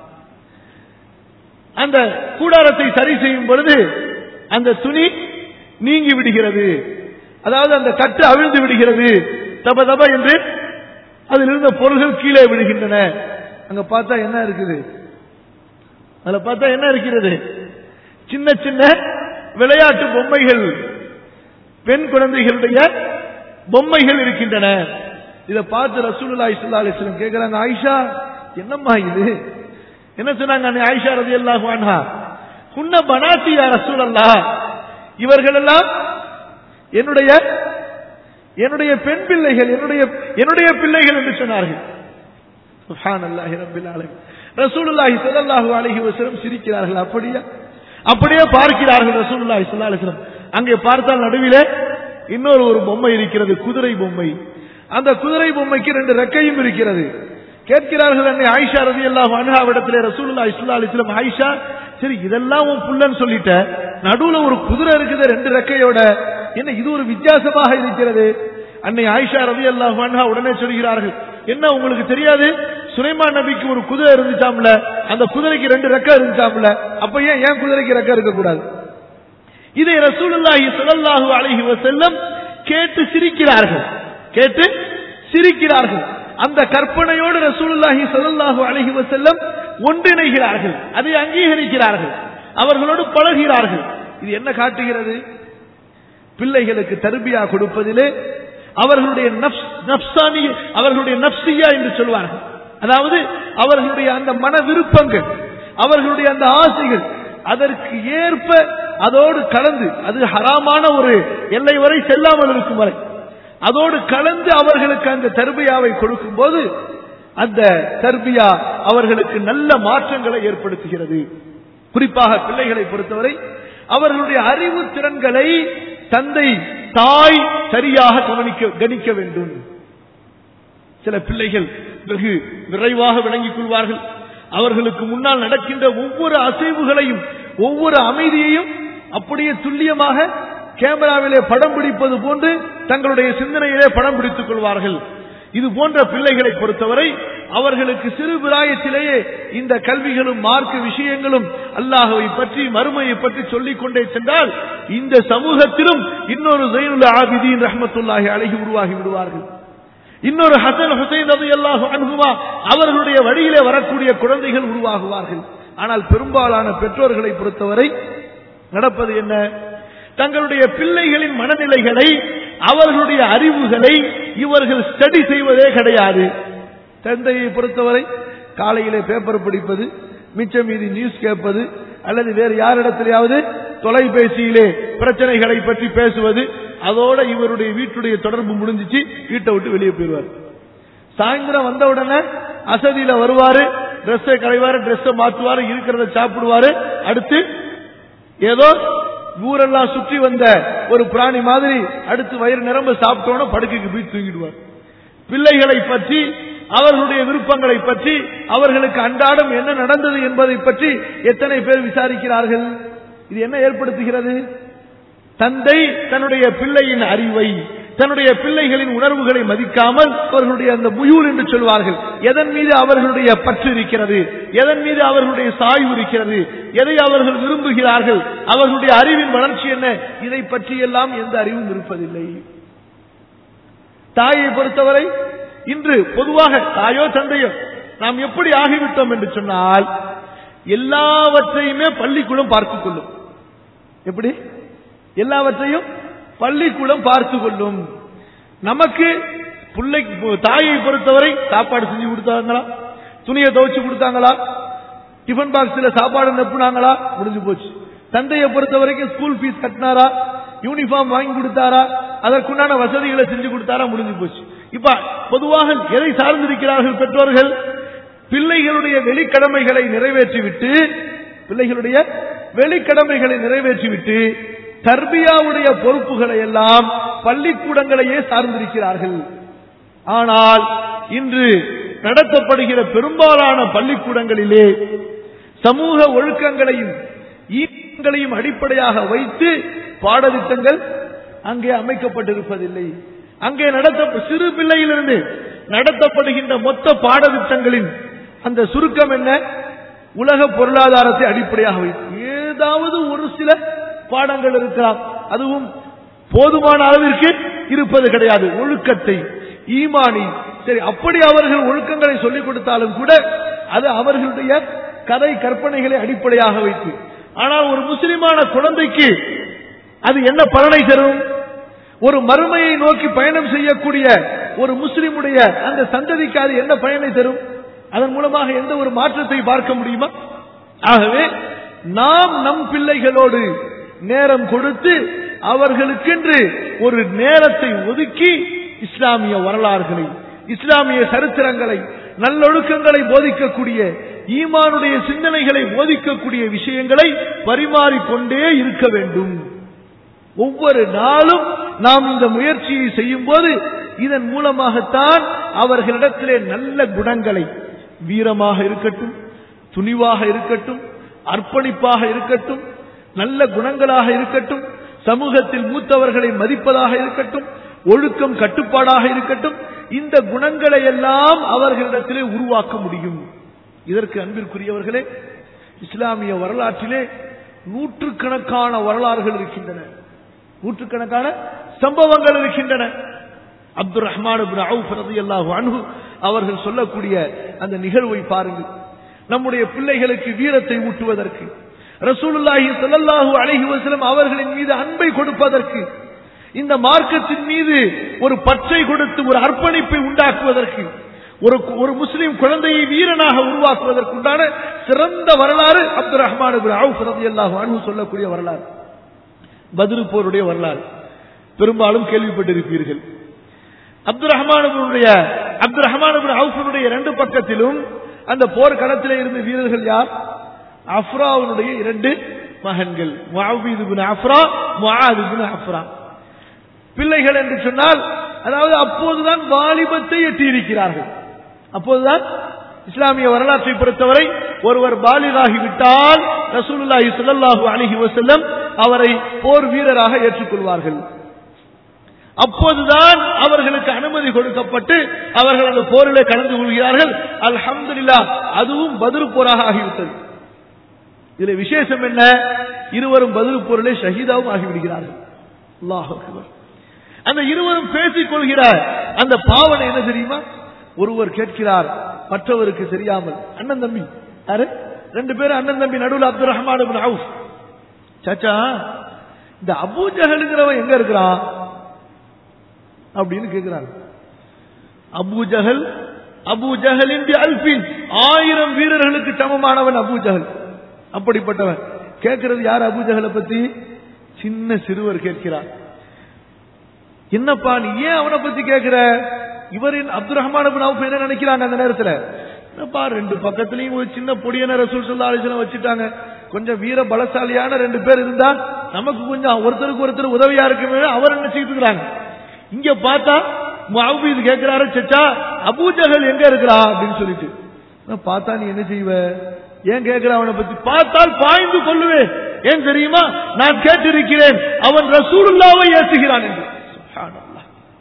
அந்த கூடாரத்தை சரி செய்யும் பொழுது அந்த துணி நீங்கி விடுகிறது அதாவது அந்த கட்டு அவிழ்ந்து விடுகிறது தப தப என்று அதில் இருந்த பொருள்கள் கீழே விடுகின்றன அங்க பார்த்தா என்ன இருக்குது அதுல பார்த்தா என்ன இருக்கிறது சின்ன சின்ன விளையாட்டு பொம்மைகள் பெண் குழந்தைகளுடைய பொம்மைகள் இருக்கின்றன இதை பார்த்து ரசூலுல்லாஹி ஸல்லல்லாஹு அலைஹி வஸல்லம் கேக்குறாங்க ஆயிஷா என்னம்மா இது என்ன சொன்னாங்க அன்னை ஆயிஷா ரலியல்லாஹு அன்ஹா குன்ன பனாத்தி யா ரசூலல்லாஹ் இவர்கள் எல்லாம் என்னுடைய என்னுடைய பெண் பிள்ளைகள் என்னுடைய என்னுடைய பிள்ளைகள் என்று சொன்னார்கள் சுப்ஹானல்லாஹி ரப்பில் ஆலமீன் ரசூலுல்லாஹி ஸல்லல்லாஹு அலைஹி வஸல்லம் சிரிக்கிறார்கள் அப்படியே அப்படியே பார்க்கிறார்கள் ரசூலுல்லாஹி ஸல்லல்லாஹு அலைஹி வஸல்லம் அங்கே பார்த்தால் நடுவிலே இன்னொரு ஒரு பொம்மை இருக்கிறது குதிரை பொம்மை அந்த குதிரை பொம்மைக்கு ரெண்டு ரெக்கையும் இருக்கிறது கேட்கிறார்கள் அன்னை ஆயிஷா ரலியல்லாஹு அன்ஹாவிடத்திலே ரசூலுல்லாஹி ஸல்லல்லாஹு அலைஹி வஸல்லம் ஆயிஷா சரி இதெல்லாம் உன் புள்ளன்னு சொல்லிட்ட நடுவுல ஒரு குதிரை இருக்குது ரெண்டு ரெக்கையோட என்ன இது ஒரு வித்தியாசமாக இருக்கிறது அன்னை ஆயிஷா ரலியல்லாஹு அன்ஹா உடனே சொல்கிறார்கள் என்ன உங்களுக்கு தெரியாது சுலைமான் நபிக்கு ஒரு குதிரை இருந்துச்சாம்ல அந்த குதிரைக்கு ரெண்டு ரெக்கை இருந்துச்சாம்ல அப்ப ஏன் ஏன் குதிரைக்கு ரெக்கை இருக்க கூடாது இதை ரசூலுல்லாஹி ஸல்லல்லாஹு அலைஹி வஸல்லம் கேட்டு சிரிக்கிறார்கள் கேட்டு சிரிக்கிறார்கள் அந்த கற்பனையோடு ரசூலுல்லாஹி ஸல்லல்லாஹு அலைஹி வஸல்லம் ஒன்றிணைகிறார்கள் அதை அங்கீகரிக்கிறார்கள் அவர்களோடு பழகிறார்கள் இது என்ன காட்டுகிறது பிள்ளைகளுக்கு தர்பியா கொடுப்பதிலே அவர்களுடைய நப்ஸ் நப்சானி அவர்களுடைய நப்சியா என்று சொல்வார்கள் அதாவது அவர்களுடைய அந்த மன விருப்பங்கள் அவர்களுடைய அந்த ஆசைகள் அதற்கு ஏற்ப அதோடு கலந்து அது ஹராமான ஒரு எல்லை வரை செல்லாமல் இருக்கும் வரை அதோடு கலந்து அவர்களுக்கு அந்த தர்பியாவை கொடுக்கும் போது அந்த தர்பியா அவர்களுக்கு நல்ல மாற்றங்களை ஏற்படுத்துகிறது குறிப்பாக பிள்ளைகளை பொறுத்தவரை அவர்களுடைய அறிவு திறன்களை தந்தை தாய் சரியாக கவனிக்க கணிக்க வேண்டும் சில பிள்ளைகள் வெகு விரைவாக விளங்கிக் கொள்வார்கள் அவர்களுக்கு முன்னால் நடக்கின்ற ஒவ்வொரு அசைவுகளையும் ஒவ்வொரு அமைதியையும் அப்படியே துல்லியமாக கேமராவிலே படம் பிடிப்பது போன்று தங்களுடைய சிந்தனையிலே படம் பிடித்துக் கொள்வார்கள் இது போன்ற பிள்ளைகளை பொறுத்தவரை அவர்களுக்கு சிறு பிராயத்திலேயே இந்த கல்விகளும் மார்க்க விஷயங்களும் அல்லாஹவை பற்றி மறுமையை பற்றி சொல்லிக் கொண்டே சென்றால் இந்த சமூகத்திலும் இன்னொரு ஜெயினுல் ஆபிதீன் ரஹமத்துல்லாஹி அழகி உருவாகி விடுவார்கள் இன்னொரு ஹசன் ஹுசைன் ரவி அல்லாஹு அனுகுமா அவர்களுடைய வழியிலே வரக்கூடிய குழந்தைகள் உருவாகுவார்கள் ஆனால் பெரும்பாலான பெற்றோர்களை பொறுத்தவரை நடப்பது என்ன தங்களுடைய பிள்ளைகளின் மனநிலைகளை அவர்களுடைய அறிவுகளை இவர்கள் ஸ்டடி செய்வதே கிடையாது தந்தையை பொறுத்தவரை காலையிலே பேப்பர் படிப்பது மிச்ச மீதி நியூஸ் கேட்பது அல்லது வேறு யாரிடத்திலேயாவது தொலைபேசியிலே பிரச்சனைகளை பற்றி பேசுவது அதோட இவருடைய வீட்டுடைய தொடர்பு முடிஞ்சிச்சு வீட்டை விட்டு வெளியே போயிடுவார் சாயந்தரம் வந்த உடனே அசதியில வருவாரு ட்ரெஸ்ஸை களைவாரு ட்ரெஸ்ஸை மாத்துவாரு இருக்கிறத சாப்பிடுவாரு அடுத்து ஏதோ ஊரெல்லாம் சுற்றி வந்த ஒரு பிராணி மாதிரி அடுத்து வயிறு நிரம்ப சாப்பிட்டோன்னு படுக்கைக்கு போய் தூங்கிடுவார் பிள்ளைகளை பற்றி அவர்களுடைய விருப்பங்களை பற்றி அவர்களுக்கு அன்றாடம் என்ன நடந்தது என்பதை பற்றி எத்தனை பேர் விசாரிக்கிறார்கள் இது என்ன ஏற்படுத்துகிறது தந்தை தன்னுடைய பிள்ளையின் அறிவை தன்னுடைய பிள்ளைகளின் உணர்வுகளை மதிக்காமல் அவர்களுடைய அந்த முயூல் என்று சொல்வார்கள் எதன் மீது அவர்களுடைய பற்று இருக்கிறது எதன் மீது அவர்களுடைய சாய்வு இருக்கிறது எதை அவர்கள் விரும்புகிறார்கள் அவர்களுடைய அறிவின் வளர்ச்சி என்ன இதை பற்றியெல்லாம் எந்த அறிவும் இருப்பதில்லை தாயை பொறுத்தவரை இன்று பொதுவாக தாயோ தந்தையோ நாம் எப்படி ஆகிவிட்டோம் என்று சொன்னால் எல்லாவற்றையுமே பள்ளிக்கூடம் பார்த்துக் கொள்ளும் எப்படி எல்லாவற்றையும் பள்ளிக்கூடம் பார்த்து கொள்ளும் நமக்கு பிள்ளை தாயை பொறுத்தவரை சாப்பாடு செஞ்சு கொடுத்தாங்களா துணியை துவைச்சு கொடுத்தாங்களா டிஃபன் பாக்ஸ்ல சாப்பாடு நப்புனாங்களா முடிஞ்சு போச்சு தந்தையை பொறுத்த வரைக்கும் ஸ்கூல் ஃபீஸ் கட்டினாரா யூனிஃபார்ம் வாங்கி கொடுத்தாரா அதற்குண்டான வசதிகளை செஞ்சு கொடுத்தாரா முடிஞ்சு போச்சு இப்ப பொதுவாக எதை சார்ந்திருக்கிறார்கள் பெற்றோர்கள் பிள்ளைகளுடைய வெளிக்கடமைகளை நிறைவேற்றிவிட்டு பிள்ளைகளுடைய வெளிக்கடமைகளை நிறைவேற்றிவிட்டு தர்பியாவுடைய பொறுப்புகளை எல்லாம் பள்ளிக்கூடங்களையே சார்ந்திருக்கிறார்கள் ஆனால் இன்று நடத்தப்படுகிற பெரும்பாலான பள்ளிக்கூடங்களிலே சமூக ஒழுக்கங்களையும் ஈக்கங்களையும் அடிப்படையாக வைத்து பாடத்திட்டங்கள் அங்கே அமைக்கப்பட்டிருப்பதில்லை அங்கே நடத்த சிறு பிள்ளையிலிருந்து நடத்தப்படுகின்ற மொத்த பாடத்திட்டங்களின் அந்த சுருக்கம் என்ன உலக பொருளாதாரத்தை அடிப்படையாக வைத்து ஏதாவது ஒரு சில பாடங்கள் இருக்கலாம் அதுவும் போதுமான அளவிற்கு இருப்பது கிடையாது ஒழுக்கத்தை ஈமானி சரி அப்படி அவர்கள் ஒழுக்கங்களை சொல்லிக் கொடுத்தாலும் கூட அது அவர்களுடைய கதை கற்பனைகளை அடிப்படையாக வைத்து ஆனால் ஒரு முஸ்லிமான குழந்தைக்கு அது என்ன பலனை தரும் ஒரு மறுமையை நோக்கி பயணம் செய்யக்கூடிய ஒரு முஸ்லிமுடைய அந்த சந்ததிக்கு அது என்ன பயனை தரும் அதன் மூலமாக எந்த ஒரு மாற்றத்தை பார்க்க முடியுமா ஆகவே நாம் நம் பிள்ளைகளோடு நேரம் கொடுத்து அவர்களுக்கென்று ஒரு நேரத்தை ஒதுக்கி இஸ்லாமிய வரலாறுகளை இஸ்லாமிய சரித்திரங்களை நல்லொழுக்கங்களை போதிக்கக்கூடிய ஈமானுடைய சிந்தனைகளை போதிக்கக்கூடிய விஷயங்களை பரிமாறிக்கொண்டே இருக்க வேண்டும் ஒவ்வொரு நாளும் நாம் இந்த முயற்சியை செய்யும் போது இதன் மூலமாகத்தான் அவர்களிடத்திலே நல்ல குணங்களை வீரமாக இருக்கட்டும் துணிவாக இருக்கட்டும் அர்ப்பணிப்பாக இருக்கட்டும் நல்ல குணங்களாக இருக்கட்டும் சமூகத்தில் மூத்தவர்களை மதிப்பதாக இருக்கட்டும் ஒழுக்கம் கட்டுப்பாடாக இருக்கட்டும் இந்த குணங்களை எல்லாம் அவர்களிடத்திலே உருவாக்க முடியும் இதற்கு அன்பிற்குரியவர்களே இஸ்லாமிய வரலாற்றிலே நூற்றுக்கணக்கான வரலாறுகள் இருக்கின்றன நூற்றுக்கணக்கான சம்பவங்கள் இருக்கின்றன அப்துல் ரஹ்மான் ரதியல்லாஹு அன்ஹு அவர்கள் சொல்லக்கூடிய அந்த நிகழ்வை பாருங்கள் நம்முடைய பிள்ளைகளுக்கு வீரத்தை ஊட்டுவதற்கு ரசூலுல்லாஹி ஸல்லல்லாஹு அலைஹி வஸல்லம் அவர்களின் மீது அன்பை கொடுப்பதற்கு இந்த மார்க்கத்தின் மீது ஒரு பற்றை கொடுத்து ஒரு அர்ப்பணிப்பை உண்டாக்குவதற்கு ஒரு ஒரு முஸ்லிம் குழந்தையை வீரனாக உருவாக்குவதற்கு உண்டான சிறந்த வரலாறு அப்துல் ரஹ்மான் ரதியல்லாஹு அன்ஹு சொல்லக்கூடிய வரலாறு பதில் போருடைய வரலாறு பெரும்பாலும் கேள்விப்பட்டிருப்பீர்கள் அப்துல் ரஹ்மானுடைய அப்துல் ரஹ்மான் அவுஃபனுடைய இரண்டு பக்கத்திலும் அந்த போர் களத்திலே இருந்த வீரர்கள் யார் அஃப்ராவுடைய இரண்டு மகன்கள் அஃப்ரா அஃப்ரா பிள்ளைகள் என்று சொன்னால் அதாவது அப்போதுதான் வாலிபத்தை எட்டியிருக்கிறார்கள் அப்போதுதான் இஸ்லாமிய வரலாற்றை பொறுத்தவரை ஒருவர் பாலிகாகிவிட்டால் ரசூலுல்லாஹி ஸல்லல்லாஹு அலைஹி வஸல்லம் அவரை போர் வீரராக ஏற்றுக்கொள்வார்கள் அப்போதுதான் அவர்களுக்கு அனுமதி கொடுக்கப்பட்டு அவர்கள் அந்த போரிலே கலந்து கொள்கிறார்கள் அல்ஹம்துலில்லா அதுவும் பதில் போராக ஆகிவிட்டது இதுல விசேஷம் என்ன இருவரும் பதில் போரிலே ஷஹீதாவும் ஆகிவிடுகிறார்கள் அல்லாஹ் அக்பர் அந்த இருவரும் பேசிக் கொள்கிற அந்த பாவனை என்ன தெரியுமா ஒருவர் கேட்கிறார் மற்றவருக்கு தெரியாமல் அண்ணன் தம்பி யாரு ரெண்டு பேரும் அண்ணன் தம்பி நடுவில் அப்துல் ரஹ்மான் அவுஸ் சாச்சா இந்த அபூ ஜஹலுங்கிறவன் எங்க இருக்கிறான் அப்படின்னு கேட்கிறாங்க அபூ ஜஹல் அபூ ஜஹலின் அல்பின் ஆயிரம் வீரர்களுக்கு சமமானவன் அபூ ஜஹல் அப்படிப்பட்டவன் கேட்கிறது யார் அபூ ஜஹலை பத்தி சின்ன சிறுவர் கேட்கிறார் என்னப்பா நீ ஏன் அவனை பத்தி கேட்கிற இவரின் அப்துல் ரஹ்மான் என்ன நினைக்கிறாங்க அந்த நேரத்துல என்னப்பா ரெண்டு பக்கத்துலயும் ஒரு சின்ன பொடியான ரசூல் சொல்லா அலிசலம் வச்சுட்டாங்க கொஞ்சம் வீர பலசாலியான ரெண்டு பேர் இருந்தா நமக்கு கொஞ்சம் ஒருத்தருக்கு ஒருத்தர் உதவியா இருக்குமே அவர் நினைச்சுக்கிட்டு இருக்கிறாங்க இங்க பார்த்தா முஹபீது கேட்கிறாரு சச்சா அபூஜகல் எங்க இருக்கிறா அப்படின்னு சொல்லிட்டு நான் பார்த்தா நீ என்ன செய்வ ஏன் கேட்கிற அவனை பத்தி பார்த்தால் பாய்ந்து கொள்ளுவேன் ஏன் தெரியுமா நான் கேட்டிருக்கிறேன் அவன் ரசூலுல்லாவை ஏற்றுகிறான் என்று சுப்ஹானல்லாஹ்.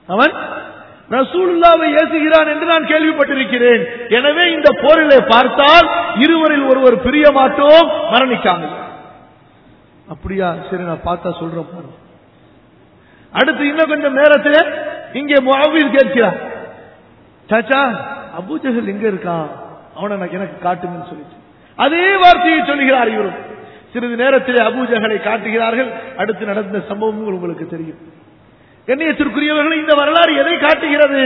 அவன் ரசூலுல்லாவை ஏசுகிறான் என்று நான் கேள்விப்பட்டிருக்கிறேன் எனவே இந்த போரிலே பார்த்தால் இருவரில் ஒருவர் பிரிய மாட்டோம் மரணிக்காமல் அப்படியா சரி நான் பார்த்தா சொல்றேன் பாரு. அடுத்து இன்னும் கொஞ்சம் நேரத்தில் இங்கே முஅவ்வித் கேட்கிறான் சாச்சா அபூஜஹல் எங்க இருக்கான் அவனை எனக்கு- எனக்கு காட்டுங்கன்னு சொல்லிட்டு அதே வார்த்தையை சொல்லுகிறார் இவரும் சிறிது நேரத்திலே அபூஜஹலை காட்டுகிறார்கள் அடுத்து நடந்த சம்பவம் உங்களுக்கு தெரியும் கண்ணியத்திற்குரியவர்கள் இந்த வரலாறு எதை காட்டுகிறது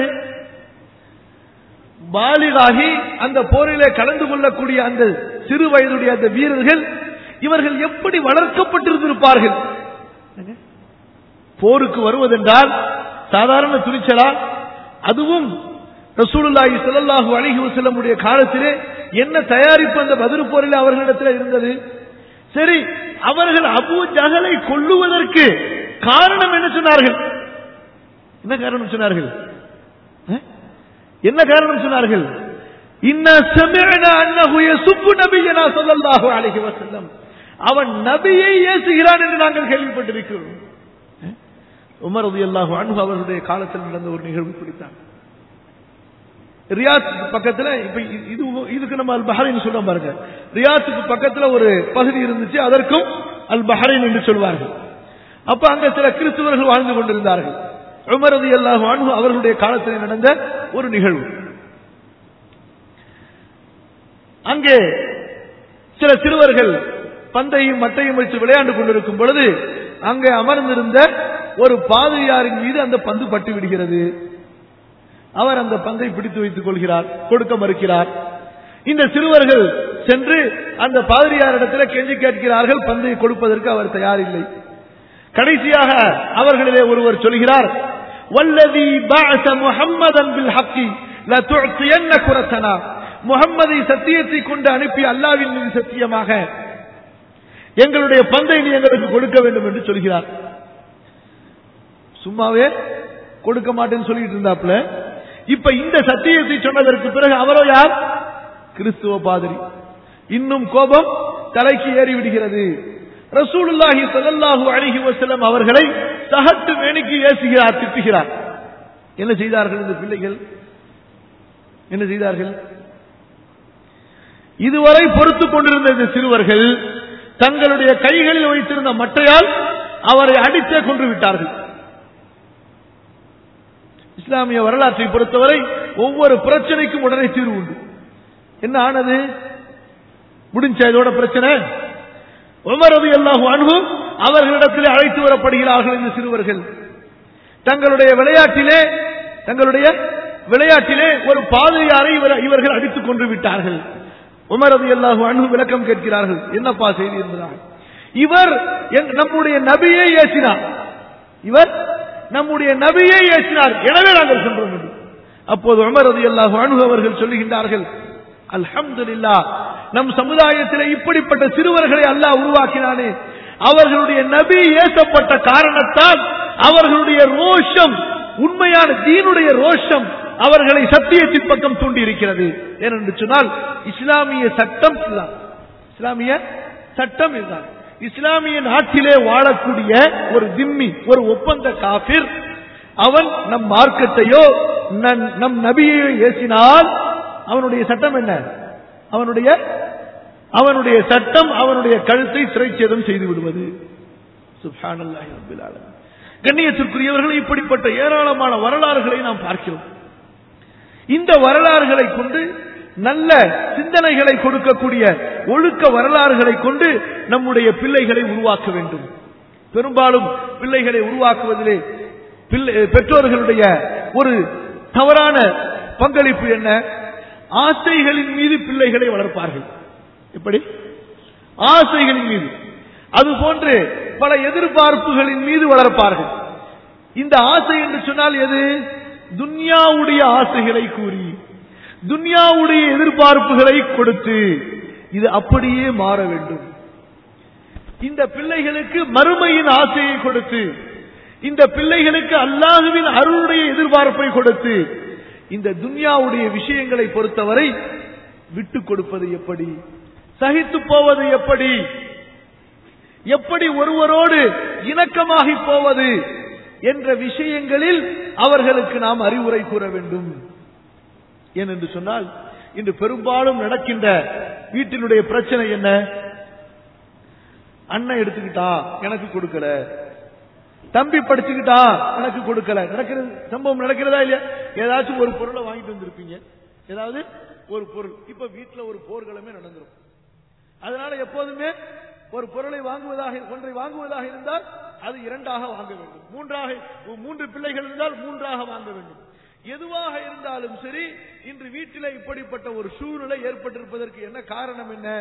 பாலிகாகி அந்த போரிலே கலந்து கொள்ளக்கூடிய அந்த சிறு வயதுடைய அந்த வீரர்கள் இவர்கள் எப்படி வளர்க்கப்பட்டிருந்திருப்பார்கள் போருக்கு வருவதென்றால் சாதாரண துணிச்சலா அதுவும் ரசூலுல்லாஹி ஸல்லல்லாஹு அலைஹி வஸல்லமுடைய காலத்திலே என்ன தயாரிப்பு அந்த பதிரு போரில் அவர்களிடத்தில் இருந்தது சரி அவர்கள் அபூ ஜஹலை கொல்லுவதற்கு காரணம் என்ன சொன்னார்கள் என்ன காரணம் சொன்னார்கள் அஹ்? என்ன காரணம் சொன்னார்கள் இன்ன சமிஅனா அன்னஹு யசுப்பு நபியனா ஸல்லல்லாஹு அலைஹி வஸல்லம் அவன் நபியை ஏசுகிறான் என்று நாங்கள் கேள்விப்பட்டிருக்கிறோம் அஹ்? உமர் ரலியல்லாஹு அன்ஹு அவர்களுடைய காலத்தில் நடந்த ஒரு நிகழ்வு பிடித்தான் ரியாத் பக்கத்துல இப்ப இது- இது இதுக்கு நம்ம அல் பஹரைன் சொல்றோம் பாருங்க ரியாத்துக்கு பக்கத்துல ஒரு பகுதி இருந்துச்சு அதற்கும் அல் பஹரைன் என்று சொல்வார்கள் அப்ப அங்க சில கிறிஸ்துவர்கள் வாழ்ந்து கொண்டிருந்தார்கள் உமர் ரலியல்லாஹு அன்ஹு அவர்களுடைய காலத்தில் நடந்த ஒரு நிகழ்வு அங்கே சில சிறுவர்கள் பந்தையும் மட்டையும் வச்சு விளையாண்டு கொண்டிருக்கும் பொழுது அங்கே அமர்ந்திருந்த ஒரு பாதிரியாரின் மீது அந்த பந்து பட்டு விடுகிறது அவர் அந்த பந்தை பிடித்து வைத்துக் கொள்கிறார் கொடுக்க மறுக்கிறார் இந்த சிறுவர்கள் சென்று அந்த பாதிரியாரிடத்தில் கெஞ்சி கேட்கிறார்கள் பந்தை கொடுப்பதற்கு அவர் தயாரில்லை கடைசியாக அவர்களிலே ஒருவர் சொல்கிறார் வல்லதி பஅஸ முஹம்மதன் பில் ஹக்கி லதுஅத்தியன்ன குரத்தனா முஹம்மதை சத்தியத்தை கொண்டு அனுப்பி அல்லாவின் மீது சத்தியமாக எங்களுடைய பந்தை நீ எங்களுக்கு கொடுக்க வேண்டும் என்று சொல்கிறார் சும்மாவே கொடுக்க மாட்டேன்னு சொல்லிட்டு இருந்தாப்ல இப்ப இந்த சத்தியத்தை சொன்னதற்கு பிறகு அவரோ யார் கிறிஸ்துவ பாதிரி இன்னும் கோபம் தலைக்கு ஏறி விடுகிறது ரசூலுல்லாஹி ஸல்லல்லாஹு அலைஹி வஸல்லம் அவர்களை சகட்டு மேனிக்கு ஏசுகிறார் திட்டுகிறார் என்ன செய்தார்கள் இந்த பிள்ளைகள் என்ன செய்தார்கள் இதுவரை பொறுத்துக் கொண்டிருந்த இந்த சிறுவர்கள் தங்களுடைய கைகளில் வைத்திருந்த மட்டையால் அவரை அடித்தே கொன்று விட்டார்கள் இஸ்லாமிய வரலாற்றை பொறுத்தவரை ஒவ்வொரு பிரச்சனைக்கும் உடனே தீர்வு உண்டு என்ன ஆனது முடிஞ்ச இதோட பிரச்சனை உமரது அல்லாஹு அன்பு அவர்களிடத்தில் அழைத்து வரப்படுகிறார்கள் இந்த சிறுவர்கள் தங்களுடைய விளையாட்டிலே தங்களுடைய விளையாட்டிலே ஒரு பாதிரியாரை இவர்- இவர்கள் அடித்துக் கொண்டு விட்டார்கள் உமரது அல்லாஹு அன்பு விளக்கம் கேட்கிறார்கள் என்னப்பா செய்தி என்பதாக இவர் எங்- நம்முடைய நபியை ஏசினார் இவர் நம்முடைய நபியை ஏசினார் எனவே நாங்கள் சென்றோம் என்று. அப்போது உமர் ரலியல்லாஹு அன்ஹு அவர்கள் சொல்லுகின்றார்கள் அல்ஹம்துலில்லாஹ் நம் சமுதாயத்திலே இப்படிப்பட்ட சிறுவர்களை அல்லாஹ் உருவாக்கினானே அவர்களுடைய நபி ஏசப்பட்ட காரணத்தால் அவர்களுடைய ரோஷம் உண்மையான தீனுடைய ரோஷம் அவர்களை சத்தியத்தின் பக்கம் தூண்டி இருக்கிறது ஏனென்று சொன்னால் இஸ்லாமிய சட்டம் இதுதான். இஸ்லாமிய சட்டம் இதுதான் இஸ்லாமிய நாட்டிலே வாழக்கூடிய ஒரு திம்மி ஒரு ஒப்பந்த காபிர் அவன் நம் மார்க்கத்தையோ நன்- நம் நபியையோ ஏசினால் அவனுடைய சட்டம் என்ன அவனுடைய அவனுடைய சட்டம் அவனுடைய கழுத்தை சிறைச்சேதம் செய்து விடுவது சுப்ஹானல்லாஹி ரப்பில் ஆலமீன். கண்ணியத்திற்குரியவர்கள் இப்படிப்பட்ட ஏராளமான வரலாறுகளை நாம் பார்க்கிறோம் இந்த வரலாறுகளை கொண்டு நல்ல சிந்தனைகளை கொடுக்கக்கூடிய ஒழுக்க வரலாறுகளை கொண்டு நம்முடைய பிள்ளைகளை உருவாக்க வேண்டும் பெரும்பாலும் பிள்ளைகளை உருவாக்குவதிலே பிள்ளை- பெற்றோர்களுடைய ஒரு தவறான பங்களிப்பு என்ன ஆசைகளின் மீது பிள்ளைகளை வளர்ப்பார்கள் எப்படி ஆசைகளின் மீது அதுபோன்று பல எதிர்பார்ப்புகளின் மீது வளர்ப்பார்கள் இந்த ஆசை என்று சொன்னால் எது துன்யாவுடைய ஆசைகளை கூறி துன்யாவுடைய எதிர்பார்ப்புகளை கொடுத்து இது அப்படியே மாற வேண்டும் இந்த பிள்ளைகளுக்கு மறுமையின் ஆசையை கொடுத்து இந்த பிள்ளைகளுக்கு அல்லாஹுவின் அருளுடைய எதிர்பார்ப்பை கொடுத்து இந்த துன்யாவுடைய விஷயங்களை பொறுத்தவரை விட்டு கொடுப்பது எப்படி சகித்து போவது எப்படி எப்படி ஒருவரோடு இணக்கமாகி போவது என்ற விஷயங்களில் அவர்களுக்கு நாம் அறிவுரை கூற வேண்டும் ஏனென்று சொன்னால் இன்று பெரும்பாலும் நடக்கின்ற வீட்டினுடைய பிரச்சனை என்ன அண்ணன் எடுத்துக்கிட்டா எனக்கு கொடுக்கல தம்பி படிச்சுக்கிட்டா எனக்கு கொடுக்கல நடக்கிறது சம்பவம் நடக்கிறதா இல்லையா ஏதாச்சும் ஒரு பொருளை வாங்கிட்டு வந்திருப்பீங்க ஏதாவது ஒரு பொருள் இப்ப வீட்டுல ஒரு போர்க்களமே நடந்துரும் அதனால எப்போதுமே ஒரு பொருளை வாங்குவதாக ஒன்றை வாங்குவதாக இருந்தால் அது இரண்டாக வாங்க வேண்டும் மூன்றாக மூன்று பிள்ளைகள் இருந்தால் மூன்றாக வாங்க வேண்டும் எதுவாக இருந்தாலும் சரி இன்று வீட்டில் இப்படிப்பட்ட ஒரு சூழ்நிலை ஏற்பட்டிருப்பதற்கு என்ன காரணம் என்ன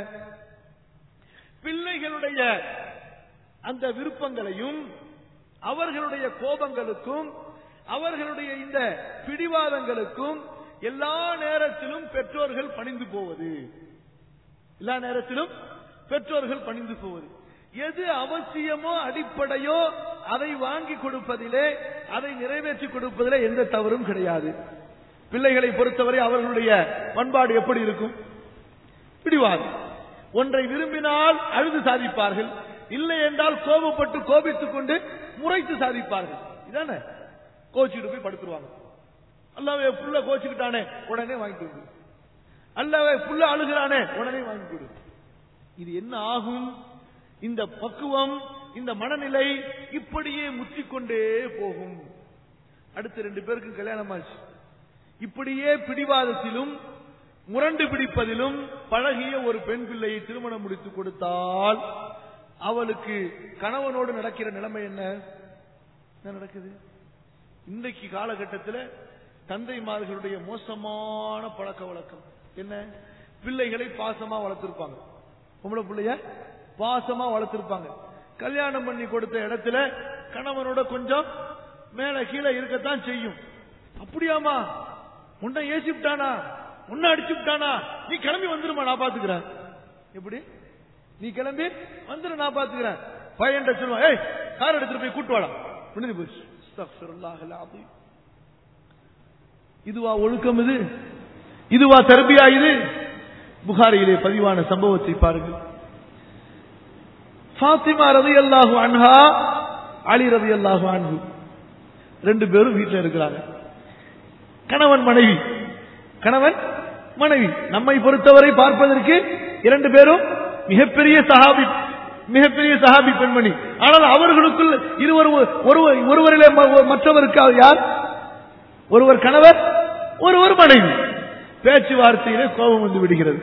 பிள்ளைகளுடைய அந்த விருப்பங்களையும் அவர்களுடைய கோபங்களுக்கும் அவர்களுடைய இந்த பிடிவாதங்களுக்கும் எல்லா நேரத்திலும் பெற்றோர்கள் பணிந்து போவது எல்லா நேரத்திலும் பெற்றோர்கள் பணிந்து போவது எது அவசியமோ அடிப்படையோ அதை வாங்கி கொடுப்பதிலே அதை நிறைவேற்றி கொடுப்பதிலே எந்த தவறும் கிடையாது பிள்ளைகளை பொறுத்தவரை அவர்களுடைய பண்பாடு எப்படி இருக்கும் பிடிவாதம் ஒன்றை விரும்பினால் அழுது சாதிப்பார்கள் இல்லை என்றால் கோபப்பட்டு கோபித்துக் கொண்டு முறைத்து சாதிப்பார்கள் இதானே கோச்சிட்டு போய் படுத்துருவாங்க அல்லாவே புள்ள கோச்சுக்கிட்டானே உடனே வாங்கிட்டு வந்து அல்லாவே புள்ள அழுகிறானே உடனே வாங்கி கொடு இது என்ன ஆகும் இந்த பக்குவம் இந்த மனநிலை இப்படியே முற்றிக்கொண்டே போகும் அடுத்த ரெண்டு பேருக்கு கல்யாணம் ஆச்சு இப்படியே பிடிவாதத்திலும் முரண்டு பிடிப்பதிலும் பழகிய ஒரு பெண் பிள்ளையை திருமணம் முடித்து கொடுத்தால் அவளுக்கு கணவனோடு நடக்கிற நிலைமை என்ன என்ன நடக்குது இன்றைக்கு காலகட்டத்தில் தந்தைமார்களுடைய மோசமான பழக்க வழக்கம் என்ன பிள்ளைகளை பாசமா வளர்த்திருப்பாங்க பொம்பளை பிள்ளைய பாசமா வளர்த்திருப்பாங்க கல்யாணம் பண்ணி கொடுத்த இடத்துல கணவனோட கொஞ்சம் மேல கீழே இருக்கத்தான் செய்யும் அப்படியாமா உன்னை ஏசி விட்டானா உன்னை அடிச்சு விட்டானா நீ கிளம்பி வந்துருமா நான் பாத்துக்கிறேன் எப்படி நீ கிளம்பி வந்துரு நான் பாத்துக்கிறேன் பையன் சொல்லுவான் ஏய் கார் எடுத்துட்டு போய் கூட்டு வாடா முடிஞ்சு போச்சு அஸ்தக்ஃபிருல்லாஹ் அல்-அஸீம். இதுவா ஒழுக்கம் இது இதுவா தர்பியா இது புகாரியிலே பதிவான சம்பவத்தை பாருங்கள் ஃபாத்திமா ரலியல்லாஹு அன்ஹா அலி ரலியல்லாஹு அன்ஹு ரெண்டு பேரும் வீட்டில் இருக்கிறாங்க கணவன் மனைவி கணவன் மனைவி நம்மை பொறுத்தவரை பார்ப்பதற்கு இரண்டு பேரும் மிகப்பெரிய சஹாபி மிகப்பெரிய சஹாபி பெண்மணி ஆனால் அவர்களுக்குள் இருவர் ஒருவர் ஒருவரிலே ம- மற்றவருக்கு யார் ஒருவர் கணவர் ஒருவர் மனைவி பேச்சுவார்த்தையிலே கோபம் வந்து விடுகிறது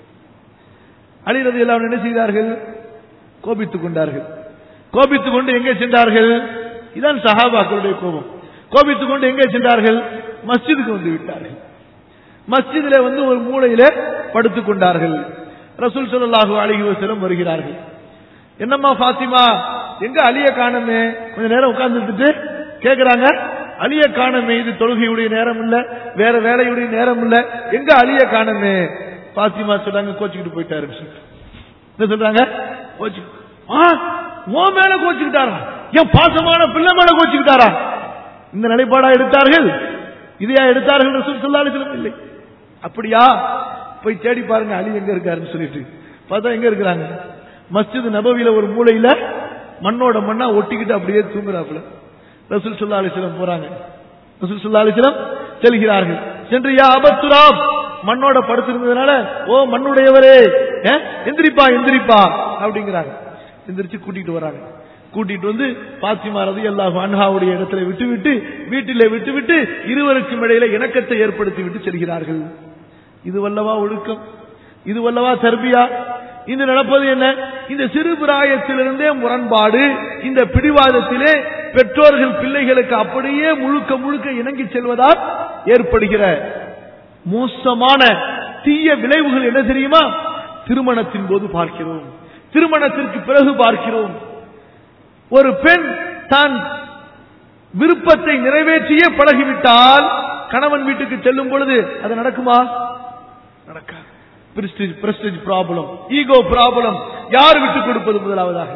அழிறது எல்லாம் என்ன செய்தார்கள் கோபித்துக் கொண்டார்கள் கோபித்துக் கொண்டு எங்கே சென்றார்கள் இதான் சஹாபாக்களுடைய கோபம் கோபித்துக் கொண்டு எங்கே சென்றார்கள் மஸ்ஜிதுக்கு வந்து விட்டார்கள் மஸ்ஜிதிலே வந்து ஒரு மூலையில படுத்துக் கொண்டார்கள் ரசூல் ஸல்லல்லாஹு அலைஹி வஸல்லம் வருகிறார்கள் என்னம்மா ஃபாத்திமா எங்க அலிய காணமே கொஞ்ச நேரம் உட்கார்ந்துட்டு கேக்குறாங்க அலிய காணமே இது தொழுகையுடைய நேரம் இல்ல வேற வேலையுடைய நேரம் இல்ல எங்க அலிய காணமே பாத்திமா சொன்னாங்க கோச்சிக்கிட்டு போயிட்டாரு என்ன சொல்றாங்க கோச்சு ஆ உன் மேல கோச்சுக்கிட்டாரா என் பாசமான பிள்ளை மேல கோச்சுக்கிட்டாரா இந்த நிலைப்பாடா எடுத்தார்கள் இதையா எடுத்தார்கள் ரசூல் ஸல்லல்லாஹு அலைஹி வஸல்லம் இல்லை அப்படியா போய் தேடி பாருங்க அலி எங்க இருக்காருன்னு சொல்லிட்டு பார்த்தா எங்க இருக்கிறாங்க மஸ்ஜித் நபவியில ஒரு மூலையில மண்ணோட மண்ணா ஒட்டிக்கிட்டு அப்படியே தூங்குறாப்புல ரசூல் ஸல்லல்லாஹு அலைஹி வஸல்லம் போறாங்க ரசூல் ஸல்லல்லாஹு அலைஹி வஸல்லம் செல்கிறார்கள் சென்று யா அபத்துராப் மண்ணோட படுத்திருந்ததுனால ஓ மண்ணுடையவரே ஏ, எந்திரிப்பா எந்திரிப்பா அப்படிங்கிறாங்க எந்திரிச்சு கூட்டிட்டு வராங்க கூட்டிட்டு வந்து பாத்திமா ரதி அல்லாஹ் அன்ஹாவுடைய இடத்துல விட்டு விட்டு வீட்டிலே விட்டு விட்டு இருவருக்கும் இடையில இணக்கத்தை ஏற்படுத்தி விட்டு செல்கிறார்கள் இது வல்லவா ஒழுக்கம் இது வல்லவா தர்பியா இது நடப்பது என்ன இந்த சிறு பிராயத்திலிருந்தே முரண்பாடு இந்த பிடிவாதத்திலே பெற்றோர்கள் பிள்ளைகளுக்கு அப்படியே முழுக்க முழுக்க இணங்கி செல்வதால் ஏற்படுகிற மோசமான தீய விளைவுகள் என்ன தெரியுமா திருமணத்தின் போது பார்க்கிறோம் திருமணத்திற்கு பிறகு பார்க்கிறோம் ஒரு பெண் தான் விருப்பத்தை நிறைவேற்றியே பழகிவிட்டால் கணவன் வீட்டுக்கு செல்லும் பொழுது அது நடக்குமா நடக்காது prestige prestige problem ego problem யார் விட்டுக் கொடுப்பது முதலாவதாக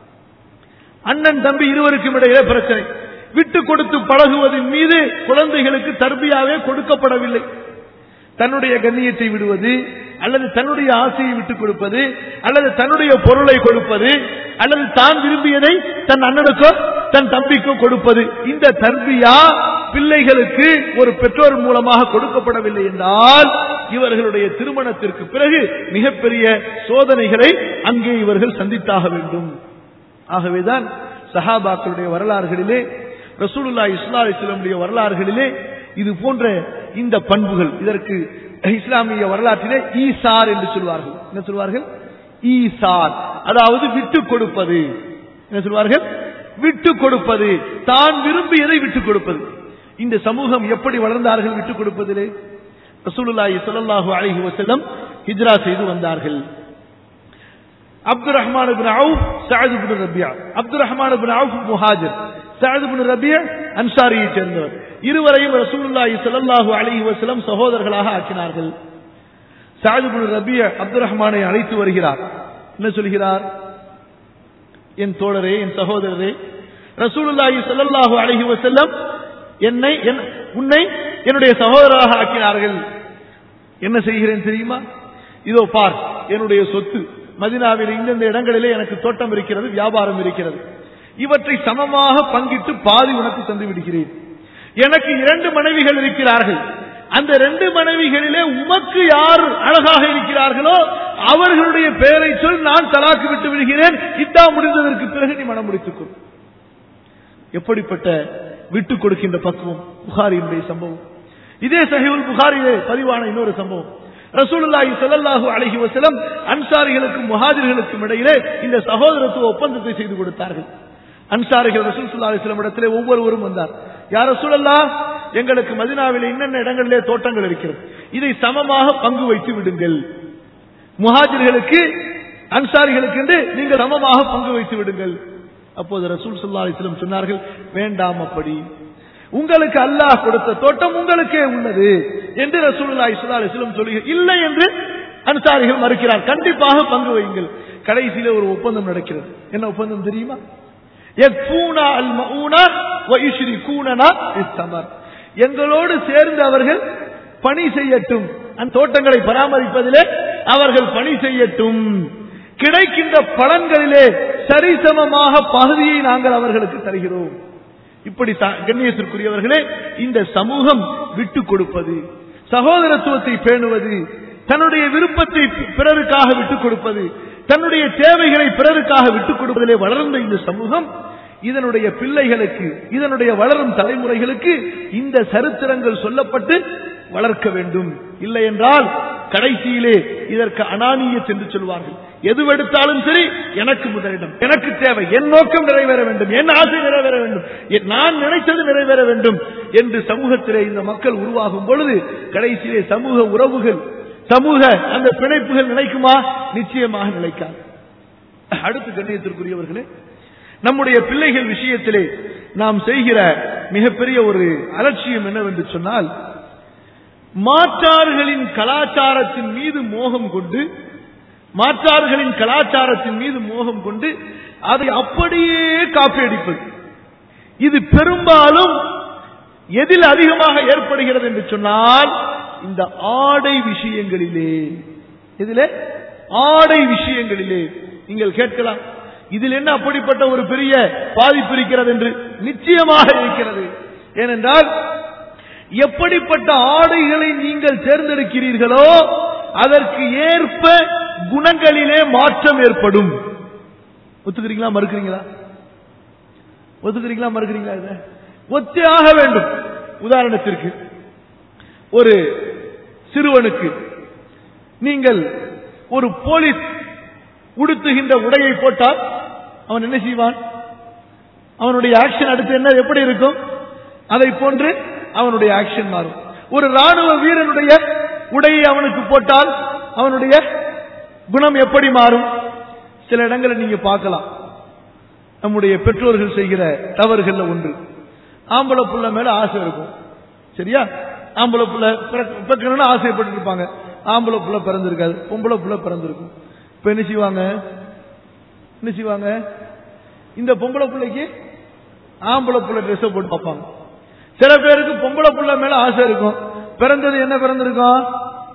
அண்ணன் தம்பி இருவருக்கும் இடையிலே பிரச்சனை விட்டு கொடுத்து பழகுவதன் மீது குழந்தைகளுக்கு தர்பியாவே கொடுக்கப்படவில்லை தன்னுடைய கண்ணியத்தை விடுவது அல்லது தன்னுடைய ஆசையை விட்டுக் கொடுப்பது அல்லது தன்னுடைய பொருளை கொடுப்பது அல்லது தான் விரும்பியதை தன் அண்ணனுக்கோ தன் தம்பிக்கோ கொடுப்பது இந்த தர்பியா பிள்ளைகளுக்கு ஒரு பெற்றோர் மூலமாக கொடுக்கப்படவில்லை என்றால் இவர்களுடைய திருமணத்திற்கு பிறகு மிகப்பெரிய சோதனைகளை அங்கே இவர்கள் சந்தித்தாக வேண்டும் ஆகவேதான் சஹாபாக்களுடைய வரலாறுகளிலே ரசூலுல்லா இஸ்லா இஸ்லாமுடைய வரலாறுகளிலே இது போன்ற இந்த பண்புகள் இதற்கு இஸ்லாமிய வரலாற்றிலே ஈசார் என்று சொல்வார்கள் என்ன சொல்வார்கள் ஈசார் அதாவது விட்டு கொடுப்பது என்ன சொல்வார்கள் விட்டு கொடுப்பது தான் விரும்பியதை விட்டுக் கொடுப்பது இந்த சமூகம் எப்படி வளர்ந்தார்கள் விட்டுக் கொடுப்பதிலே ரசூலுல்லாஹி ஸல்லல்லாஹு அலைஹி வஸல்லம் ஹிஜ்ரா செய்து வந்தார்கள் Abdul Rahman ibn Awf Saad ibn Rabia Abdul Rahman ibn Awf முஹாஜிர் சஅத் இப்னு ரபியா அன்சாரியை சேர்ந்தவர் இருவரையும் ரசூலுல்லாஹி ஸல்லல்லாஹு அலைஹி வஸல்லம் சகோதரர்களாக ஆக்கினார்கள் சஅத் இப்னு ரபியா அப்துல் ரஹ்மானை அழைத்து வருகிறார் என்ன சொல்கிறார் என் தோழரே என் சகோதரரே ரசூலுல்லாஹி ஸல்லல்லாஹு அலைஹி வஸல்லம் என்னை என்- உன்னை என்னுடைய சகோதரராக ஆக்கினார்கள் என்ன செய்கிறேன் தெரியுமா இதோ பார் என்னுடைய சொத்து மதினாவில் இந்தந்த இடங்களிலே எனக்கு தோட்டம் இருக்கிறது வியாபாரம் இருக்கிறது இவற்றை சமமாக பங்கிட்டு பாதி உனக்கு தந்து விடுகிறேன் எனக்கு இரண்டு மனைவிகள் இருக்கிறார்கள் அந்த ரெண்டு மனைவிகளிலே உமக்கு யார் அழகாக இருக்கிறார்களோ அவர்களுடைய பெயரை சொல் நான் தலாக்கு விட்டு விடுகிறேன் இதா முடிந்ததற்கு பிறகு நீ மனம் முடித்துக்கொள் எப்படிப்பட்ட விட்டுக் கொடுக்கின்ற பக்குவம் புகாரியினுடைய சம்பவம் இதே சஹிவுல் புகாரிலே பதிவான இன்னொரு சம்பவம் ரசூலுல்லாஹி ஸல்லல்லாஹு அலைஹி வஸல்லம் அன்சாரிகளுக்கும் முஹாஜிர்களுக்கும் இடையிலே இந்த சகோதரத்துவ ஒப்பந்தத்தை செய்து கொடுத்தார்கள் அன்சாரிகள் ரசூல் ஸல்லல்லாஹு அலைஹி வஸல்லம் இடத்திலே ஒவ்வொருவரும் வந்தார் யார் ரசூலல்லாஹ் எங்களுக்கு மதீனாவிலே இன்னென்ன இடங்களிலே தோட்டங்கள் இருக்கிறது இதை சமமாக பங்கு வைத்து விடுங்கள் முஹாஜிர்களுக்கு அன்சாரிகளுக்கு என்று நீங்கள் சமமாக பங்கு வைத்து விடுங்கள் அப்போது ரசூல் ஸல்லல்லாஹு அலைஹி வஸல்லம் சொன்னார்கள் வேண்டாம் அப்படி உங்களுக்கு அல்லாஹ் கொடுத்த தோட்டம் உங்களுக்கே உள்ளது என்று ரசூலுல்லாஹி ஸல்லல்லாஹு அலைஹி வஸல்லம் சொல்லுகிறார் இல்லை என்று அன்சாரிகள் மறுக்கிறார் கண்டிப்பாக பங்கு வையுங்கள் கடைசியிலே ஒரு ஒப்பந்தம் நடக்கிறது என்ன ஒப்பந்தம் தெரியுமா யக்ஃபூனா அல் மஊனா வ யுஷ்ரிகூனனா பிஸ்ஸமர் எங்களோடு சேர்ந்து அவர்கள் பணி செய்யட்டும் அந்த தோட்டங்களை பராமரிப்பதிலே அவர்கள் பணி செய்யட்டும் கிடைக்கின்ற பலன்களிலே சரிசமமாக பகுதியை நாங்கள் அவர்களுக்கு தருகிறோம் இப்படி த- கண்ணியத்திற்குரியவர்களே இந்த சமூகம் விட்டு கொடுப்பது சகோதரத்துவத்தை பேணுவது தன்னுடைய விருப்பத்தை பி- பிறருக்காக விட்டுக் கொடுப்பது தன்னுடைய தேவைகளை பிறருக்காக விட்டுக் கொடுப்பதிலே வளர்ந்த இந்த சமூகம் இதனுடைய பிள்ளைகளுக்கு இதனுடைய வளரும் தலைமுறைகளுக்கு இந்த சரித்திரங்கள் சொல்லப்பட்டு வளர்க்க வேண்டும் இல்லை என்றால் கடைசியிலே இதற்கு அனானியத் என்று சொல்வார்கள் எதுவெடுத்தாலும் சரி எனக்கு முதலிடம் எனக்கு தேவை என் நோக்கம் நிறைவேற வேண்டும் என் ஆசை நிறைவேற வேண்டும் என் நான் நினைத்தது நிறைவேற வேண்டும் என்று சமூகத்திலே இந்த மக்கள் உருவாகும் பொழுது கடைசியிலே சமூக உறவுகள் சமூக அந்த பிணைப்புகள் நிலைக்குமா நிச்சயமாக நிலைக்காது அடுத்து கண்ணியத்திற்குரியவர்களே நம்முடைய பிள்ளைகள் விஷயத்திலே நாம் செய்கிற மிகப்பெரிய ஒரு அலட்சியம் என்னவென்று சொன்னால் மாற்றார்களின் கலாச்சாரத்தின் மீது மோகம் கொண்டு மாற்றார்களின் கலாச்சாரத்தின் மீது மோகம் கொண்டு அதை அப்படியே காப்பியடிப்பது இது பெரும்பாலும் எதில் அதிகமாக ஏற்படுகிறது என்று சொன்னால் இந்த ஆடை விஷயங்களிலே எதிலே ஆடை விஷயங்களிலே நீங்கள் கேட்கலாம் இதில் என்ன அப்படிப்பட்ட ஒரு பெரிய பாதிப்பு இருக்கிறது என்று நிச்சயமாக இருக்கிறது ஏனென்றால் எப்படிப்பட்ட ஆடைகளை நீங்கள் தேர்ந்தெடுக்கிறீர்களோ அதற்கு ஏற்ப குணங்களிலே மாற்றம் ஏற்படும் ஒத்துக்கிறீங்களா மறுக்கிறீங்களா ஒத்துக்கிறீங்களா மறுக்கிறீங்களா இதை ஒத்தே ஆக வேண்டும் உதாரணத்திற்கு ஒரு சிறுவனுக்கு நீங்கள் ஒரு போலீஸ் உடுத்துகின்ற உடையை போட்டால் அவன் என்ன செய்வான் அவனுடைய ஆக்ஷன் அடுத்து என்ன எப்படி இருக்கும் அதை போன்று அவனுடைய ஆக்ஷன் மாறும் ஒரு ராணுவ வீரனுடைய உடையை அவனுக்கு போட்டால் அவனுடைய குணம் எப்படி மாறும் சில இடங்களை நீங்க பார்க்கலாம் நம்முடைய பெற்றோர்கள் செய்கிற தவறுகள்ல ஒன்று ஆம்பளை புள்ள மேல ஆசை இருக்கும் சரியா ஆம்பளை புள்ள பிறக்க- பிறக்கணும்னு ஆசைப்பட்டு இருப்பாங்க ஆம்பளை புள்ள பிறந்திருக்காது பொம்பளை புள்ள பிறந்திருக்கும் இப்ப என்ன செய்வாங்க என்ன செய்வாங்க இந்த பொம்பளை பிள்ளைக்கு ஆம்பளை புள்ள ட்ரெஸ் போட்டு பார்ப்பாங்க சில பேருக்கு பொம்பளை புள்ள மேல ஆசை இருக்கும் பிறந்தது என்ன பிறந்திருக்கும்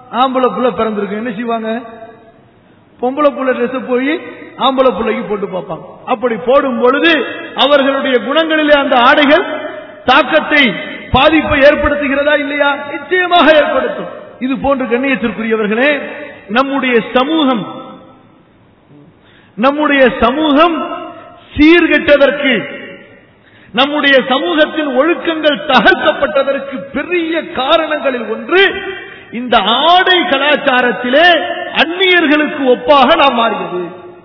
ஆம்பளை புள்ள பிறந்திருக்கு என்ன செய்வாங்க பொம்பளை புள்ள ட்ரெஸ் போய் ஆம்பளை புள்ளைக்கு போட்டு பார்ப்பாங்க அப்படி போடும் பொழுது அவர்களுடைய குணங்களிலே அந்த ஆடைகள் தாக்கத்தை பாதிப்பை ஏற்படுத்துகிறதா இல்லையா நிச்சயமாக ஏற்படுத்தும் இது போன்று கண்ணியத்திற்குரியவர்களே நம்முடைய சமூகம் நம்முடைய சமூகம் சீர்கெட்டதற்கு நம்முடைய சமூகத்தின் ஒழுக்கங்கள் தகர்க்கப்பட்டதற்கு பெரிய காரணங்களில் ஒன்று இந்த ஆடை கலாச்சாரத்திலே அந்நியர்களுக்கு ஒப்பாக நாம் மாறியது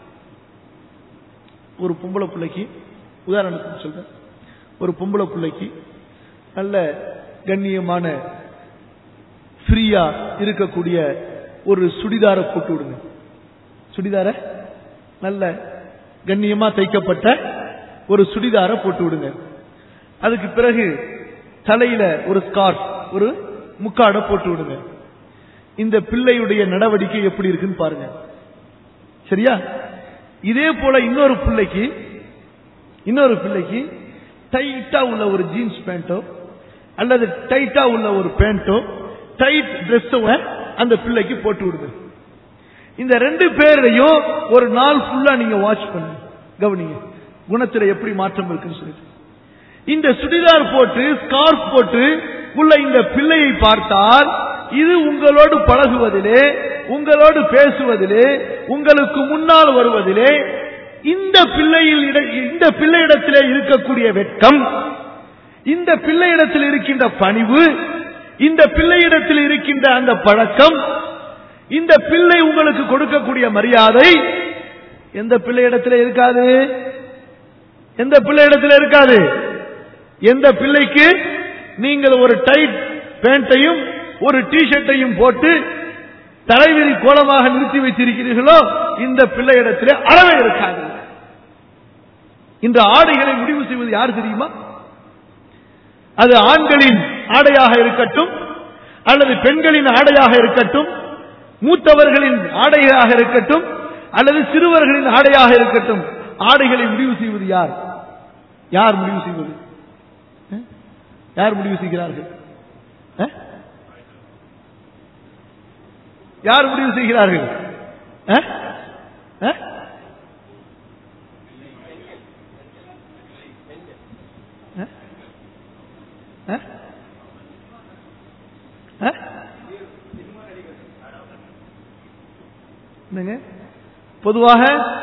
ஒரு பொம்பளை பிள்ளைக்கு உதாரணத்துக்கு சொல்றேன் ஒரு பொம்பளை பிள்ளைக்கு நல்ல கண்ணியமான ஃப்ரீயா இருக்கக்கூடிய ஒரு சுடிதார போட்டு விடுங்க சுடிதார நல்ல கண்ணியமா தைக்கப்பட்ட ஒரு சுடிதார போட்டு விடுங்க அதுக்கு பிறகு தலையில ஒரு ஸ்கார்ஃப் ஒரு முக்காட போட்டு விடுங்க இந்த பிள்ளையுடைய நடவடிக்கை எப்படி இருக்குன்னு பாருங்க சரியா இதே போல இன்னொரு பிள்ளைக்கு இன்னொரு பிள்ளைக்கு டைட்டா உள்ள ஒரு ஜீன்ஸ் பேண்டோ அல்லது டைட்டா உள்ள ஒரு பேண்டோ டைட் ட்ரெஸ் அந்த பிள்ளைக்கு போட்டு விடுங்க இந்த ரெண்டு பேரையும் ஒரு நாள் ஃபுல்லா நீங்க வாட்ச் பண்ணுங்க கவனிங்க குணத்துல எப்படி மாற்றம் இருக்குன்னு சொல்லிட்டு இந்த சுடிதார் போட்டு ஸ்கார்ஃப் போட்டு உள்ள இந்த பிள்ளையை பார்த்தால் இது உங்களோடு பழகுவதிலே உங்களோடு பேசுவதிலே உங்களுக்கு முன்னால் வருவதிலே இந்த பிள்ளையில் இட- இந்த பிள்ளையிடத்திலே இருக்கக்கூடிய வெட்கம் இந்த பிள்ளையிடத்தில் இருக்கின்ற பணிவு இந்த பிள்ளையிடத்தில் இருக்கின்ற அந்த பழக்கம் இந்த பிள்ளை உங்களுக்கு கொடுக்கக்கூடிய மரியாதை எந்த பிள்ளையிடத்தில் இருக்காது எந்த பிள்ளையிடத்தில் இருக்காது எந்த பிள்ளைக்கு நீங்கள் ஒரு டைட் பேண்ட்டையும் ஒரு டி-ஷர்ட்டையும் போட்டு தலைவிரி கோலமாக நிறுத்தி வைத்திருக்கிறீர்களோ இந்த பிள்ளையிடத்திலே அறவே இருக்காது இந்த ஆடைகளை முடிவு செய்வது யார் தெரியுமா அது ஆண்களின் ஆடையாக இருக்கட்டும் அல்லது பெண்களின் ஆடையாக இருக்கட்டும் மூத்தவர்களின் ஆடையாக இருக்கட்டும் அல்லது சிறுவர்களின் ஆடையாக இருக்கட்டும் ஆடைகளை முடிவு செய்வது யார் யார் முடிவு செய்வது அஹ்? யார் முடிவு செய்கிறார்கள் அஹ்? யார் முடிவு செய்கிறார்கள் அஹ்? அஹ்? அஹ்? அஹ்? அஹ்? என்னங்க பொதுவாக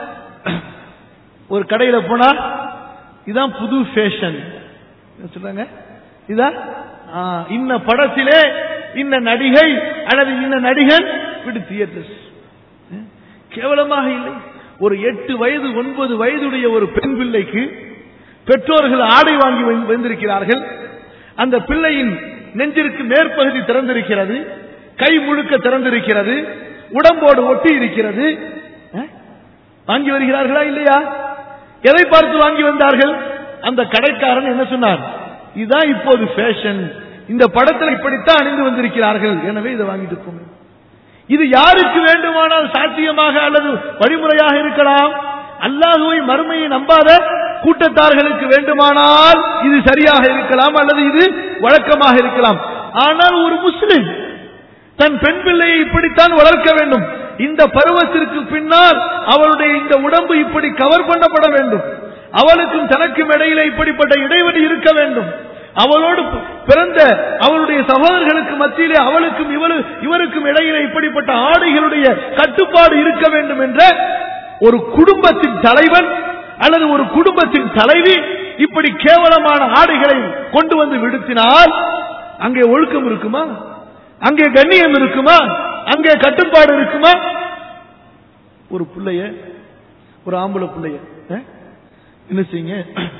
ஒரு கடையில போனா இதான் புது ஃபேஷன் சொல்றாங்க இதான் ஆ, இன்ன படத்திலே இன்ன நடிகை அல்லது இன்ன நடிகன் விடு தியேட்டர்ஸ் கேவலமாக இல்லை ஒரு எட்டு வயது ஒன்பது வயதுடைய ஒரு பெண் பிள்ளைக்கு பெற்றோர்கள் ஆடை வாங்கி வந்து- வந்திருக்கிறார்கள் அந்த பிள்ளையின் நெஞ்சிற்கு மேற்பகுதி திறந்திருக்கிறது கை முழுக்க திறந்திருக்கிறது உடம்போடு ஒட்டி இருக்கிறது அஹ்? வாங்கி வருகிறார்களா இல்லையா எதை பார்த்து வாங்கி வந்தார்கள் அந்த கடைக்காரன் என்ன சொன்னார் இதுதான் இப்போது ஃபேஷன் இந்த படத்தில் இப்படித்தான் அணிந்து வந்திருக்கிறார்கள் எனவே இதை வாங்கிட்டு போங்க இது யாருக்கு வேண்டுமானால் சாத்தியமாக அல்லது வழிமுறையாக இருக்கலாம் அல்லாஹுவை மறுமையை நம்பாத கூட்டத்தார்களுக்கு வேண்டுமானால் இது சரியாக இருக்கலாம் அல்லது இது வழக்கமாக இருக்கலாம் ஆனால் ஒரு முஸ்லிம் தன் பெண் பிள்ளையை இப்படித்தான் வளர்க்க வேண்டும் இந்த பருவத்திற்கு பின்னால் அவளுடைய இந்த உடம்பு இப்படி கவர் பண்ணப்பட வேண்டும் அவளுக்கும் தனக்கும் இடையிலே இப்படிப்பட்ட இடைவெளி இருக்க வேண்டும் அவளோடு பிறந்த அவளுடைய சகோதரர்களுக்கு மத்தியிலே அவளுக்கும் இவரு இவருக்கும் இடையிலே இப்படிப்பட்ட ஆடைகளுடைய கட்டுப்பாடு இருக்க வேண்டும் என்ற ஒரு குடும்பத்தின் தலைவன் அல்லது ஒரு குடும்பத்தின் தலைவி இப்படி கேவலமான ஆடைகளை கொண்டு வந்து விடுத்தினால் அங்கே ஒழுக்கம் இருக்குமா அங்கே கண்ணியம் இருக்குமா அங்கே கட்டுப்பாடு இருக்குமா ஒரு பிள்ளைய ஒரு ஆம்பளை பிள்ளைய அஹ், என்ன செய்யுங்க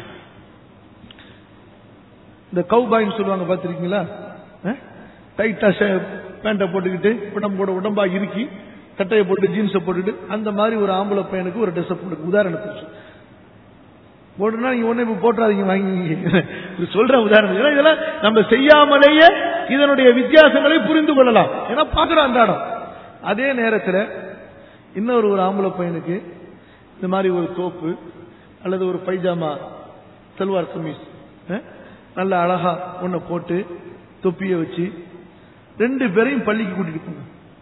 இந்த கவுபாயின்னு சொல்லுவாங்க பார்த்திருக்கீங்களா டைட்டா பேண்ட்டை போட்டுக்கிட்டு உடம்போட உடம்பா இறுக்கி சட்டையை போட்டு ஜீன்ஸை போட்டுட்டு அந்த மாதிரி ஒரு ஆம்பளை பையனுக்கு ஒரு ட்ரெஸ்ஸை போட்டு உதாரணத்துக்கு சொல்றேன். போட்டுனா நீங்க ஒண்ணு இப்ப போட்டுறாதீங்க வாங்கி இது சொல்ற உதாரணம் ஏன்னா இதெல்லாம் நம்ம செய்யாமலேயே இதனுடைய வித்தியாசங்களை புரிந்து கொள்ளலாம் ஏன்னா பாக்குறோம் அந்த இடம் அதே நேரத்தில் இன்னொரு ஒரு ஆம்பளை பையனுக்கு இந்த மாதிரி ஒரு தோப்பு அல்லது ஒரு பைஜாமா சல்வார் கமீஸ் அஹ், நல்ல அழகா ஒன்ன போட்டு தொப்பியை வச்சு ரெண்டு பேரையும் பள்ளிக்கு கூட்டிட்டு போங்க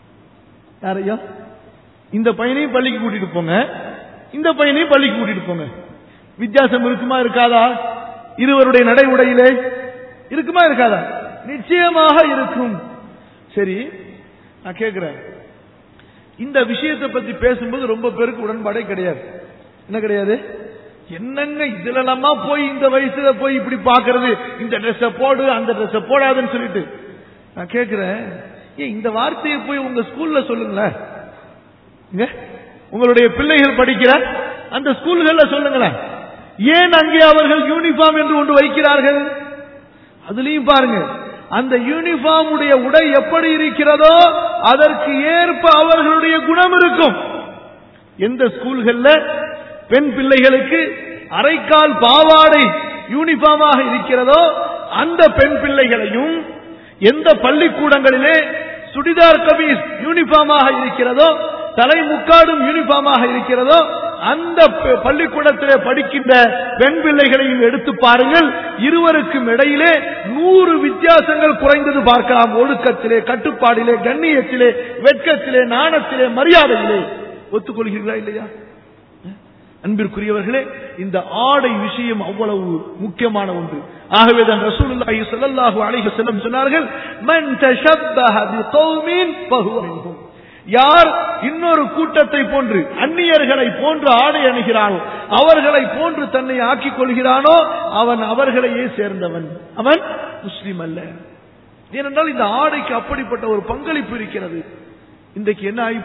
யாரையா இந்த பையனையும் பள்ளிக்கு கூட்டிட்டு போங்க இந்த பையனையும் பள்ளிக்கு கூட்டிட்டு போங்க வித்தியாசம் இருக்குமா இருக்காதா இருவருடைய நடை உடையிலே இருக்குமா இருக்காதா நிச்சயமாக இருக்கும் சரி நான் கேட்கிறேன் இந்த விஷயத்தை பத்தி பேசும்போது ரொம்ப பேருக்கு உடன்பாடே கிடையாது என்ன கிடையாது என்னங்க இதுலலாமா போய் இந்த வயசுல போய் இப்படி பாக்குறது இந்த ட்ரெஸ்ஸ போடு அந்த ட்ரெஸ்ஸ போடாதுன்னு சொல்லிட்டு நான் கேட்கிறேன் ஏன் இந்த வார்த்தையை போய் உங்க ஸ்கூல்ல சொல்லுங்களேன் இங்க உங்களுடைய பிள்ளைகள் படிக்கிற அந்த ஸ்கூல்கள்ல சொல்லுங்களேன் ஏன் அங்கே அவர்கள் யூனிஃபார்ம் என்று ஒன்று வைக்கிறார்கள் அதுலயும் பாருங்க அந்த யூனிஃபார்ம் உடைய உடை எப்படி இருக்கிறதோ அதற்கு ஏற்ப அவர்களுடைய குணம் இருக்கும் எந்த ஸ்கூல்கள்ல பெண் பிள்ளைகளுக்கு அரைக்கால் பாவாடை யூனிஃபார்மாக இருக்கிறதோ அந்த பெண் பிள்ளைகளையும் எந்த பள்ளிக்கூடங்களிலே சுடிதார் கபீஸ் யூனிஃபார்மாக இருக்கிறதோ தலை முக்காடும் யூனிஃபார்மாக இருக்கிறதோ அந்த ப- பள்ளிக்கூடத்திலே படிக்கின்ற பெண் பிள்ளைகளையும் எடுத்து பாருங்கள் இருவருக்கும் இடையிலே நூறு வித்தியாசங்கள் குறைந்தது பார்க்கலாம் ஒழுக்கத்திலே கட்டுப்பாடிலே கண்ணியத்திலே வெட்கத்திலே நாணத்திலே மரியாதையிலே ஒத்துக்கொள்கிறீர்களா இல்லையா அன்பிற்குரியவர்களே இந்த ஆடை விஷயம் அவ்வளவு முக்கியமான ஒன்று ஆகவே தான் ரசூலுல்லாஹி ஸல்லல்லாஹு அலைஹி வஸல்லம் சொன்னார்கள் மன் தஷப்பஹ பிகௌமின் ஃபஹுவ மின்ஹும் யார் இன்னொரு கூட்டத்தை போன்று அந்நியர்களை போன்று ஆடை அணுகிறானோ அவர்களை போன்று தன்னை ஆக்கிக் கொள்கிறானோ அவன் அவர்களையே சேர்ந்தவன் அவன் முஸ்லிம் அல்ல ஏனென்றால் இந்த ஆடைக்கு அப்படிப்பட்ட ஒரு பங்களிப்பு இருக்கிறது இன்றைக்கு என்ன ஆகி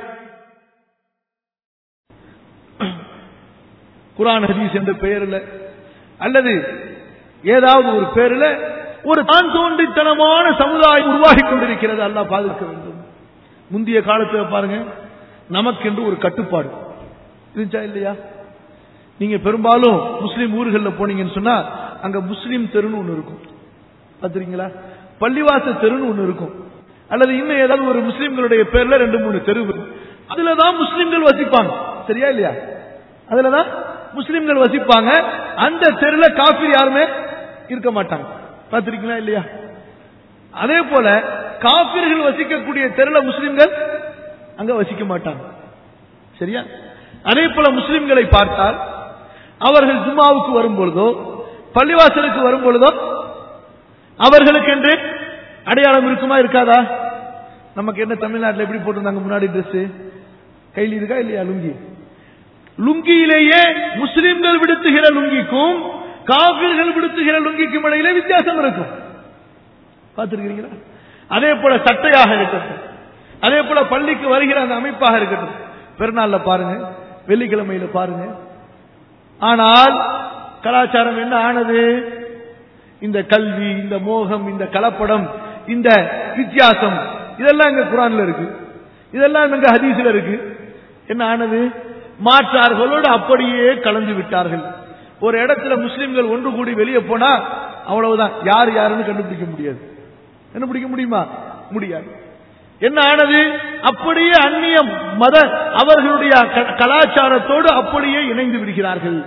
குரான் ஹதீஸ் என்ற பெயரில் அல்லது ஏதாவது ஒரு பேரில் ஒரு தான் தோன்றித்தனமான சமுதாயம் உருவாகி கொண்டிருக்கிறது அல்லாஹ் பாதுகாக்க வேண்டும் முந்தைய காலத்தில் பாருங்க நமக்கென்று ஒரு கட்டுப்பாடு இருந்துச்சா இல்லையா நீங்க பெரும்பாலும் முஸ்லீம் ஊர்களில் போனீங்கன்னு சொன்னா அங்க முஸ்லீம் தெருன்னு ஒண்ணு இருக்கும் பாத்துறீங்களா பள்ளிவாச தெருன்னு ஒண்ணு இருக்கும் அல்லது இன்னும் ஏதாவது ஒரு முஸ்லீம்களுடைய பேர்ல ரெண்டு மூணு தெரு இருக்கும். அதுலதான் முஸ்லீம்கள் வசிப்பாங்க சரியா இல்லையா அதுலதான் முஸ்லிம்கள் வசிப்பாங்க அந்த தெருல காஃபிர் யாருமே இருக்க மாட்டாங்க பார்த்திருக்கீங்களா இல்லையா அதே போல காபிர்கள் வசிக்கக்கூடிய தெருல முஸ்லிம்கள் அங்க வசிக்க மாட்டாங்க சரியா அதே போல முஸ்லிம்களை பார்த்தால் அவர்கள் ஜும்மாவுக்கு வரும் பொழுதோ பள்ளிவாசலுக்கு வரும் பொழுதோ அவர்களுக்கு என்று அடையாளம் இருக்குமா இருக்காதா நமக்கு என்ன தமிழ்நாட்டில் எப்படி போட்டிருந்தாங்க முன்னாடி Dress கையில் இருக்கா இல்லையா லுங்கி லுங்கியிலேயே முஸ்லிம்கள் விடுத்துகிற லுங்கிக்கும் காபிர்கள் விடுத்துகிற லுங்கிக்கும் இடையிலே வித்தியாசம் இருக்கும் பார்த்திருக்கிறீங்களா அதே போல சட்டையாக இருக்கட்டும் அதே போல பள்ளிக்கு வருகிற அந்த அமைப்பாக இருக்கட்டும் பெருநாள்ல பாருங்க வெள்ளிக்கிழமையில பாருங்க ஆனால் கலாச்சாரம் என்ன ஆனது இந்த கல்வி இந்த மோகம் இந்த கலப்படம் இந்த வித்தியாசம் இதெல்லாம் இங்க குரான்ல இருக்கு இதெல்லாம் இங்க ஹதீஸ்ல இருக்கு என்ன ஆனது மாற்றார்களோடு அப்படியே கலந்து விட்டார்கள் ஒரு இடத்துல முஸ்லிம்கள் ஒன்று கூடி வெளியே போனா அவ்வளவுதான் யார் யாருன்னு கண்டுபிடிக்க முடியாது கண்டுபிடிக்க முடியுமா முடியாது என்ன ஆனது அப்படியே அந்நிய மத அவர்களுடைய க- கலாச்சாரத்தோடு அப்படியே இணைந்து விடுகிறார்கள்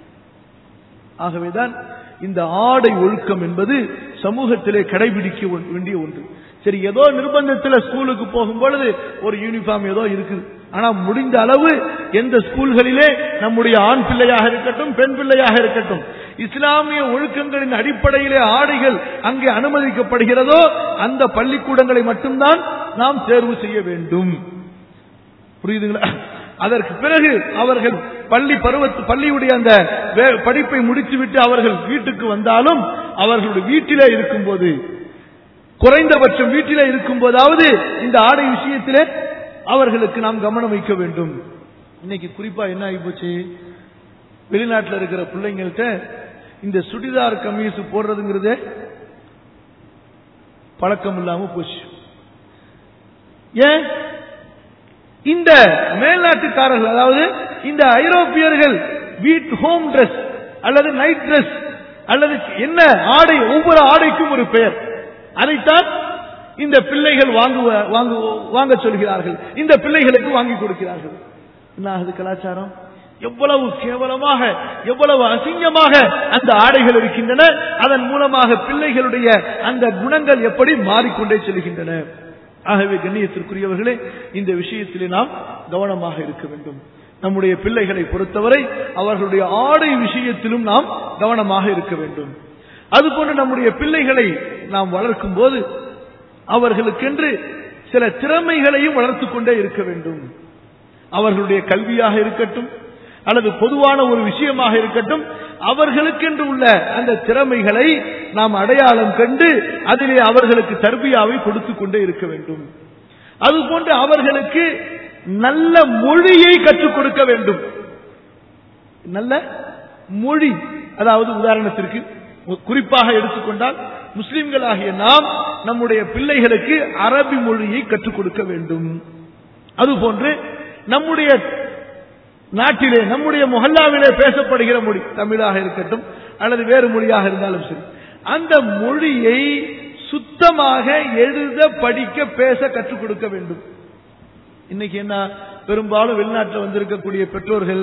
ஆகவேதான் இந்த ஆடை ஒழுக்கம் என்பது சமூகத்திலே கடைபிடிக்க ஒன்- வேண்டிய ஒன்று சரி ஏதோ நிர்பந்தத்தில் ஸ்கூலுக்கு போகும் பொழுது ஒரு யூனிஃபார்ம் ஏதோ இருக்குது ஆனா முடிந்த அளவு எந்த ஸ்கூல்களிலே நம்முடைய ஆண் பிள்ளையாக இருக்கட்டும் பெண் பிள்ளையாக இருக்கட்டும் இஸ்லாமிய ஒழுக்கங்களின் அடிப்படையிலே ஆடைகள் அங்கே அனுமதிக்கப்படுகிறதோ அந்த பள்ளிக்கூடங்களை மட்டும்தான் நாம் தேர்வு செய்ய வேண்டும் புரியுதுங்களா அதற்கு பிறகு அவர்கள் பள்ளி பருவத்து பள்ளியுடைய அந்த வே- படிப்பை முடித்துவிட்டு அவர்கள் வீட்டுக்கு வந்தாலும் அவர்களுடைய வீட்டிலே இருக்கும்போது குறைந்தபட்சம் வீட்டிலே இருக்கும்போதாவது இந்த ஆடை விஷயத்திலே அவர்களுக்கு நாம் கவனம் வைக்க வேண்டும் இன்னைக்கு குறிப்பா என்ன ஆகி போச்சு வெளிநாட்டில் இருக்கிற பிள்ளைங்கள்ட்ட இந்த சுடிதார் கமீஸ் போடுறதுங்கிறதே பழக்கம் இல்லாம போச்சு ஏன் இந்த மேல்நாட்டுக்காரர்கள் அதாவது இந்த ஐரோப்பியர்கள் வீட் ஹோம் Dress அல்லது நைட் Dress அல்லது என்ன ஆடை ஒவ்வொரு ஆடைக்கும் ஒரு பெயர் அதைத்தான் இந்த பிள்ளைகள் வாங்குவ வாங்கு வாங்க சொல்கிறார்கள் இந்த பிள்ளைகளுக்கு வாங்கி கொடுக்கிறார்கள் என்ன ஆகுது கலாச்சாரம் எவ்வளவு கேவலமாக எவ்வளவு அசிங்கமாக அந்த ஆடைகள் இருக்கின்றன அதன் மூலமாக பிள்ளைகளுடைய அந்த குணங்கள் எப்படி மாறிக்கொண்டே செல்கின்றன ஆகவே கண்ணியத்திற்குரியவர்களே இந்த விஷயத்திலே நாம் கவனமாக இருக்க வேண்டும் நம்முடைய பிள்ளைகளை பொறுத்தவரை அவர்களுடைய ஆடை விஷயத்திலும் நாம் கவனமாக இருக்க வேண்டும் அதுபோன்று நம்முடைய பிள்ளைகளை நாம் வளர்க்கும் போது அவர்களுக்கென்று சில திறமைகளையும் வளர்த்துக் கொண்டே இருக்க வேண்டும் அவர்களுடைய கல்வியாக இருக்கட்டும் அல்லது பொதுவான ஒரு விஷயமாக இருக்கட்டும் அவர்களுக்கென்று உள்ள அந்த திறமைகளை நாம் அடையாளம் கண்டு அதிலே அவர்களுக்கு தர்பியாவை கொடுத்துக் கொண்டே இருக்க வேண்டும் அதுபோன்று அவர்களுக்கு நல்ல மொழியை கற்றுக் கொடுக்க வேண்டும் நல்ல மொழி அதாவது உதாரணத்திற்கு குறிப்பாக எடுத்துக்கொண்டால் முஸ்லிம்களாகிய நாம் நம்முடைய பிள்ளைகளுக்கு அரபி மொழியை கற்றுக் கொடுக்க வேண்டும் அதுபோன்று நம்முடைய நாட்டிலே நம்முடைய முகல்லாவிலே பேசப்படுகிற மொழி தமிழாக இருக்கட்டும் அல்லது வேறு மொழியாக இருந்தாலும் சரி அந்த மொழியை சுத்தமாக எழுத படிக்க பேச கற்றுக் கொடுக்க வேண்டும் இன்னைக்கு என்ன பெரும்பாலும் வெளிநாட்டில் வந்திருக்கக்கூடிய பெற்றோர்கள்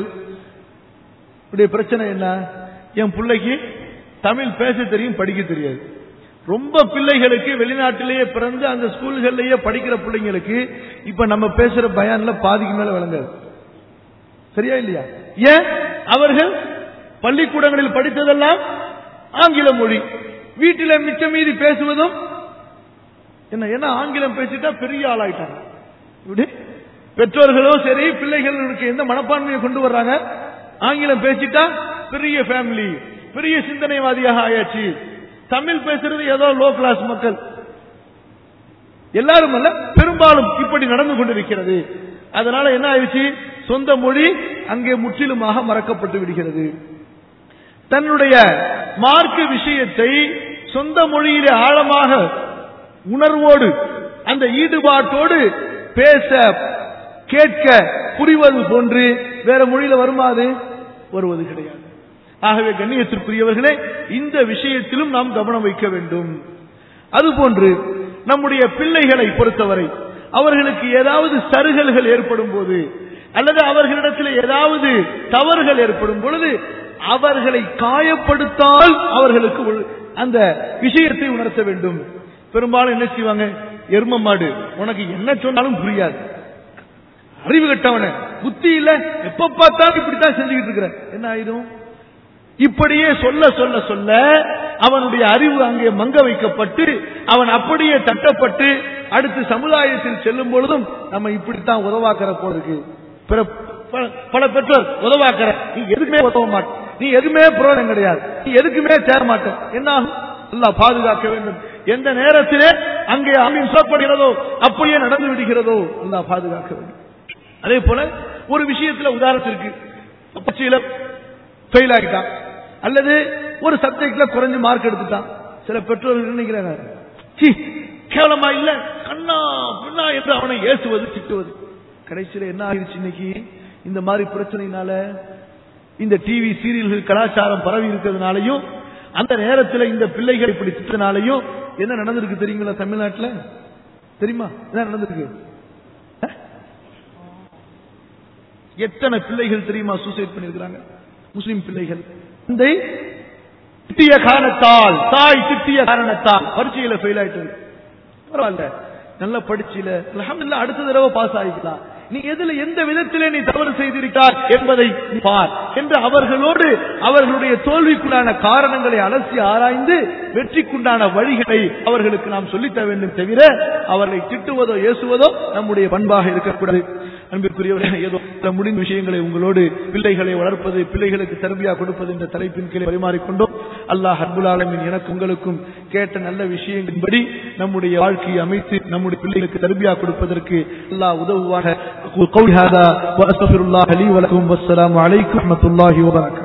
உடைய பிரச்சனை என்ன என் பிள்ளைக்கு தமிழ் பேச தெரியும் படிக்க தெரியாது ரொம்ப பிள்ளைகளுக்கு வெளிநாட்டிலேயே பிறந்து அந்த ஸ்கூல்கள்லயே படிக்கிற பிள்ளைங்களுக்கு இப்ப நம்ம பேசுற பயான்ல பாதிக்கு மேல விளங்காது சரியா இல்லையா ஏன் அவர்கள் பள்ளிக்கூடங்களில் படித்ததெல்லாம் ஆங்கில மொழி வீட்டில மிச்சம் மீதி பேசுவதும் என்ன ஏன்னா ஆங்கிலம் பேசிட்டா பெரிய ஆளாயிட்டாங்க இப்படி பெற்றோர்களும் சரி பிள்ளைகளுக்கு எந்த மனப்பான்மையை கொண்டு வர்றாங்க ஆங்கிலம் பேசிட்டா பெரிய ஃபேமிலி பெரிய சிந்தனைவாதியாக ஆயாச்சு தமிழ் பேசுறது ஏதோ லோ கிளாஸ் மக்கள் எல்லாரும் அல்ல பெரும்பாலும் இப்படி நடந்து கொண்டிருக்கிறது அதனால என்ன ஆயிடுச்சு சொந்த மொழி அங்கே முற்றிலுமாக மறக்கப்பட்டு விடுகிறது தன்னுடைய மார்க்க விஷயத்தை சொந்த மொழியிலே ஆழமாக உணர்வோடு அந்த ஈடுபாட்டோடு பேச கேட்க புரிவது போன்று வேற மொழியில வருமா அது வருவது கிடையாது ஆகவே கண்ணியத்திற்குரியவர்களே இந்த விஷயத்திலும் நாம் கவனம் வைக்க வேண்டும் அதுபோன்று நம்முடைய பிள்ளைகளை பொறுத்தவரை அவர்களுக்கு ஏதாவது சருகல்கள் ஏற்படும் போது அல்லது அவர்களிடத்தில் ஏதாவது தவறுகள் ஏற்படும் பொழுது அவர்களை காயப்படுத்தால் அவர்களுக்கு ஒரு- அந்த விஷயத்தை உணர்த்த வேண்டும் பெரும்பாலும் என்ன செய்வாங்க எரும மாடு உனக்கு என்ன சொன்னாலும் புரியாது அறிவு கட்டவன புத்தி இல்ல எப்ப பார்த்தாலும் இப்படித்தான் செஞ்சுக்கிட்டு இருக்கிற என்ன ஆயிடும் இப்படியே சொல்ல சொல்ல சொல்ல அவனுடைய அறிவு அங்கே மங்க வைக்கப்பட்டு அவன் அப்படியே தட்டப்பட்டு அடுத்து சமுதாயத்தில் செல்லும் பொழுதும் நம்ம இப்படித்தான் உதவாக்கிற போல இருக்கு பிற- பல- பல பெற்றோர் உதவாக்கிற நீ எதுக்குமே உதவ மாட்ட நீ எதுவுமே புரோணம் கிடையாது நீ எதுக்குமே சேர மாட்ட என்ன ஆகும் அல்லாஹ் பாதுகாக்க வேண்டும் எந்த நேரத்திலே அங்கே அமீன் சொல்லப்படுகிறதோ அப்படியே நடந்து விடுகிறதோ அல்லாஹ் பாதுகாக்க வேண்டும் அதே போல ஒரு விஷயத்துல உதாரணத்திற்கு பரீட்சையில ஃபெயில் ஆகிட்டான் அல்லது ஒரு சப்ஜெக்ட்ல குறைஞ்சு மார்க் எடுத்துட்டான் சில பெற்றோர்கள் நினைக்கிறாங்க "சீ, கேவலமா இல்ல கண்ணா பின்னா என்று அவனை ஏசுவது திட்டுவது கடைசியில என்ன ஆயிடுச்சு இன்னைக்கு இந்த மாதிரி பிரச்சனையினால இந்த டிவி சீரியல்கள் கலாச்சாரம் பரவி இருக்கிறதுனாலையும் அந்த நேரத்தில் இந்த பிள்ளைகள் இப்படி திட்டனாலையும் என்ன நடந்திருக்கு தெரியுங்களா தமிழ்நாட்டுல தெரியுமா என்ன நடந்திருக்கு அஹ்? எத்தனை பிள்ளைகள் தெரியுமா சூசைட் பண்ணிருக்கிறாங்க முஸ்லிம் பிள்ளைகள் தந்தை திட்டிய காரணத்தால் தாய் திட்டிய காரணத்தால் பரீட்சையில ஃபெயில் ஆயிட்டு பரவாயில்ல நல்லா படிச்சில அல்ஹம்துலில்லாஹ் அடுத்த தடவை பாஸ் ஆகிக்கலாம் நீ எதுல எந்த விதத்திலே நீ தவறு செய்திருக்கார் என்பதை நீ பார் என்று அவர்களோடு அவர்களுடைய தோல்விக்குண்டான காரணங்களை அலசி ஆராய்ந்து வெற்றிக்குண்டான வழிகளை அவர்களுக்கு நாம் சொல்லித்தர வேண்டும் தவிர அவர்களை திட்டுவதோ ஏசுவதோ நம்முடைய பண்பாக இருக்கக்கூடாது அன்பிற்குரியவர்களே ஏதோ சில முடிந்த விஷயங்களை உங்களோடு பிள்ளைகளை வளர்ப்பது பிள்ளைகளுக்கு தர்பியா கொடுப்பது என்ற தலைப்பின் கீழே பரிமாறிக்கொண்டோம் அல்லாஹ் அன்புல் ஆலமின் எனக்கு உங்களுக்கும் கேட்ட நல்ல விஷயங்களின்படி நம்முடைய வாழ்க்கையை அமைத்து நம்முடைய பிள்ளைகளுக்கு தர்பியா கொடுப்பதற்கு அல்லாஹ் உதவுவாக قولي هذا واستغفر الله لي ولكم والسلام عليكم ورحمه الله وبركاته